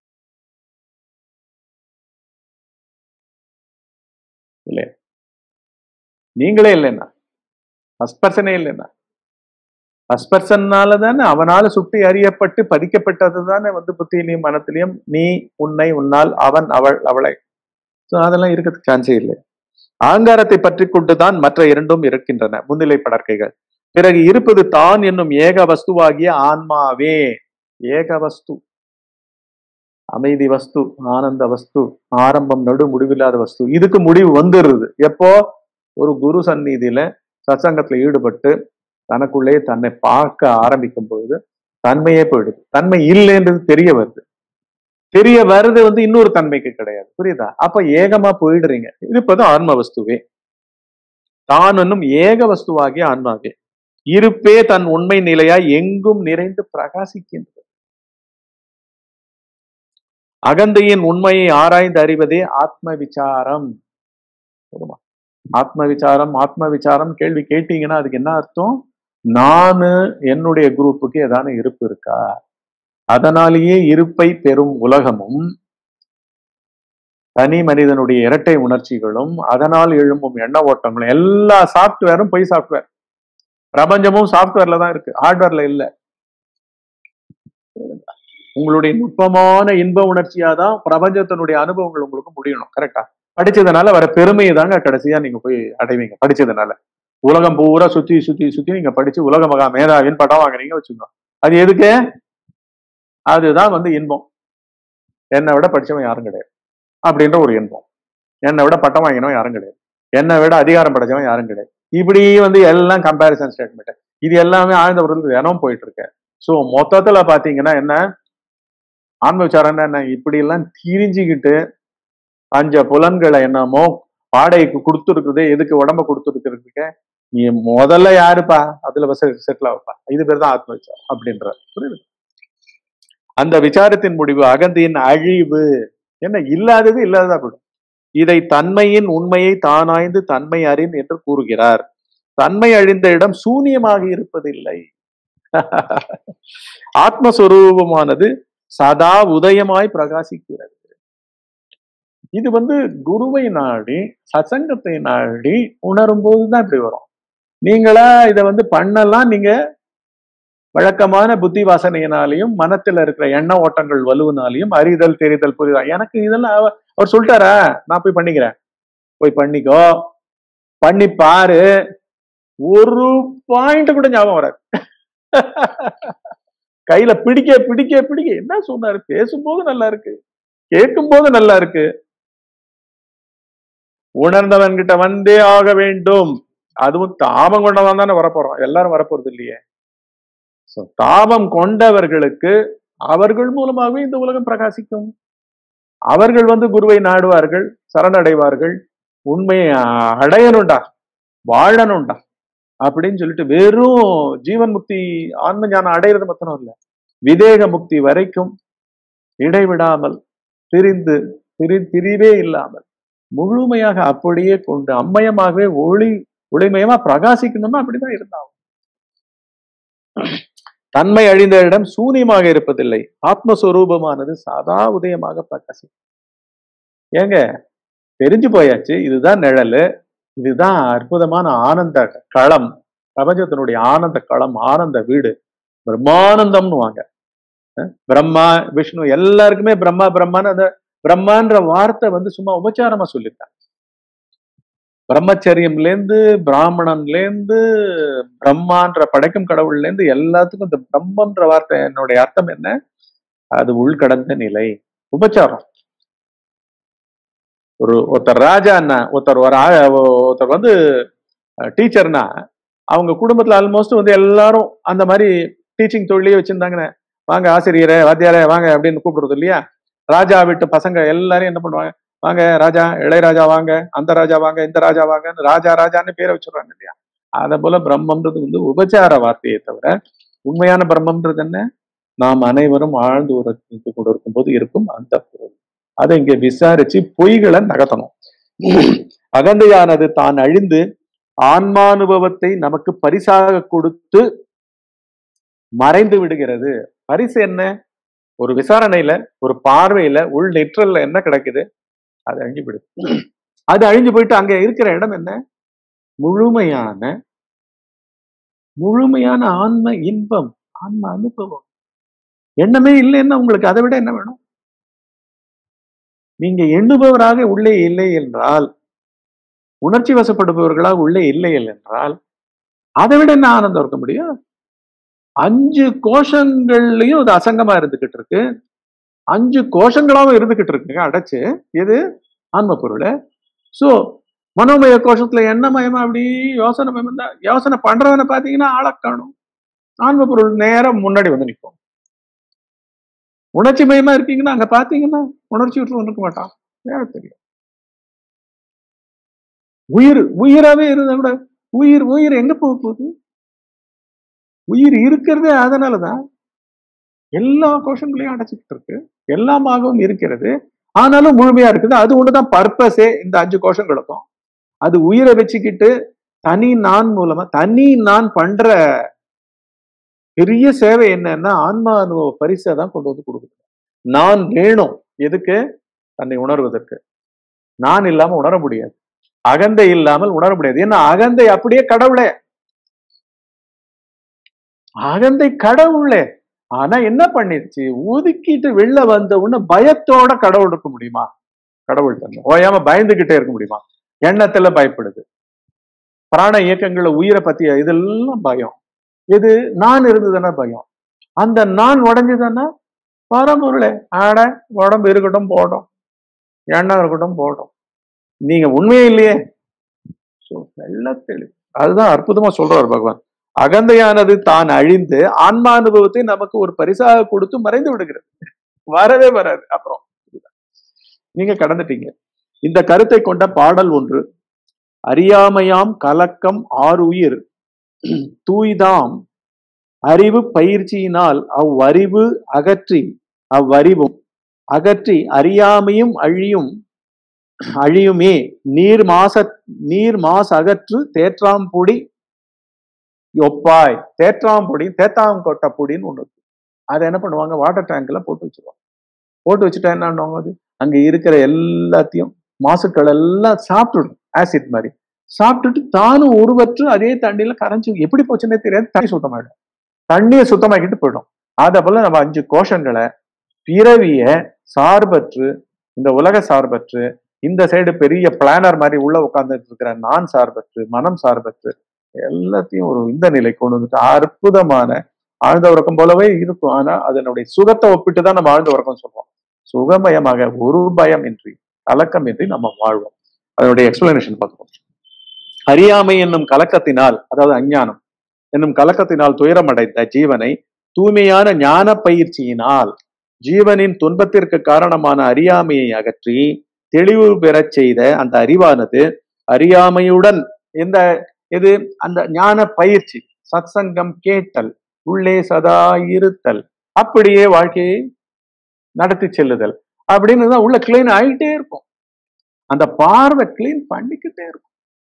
இல்ல நீங்களே இல்லைன்னா ஃபர்ஸ்ட் பர்சனே இல்லைன்னா ஃபர்ஸ்ட் பர்சன்னால தானே அவனால சுட்டி அறியப்பட்டு பதிக்கப்பட்டது தானே வந்து புத்தியிலையும் மனத்திலையும் நீ உன்னை உன்னால் அவன் அவள் அவளை ஸோ அதெல்லாம் இருக்கிறதுக்கு சான்ஸே இல்லை ஆங்காரத்தை பற்றி கொண்டுதான் மற்ற இரண்டும் இருக்கின்றன முன்னிலை படற்கைகள் பிறகு இருப்பது தான் என்னும் ஏக வஸ்துவாகிய ஆன்மாவே ஏக வஸ்து அமைதி வஸ்து ஆனந்த வஸ்து ஆரம்பம் நடு முடிவில்லாத வஸ்து இதுக்கு முடிவு வந்துடுறது எப்போ ஒரு குரு சந்நிதியில சத்சங்கத்துல ஈடுபட்டு தனக்குள்ளே தன்னை பார்க்க ஆரம்பிக்கும் பொழுது தன்மையே போயிடுது தன்மை இல்லைன்றது தெரிய வருது தெரிய வருது வந்து இன்னொரு தன்மைக்கு கிடையாது புரியுதா அப்ப ஏகமா போயிடுறீங்க இருப்பது ஆன்ம வஸ்துவே தான் என்னும் ஏக வஸ்துவாகிய ஆன்மாவே இருப்பே தன் உண்மை நிலையா எங்கும் நிறைந்து பிரகாசிக்கின்றது அகந்தையின் உண்மையை ஆராய்ந்து அறிவதே ஆத்ம விசாரம் போதுமா? ஆத்ம விசாரம் ஆத்ம விசாரம் கேள்வி கேட்டீங்கன்னா அதுக்கு என்ன அர்த்தம் நானு என்னுடைய குரூப்புக்கு ஏதான இருப்பு இருக்கா அதனாலேயே இருப்பை பெறும் உலகமும் தனி மனிதனுடைய இரட்டை உணர்ச்சிகளும் அதனால் எழும்பும் எண்ண ஓட்டங்களும் எல்லா சாஃப்ட்வேரும் பொய் சாஃப்ட்வேர் பிரபஞ்சமும் சாஃப்ட்வேர்ல தான் இருக்கு ஹார்ட்வேர்ல இல்ல உங்களுடைய நுட்பமான இன்ப உணர்ச்சியா தான் பிரபஞ்சத்தினுடைய அனுபவங்கள் உங்களுக்கு முடியணும் கரெக்டா படிச்சதுனால வர பெருமையை தாங்க கடைசியா நீங்க போய் அடைவீங்க படிச்சதுனால உலகம் பூரா சுத்தி சுத்தி சுத்தி நீங்க படிச்சு உலக மகா மேதாவின்னு படம் வாங்குறீங்க வச்சுக்கோங்க அது எதுக்கு அதுதான் வந்து இன்பம் என்னை விட படிச்சவன் யாரும் கிடையாது அப்படின்ற ஒரு இன்பம் என்னை விட பட்டம் வாங்கினவன் யாரும் கிடையாது என்னை விட அதிகாரம் படைச்சவன் யாரும் கிடையாது இப்படி வந்து எல்லாம் கம்பேரிசன் ஸ்டேட்மெண்ட் இது எல்லாமே ஆழ்ந்த உடல் தினம் போயிட்டு இருக்கு ஸோ மொத்தத்துல பாத்தீங்கன்னா என்ன ஆன்ம விசாரம் என்ன இப்படி எல்லாம் திரிஞ்சுக்கிட்டு அஞ்ச புலன்களை என்னமோ வாடகைக்கு கொடுத்துருக்குது எதுக்கு உடம்ப கொடுத்துருக்கிறதுக்கு நீ முதல்ல யாருப்பா அதுல செட்டில் ஆகுப்பா இது பேர் தான் ஆத்ம விசாரம் அப்படின்ற புரியுது அந்த விசாரத்தின் முடிவு அகந்தியின் அழிவு என்ன இல்லாதது இல்லாததா போயிடும் இதை தன்மையின் உண்மையை தானாய்ந்து தன்மை அறின் என்று கூறுகிறார் தன்மை அழிந்த இடம் சூனியமாக இருப்பதில்லை ஆத்மஸ்வரூபமானது சதா உதயமாய் பிரகாசிக்கிறது இது வந்து குருவை நாடி சசங்கத்தை நாடி உணரும் போதுதான் இப்படி வரும் நீங்களா இதை வந்து பண்ணலாம் நீங்க வழக்கமான புத்தி வாசனையினாலையும் மனத்துல இருக்கிற எண்ண ஓட்டங்கள் வலுவினாலையும் அறிதல் தெரிதல் புரிதல் எனக்கு இதெல்லாம் அவ- அவர் சொல்லிட்டாரா நான் போய் பண்ணிக்கிறேன் போய் பண்ணிக்கோ பண்ணி பாரு ஒரு பாயிண்ட் கூட ஞாபகம் வராது கையில பிடிக்க பிடிக்க பிடிக்க என்ன சொன்னாரு பேசும்போது நல்லா இருக்கு கேட்கும் போது நல்லா இருக்கு உணர்ந்தவன் கிட்ட வந்தே ஆக வேண்டும் அதுவும் தாபம் கொண்டவன் தானே வரப்போறோம் எல்லாரும் வரப்போறது இல்லையே So, தாபம் கொண்டவர்களுக்கு அவர்கள் மூலமாகவே இந்த உலகம் பிரகாசிக்கும் அவர்கள் வந்து குருவை நாடுவார்கள் சரணடைவார்கள் உண்மையை அடையணும்டா வாழணும்டா அப்படின்னு சொல்லிட்டு வெறும் ஜீவன் முக்தி ஆன்ம ஞானம் அடையிறது மாத்திரம் இல்ல விதேக முக்தி வரைக்கும் இடைவிடாமல் பிரிந்து பிரி பிரிவே இல்லாமல் முழுமையாக அப்படியே கொண்டு அம்மயமாகவே ஒளி ஒளிமயமா பிரகாசிக்கணும்னா அப்படிதான் இருந்தாகும் தன்மை அழிந்த இடம் சூனியமாக இருப்பதில்லை ஆத்மஸ்வரூபமானது சதா உதயமாக பிரகாசிக்கும் ஏங்க தெரிஞ்சு போயாச்சு இதுதான் நிழலு இதுதான் அற்புதமான ஆனந்த களம் பிரபஞ்சத்தினுடைய ஆனந்த களம் ஆனந்த வீடு பிரம்மானந்தம்னு வாங்க அஹ் பிரம்மா விஷ்ணு எல்லாருக்குமே பிரம்மா பிரம்மான்னு அந்த பிரம்மான்ற வார்த்தை வந்து சும்மா உபச்சாரமா சொல்லியிருக்காங்க பிரம்மச்சரியம்ல இருந்து பிராமணன்ல இருந்து பிரம்மான்ற படைக்கும் கடவுள்ல இருந்து எல்லாத்துக்கும் இந்த பிரம்மன்ற வார்த்தை என்னுடைய அர்த்தம் என்ன அது உள்கடந்த நிலை உபச்சாரம் ஒரு ஒருத்தர் ராஜான்னா ஒருத்தர் ஒரு ஆ- ஒருத்தர் வந்து டீச்சர்னா அவங்க குடும்பத்துல ஆல்மோஸ்ட் வந்து எல்லாரும் அந்த மாதிரி டீச்சிங் தொழிலே வச்சிருந்தாங்கன்னு வாங்க ஆசிரியரே வாத்தியாரே வாங்க அப்படின்னு கூப்பிடுறது இல்லையா ராஜா வீட்டு பசங்க எல்லாரையும் என்ன பண்ணுவாங்க வாங்க ராஜா இளையராஜா வாங்க அந்த ராஜா வாங்க இந்த ராஜா வாங்க ராஜா ராஜான்னு பேரை வச்சிடுறாங்க இல்லையா அத போல பிரம்மன்றது வந்து உபச்சார வார்த்தையை தவிர உண்மையான பிரம்மன்றது என்ன நாம் அனைவரும் ஆழ்ந்து உறக்கு கூட இருக்கும்போது இருக்கும் அந்த பொருள் அதை இங்க விசாரிச்சு பொய்களை நகர்த்தணும் அகந்தையானது தான் அழிந்து ஆன்மானுபவத்தை நமக்கு பரிசாக கொடுத்து மறைந்து விடுகிறது பரிசு என்ன ஒரு விசாரணையில ஒரு பார்வையில உள் நெற்றல்ல என்ன கிடைக்குது அது அழிஞ்சு போயிடுது அது அழிஞ்சு போயிட்டு அங்க இருக்கிற இடம் என்ன முழுமையான முழுமையான ஆன்ம இன்பம் ஆன்ம அனுபவம் எண்ணமே இல்லைன்னா உங்களுக்கு அதை விட என்ன வேணும் நீங்க எண்ணுபவராக உள்ளே இல்லை என்றால் உணர்ச்சி வசப்படுபவர்களாக உள்ளே இல்லை என்றால் அதை விட என்ன ஆனந்தம் இருக்க முடியும் அஞ்சு கோஷங்கள்லயும் அது அசங்கமா இருந்துகிட்டு இருக்கு அஞ்சு கோஷங்களாவும் இருந்துகிட்டு இருக்குங்க அடைச்சு எது ஆன்ம பொருள் சோ மனோமய கோஷத்துல எண்ணமயமா அப்படி யோசனை மயம் தான் யோசனை பண்றவனை பாத்தீங்கன்னா ஆளக் காணும் ஆன்ம பொருள் நேரம் முன்னாடி வந்து நிற்கும் உணர்ச்சி மயமா இருக்கீங்கன்னா அங்க பாத்தீங்கன்னா உணர்ச்சி விட்டு இருக்க மாட்டான் வேற தெரியும் உயிர் உயிராவே இருந்தா கூட உயிர் உயிர் எங்க போக போகுது உயிர் இருக்கிறதே அதனாலதான் எல்லா கோஷங்களையும் அடைச்சிக்கிட்டு இருக்கு எல்லாமாகவும் இருக்கிறது ஆனாலும் முழுமையா இருக்குது அது ஒண்ணுதான் பர்பஸே இந்த அஞ்சு கோஷங்களுக்கும் அது உயிரை வச்சுக்கிட்டு தனி நான் மூலமா தனி நான் பண்ற பெரிய சேவை என்னன்னா ஆன்மா அனுபவ பரிசை தான் கொண்டு வந்து கொடுக்குது நான் வேணும் எதுக்கு தன்னை உணர்வதற்கு நான் இல்லாம உணர முடியாது அகந்தை இல்லாமல் உணர முடியாது ஏன்னா அகந்தை அப்படியே கடவுளே அகந்தை கடவுளே ஆனா என்ன பண்ணிருச்சு ஒதுக்கிட்டு வெளில வந்த உடனே பயத்தோட கடவுள் இருக்க முடியுமா கடவுள் தன்மை ஓயாம பயந்துகிட்டே இருக்க முடியுமா எண்ணத்துல பயப்படுது பிராண இயக்கங்கள உயிரை பத்திய இதெல்லாம் பயம் இது நான் இருந்ததுன்னா பயம் அந்த நான் உடஞ்சதுன்னா பரம்பொருளே ஆட உடம்பு இருக்கட்டும் போட்டோம் எண்ணம் இருக்கட்டும் போட்டோம் நீங்க உண்மையே இல்லையே So, நல்ல தெளிவு அதுதான் அற்புதமா சொல்றாரு பகவான் அகந்தையானது தான் அழிந்து ஆன்மா அனுபவத்தை நமக்கு ஒரு பரிசாக கொடுத்து மறைந்து விடுகிறது வரவே வராது அப்புறம் நீங்க கடந்துட்டீங்க இந்த கருத்தை கொண்ட பாடல் ஒன்று அறியாமையாம் கலக்கம் ஆறு உயிர் தூய்தாம் அறிவு பயிற்சியினால் அவ்வறிவு அகற்றி அவ்வறிவும் அகற்றி அறியாமையும் அழியும் அழியுமே நீர் மாச நீர் மாசு அகற்று தேற்றாம்பொடி ஒப்பாய் தேற்றாம்பொடி தேத்தாம் கொட்ட பொடின்னு ஒண்ணு இருக்கு அதை என்ன பண்ணுவாங்க வாட்டர் டேங்க்ல போட்டு வச்சிருவாங்க போட்டு வச்சுட்டா என்ன பண்ணுவாங்க அது அங்க இருக்கிற எல்லாத்தையும் மாசுக்கள் எல்லாம் சாப்பிட்டுடும் ஆசிட் மாதிரி சாப்பிட்டுட்டு தானும் உருவற்று அதே தண்ணியில கரைஞ்சு எப்படி போச்சுன்னே தெரியாது தண்ணி சுத்தமாயிடும் தண்ணியை சுத்தமாக்கிட்டு போயிடும் அதை போல நம்ம அஞ்சு கோஷங்களை பிறவிய சார்பற்று இந்த உலக சார்பற்று இந்த சைடு பெரிய பிளானர் மாதிரி உள்ள உட்கார்ந்துட்டு இருக்கிற நான் சார்பற்று மனம் சார்பற்று எல்லாத்தையும் ஒரு இந்த நிலை கொண்டு வந்துட்டு அற்புதமான ஆழ்ந்த உறக்கம் போலவே இருக்கும் ஆனா அதனுடைய சுகத்தை ஒப்பிட்டு தான் நம்ம ஆழ்ந்த உறக்கம் சொல்றோம் சுகமயமாக ஒரு பயம் இன்றி கலக்கம் இன்றி நம்ம வாழ்வோம் அதனுடைய எக்ஸ்பிளனேஷன் பார்ப்போம் அறியாமை என்னும் கலக்கத்தினால் அதாவது அஞ்ஞானம் என்னும் கலக்கத்தினால் துயரமடைந்த ஜீவனை தூய்மையான ஞான பயிற்சியினால் ஜீவனின் துன்பத்திற்கு காரணமான அறியாமையை அகற்றி தெளிவு பெறச் செய்த அந்த அறிவானது அறியாமையுடன் இந்த இது அந்த ஞான பயிற்சி சத்சங்கம் கேட்டல் உள்ளே சதா இருத்தல் அப்படியே வாழ்க்கையை நடத்தி செல்லுதல் அப்படின்னு தான் உள்ள கிளீன் ஆயிட்டே இருக்கும் அந்த பார்வை கிளீன் பண்ணிக்கிட்டே இருக்கும்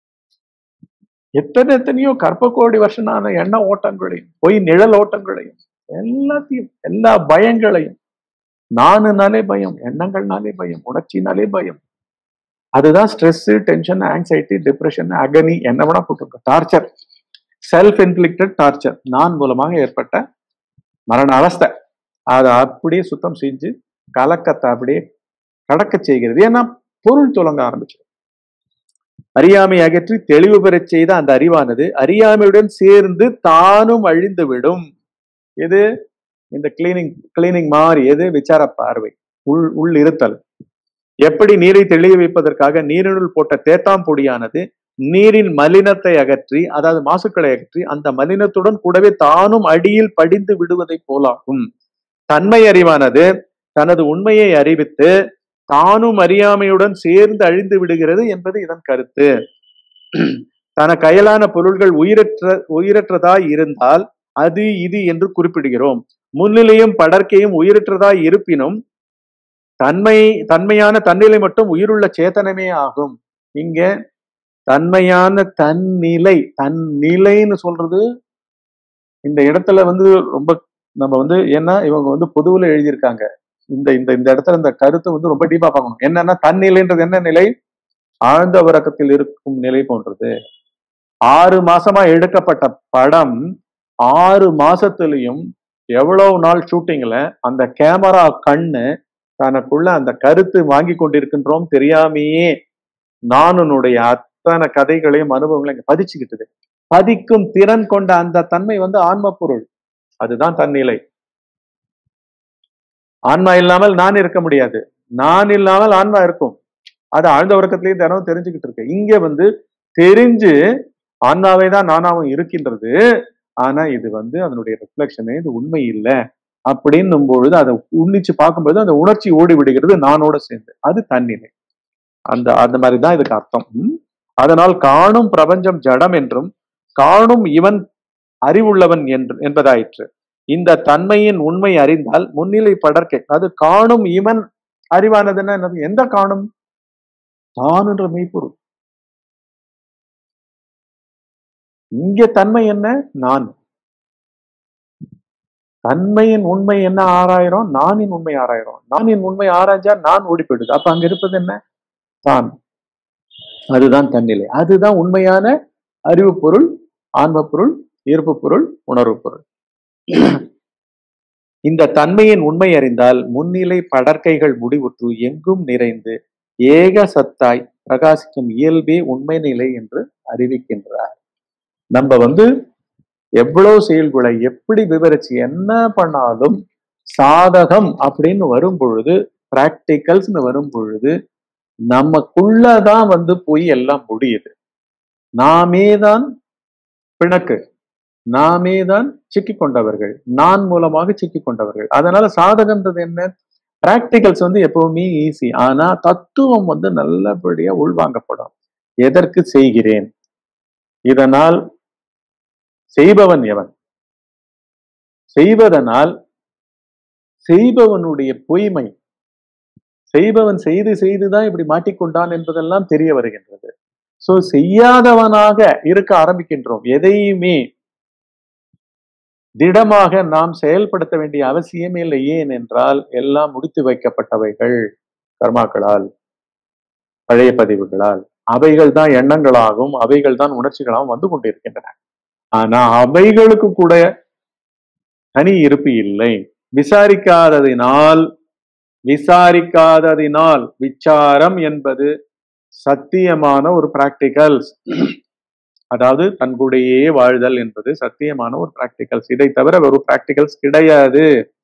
எத்தனை எத்தனையோ கற்ப கோடி வருஷனான எண்ண ஓட்டங்களையும் பொய் நிழல் ஓட்டங்களையும் எல்லாத்தையும் எல்லா பயங்களையும் நானுனாலே பயம் எண்ணங்கள்னாலே பயம் உணர்ச்சினாலே பயம் அதுதான் stress tension anxiety depression agony என்ன வேணா போட்டிருக்கோம் டார்ச்சர் செல்ஃப் இன்ஃபிளிக்டட் டார்ச்சர் நான் மூலமாக ஏற்பட்ட மரண அவஸ்தை அதை அப்படியே சுத்தம் செஞ்சு கலக்கத்தை அப்படியே கடக்க செய்கிறது ஏன்னா பொருள் துலங்க ஆரம்பிச்சிடும் அறியாமை அகற்றி தெளிவு பெறச் செய்த அந்த அறிவானது அறியாமையுடன் சேர்ந்து தானும் அழிந்து விடும் எது இந்த கிளீனிங் கிளீனிங் மாதிரி எது விசார பார்வை உள் உள் இருத்தல் எப்படி நீரை தெளிய வைப்பதற்காக நீரினுள் போட்ட தேத்தாம் பொடியானது நீரின் மலினத்தை அகற்றி அதாவது மாசுக்களை அகற்றி அந்த மலினத்துடன் கூடவே தானும் அடியில் படிந்து விடுவதை போலாகும் தன்மை அறிவானது தனது உண்மையை அறிவித்து தானும் அறியாமையுடன் சேர்ந்து அழிந்து விடுகிறது என்பது இதன் கருத்து தன கையலான பொருள்கள் உயிரற்ற உயிரற்றதாய் இருந்தால் அது இது என்று குறிப்பிடுகிறோம் முன்னிலையும் படர்க்கையும் உயிரற்றதாய் இருப்பினும் தன்மை தன்மையான தன்னிலை மட்டும் உயிருள்ள சேத்தனமே ஆகும் இங்க தன்மையான தன்னிலை தன்னிலைன்னு சொல்றது இந்த இடத்துல வந்து ரொம்ப நம்ம வந்து ஏன்னா இவங்க வந்து பொதுவுல எழுதியிருக்காங்க இந்த இந்த இந்த இடத்துல இந்த கருத்தை வந்து ரொம்ப டீப்பா பார்க்கணும் என்னன்னா தன்னிலைன்றது என்ன நிலை ஆழ்ந்த உறக்கத்தில் இருக்கும் நிலை போன்றது ஆறு மாசமா எடுக்கப்பட்ட படம் ஆறு மாசத்துலயும் எவ்வளவு நாள் ஷூட்டிங்ல அந்த கேமரா கண்ணு தனக்குள்ள அந்த கருத்து வாங்கி கொண்டிருக்கின்றோம் தெரியாமையே நானுனுடைய அத்தனை கதைகளையும் அனுபவங்களையும் பதிச்சுக்கிட்டது பதிக்கும் திறன் கொண்ட அந்த தன்மை வந்து ஆன்ம பொருள் அதுதான் தன்னிலை ஆன்மா இல்லாமல் நான் இருக்க முடியாது நான் இல்லாமல் ஆன்மா இருக்கும் அது ஆழ்ந்த உறக்கத்திலேயே தினம் தெரிஞ்சுக்கிட்டு இருக்கு இங்க வந்து தெரிஞ்சு ஆன்மாவே தான் நானாவும் இருக்கின்றது ஆனா இது வந்து அதனுடைய ரிஃப்ளெக்ஷனே இது உண்மை இல்லை அப்படின்னும் பொழுது அதை உன்னிச்சு பார்க்கும்போது அந்த உணர்ச்சி ஓடி விடுகிறது நானோட சேர்ந்து அது தன்னிலை அந்த அந்த மாதிரி தான் இதுக்கு அர்த்தம் ம்? அதனால் காணும் பிரபஞ்சம் ஜடம் என்றும் காணும் இவன் அறிவுள்ளவன் என்று என்பதாயிற்று இந்த தன்மையின் உண்மை அறிந்தால் முன்னிலை படர்க்கை அது காணும் இவன் அறிவானதுன்னா என்னது எந்த காணும் தான் என்ற மெய்ப்பொருள் இங்க தன்மை என்ன நான் தன்மையின் உண்மை என்ன ஆறாயிரம் நானின் உண்மை ஆறாயிரம் நானின் உண்மை ஆராய்ஞ்சா நான் ஓடி போயிடுது அப்ப அங்க இருப்பது என்ன தான் அதுதான் தன்னிலை அதுதான் உண்மையான அறிவு பொருள் ஆன்ம பொருள் ஈர்ப்பு பொருள் உணர்வு பொருள் இந்த தன்மையின் உண்மை அறிந்தால் முன்னிலை படற்கைகள் முடிவுற்று எங்கும் நிறைந்து ஏக சத்தாய் பிரகாசிக்கும் இயல்பே உண்மை நிலை என்று அறிவிக்கின்றார் நம்ம வந்து எவ்வளவு செயல்களை எப்படி விவரிச்சு என்ன பண்ணாலும் சாதகம் அப்படின்னு வரும் பொழுது பிராக்டிகல்ஸ்னு வரும் பொழுது நமக்குள்ளதான் வந்து போய் எல்லாம் முடியுது நாமே தான் பிணக்கு நாமே தான் சிக்கி கொண்டவர்கள் நான் மூலமாக சிக்கி கொண்டவர்கள் அதனால சாதகன்றது என்ன பிராக்டிகல்ஸ் வந்து எப்பவுமே ஈஸி ஆனா தத்துவம் வந்து நல்லபடியா உள்வாங்கப்படும் எதற்கு செய்கிறேன் இதனால் செய்பவன் எவன் செய்வதனால் செய்பவனுடைய பொய்மை செய்பவன் செய்து செய்துதான் இப்படி மாட்டிக்கொண்டான் என்பதெல்லாம் தெரிய வருகின்றது சோ செய்யாதவனாக இருக்க ஆரம்பிக்கின்றோம் எதையுமே திடமாக நாம் செயல்படுத்த வேண்டிய அவசியமே இல்லை ஏன் என்றால் எல்லாம் முடித்து வைக்கப்பட்டவைகள் கர்மாக்களால் பழைய பதிவுகளால் அவைகள் தான் எண்ணங்களாகவும் அவைகள் தான் உணர்ச்சிகளாகவும் வந்து கொண்டிருக்கின்றன ஆனா அவைகளுக்கு கூட தனி இருப்பு இல்லை விசாரிக்காததினால் விசாரிக்காததினால் விசாரம் என்பது சத்தியமான ஒரு பிராக்டிகல்ஸ் அதாவது தன்கூடையே வாழ்தல் என்பது சத்தியமான ஒரு பிராக்டிகல்ஸ் இதை தவிர ஒரு பிராக்டிகல்ஸ் கிடையாது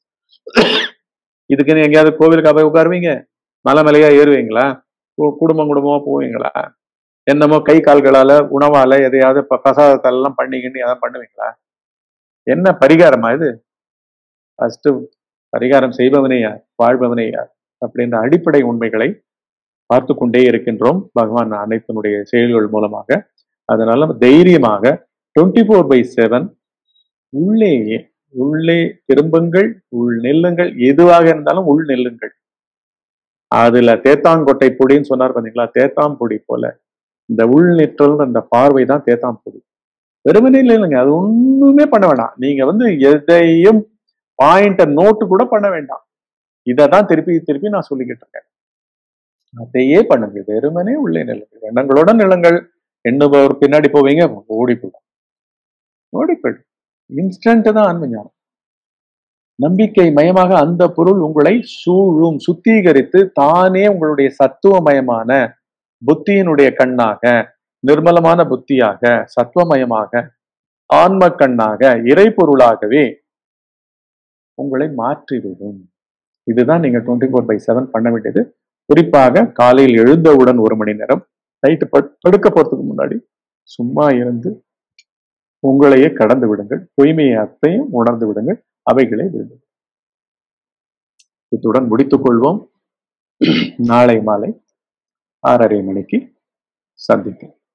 இதுக்குன்னு எங்கேயாவது கோவிலுக்கு போய் உட்காருவீங்க மலை மலையா ஏறுவீங்களா குடும்பம் குடும்பமா போவீங்களா என்னமோ கை கால்களால உணவால எதையாவது பிரசாதத்தெல்லாம் பண்ணிக்கின்னு எதாவது பண்ணுவீங்களா என்ன பரிகாரமா இது ஃபர்ஸ்ட் பரிகாரம் செய்பவனே யார் வாழ்பவனே யார் அப்படின்ற அடிப்படை உண்மைகளை பார்த்து கொண்டே இருக்கின்றோம் பகவான் அனைத்தினுடைய செயல்கள் மூலமாக அதனால தைரியமாக டுவெண்ட்டி ஃபோர் பை செவன் உள்ளேயே உள்ளே திரும்புங்கள் உள் நெல்லுங்கள் எதுவாக இருந்தாலும் உள் நெல்லுங்கள் அதுல தேத்தாங்கொட்டை பொடின்னு சொன்னார் பாத்தீங்களா தேத்தாம்பொடி போல இந்த உள் நிற்றல் அந்த பார்வை தான் தேத்தாம்பொடி வெறுமனே இல்லைங்க அது ஒண்ணுமே பண்ண வேண்டாம் நீங்க வந்து எதையும் பாயிண்ட நோட்டு கூட பண்ண வேண்டாம் இதை தான் திருப்பி திருப்பி நான் சொல்லிக்கிட்டு இருக்கேன் அதையே பண்ணுங்க வெறுமனே உள்ளே நிலங்கள் எண்ணங்களோட நிலங்கள் எண்ணுபவர் பின்னாடி போவீங்க ஓடி போயிடும் ஓடி போயிடும் இன்ஸ்டன்ட் தான் ஆன்ம ஞானம் நம்பிக்கை மயமாக அந்த பொருள் உங்களை சூழும் சுத்திகரித்து தானே உங்களுடைய சத்துவமயமான புத்தியினுடைய கண்ணாக நிர்மலமான புத்தியாக சத்துவமயமாக ஆன்ம கண்ணாக இறை பொருளாகவே உங்களை மாற்றிவிடும் இதுதான் நீங்க டுவெண்ட்டி ஃபோர் பை செவன் பண்ண வேண்டியது குறிப்பாக காலையில் எழுந்தவுடன் ஒரு மணி நேரம் நைட்டு படுக்க போறதுக்கு முன்னாடி சும்மா இருந்து உங்களையே கடந்து விடுங்கள் பொய்மையை அத்தையும் உணர்ந்து விடுங்கள் அவைகளை விடுங்கள் இத்துடன் முடித்துக் கொள்வோம் நாளை மாலை ஆறரை மணிக்கு சந்திப்போம்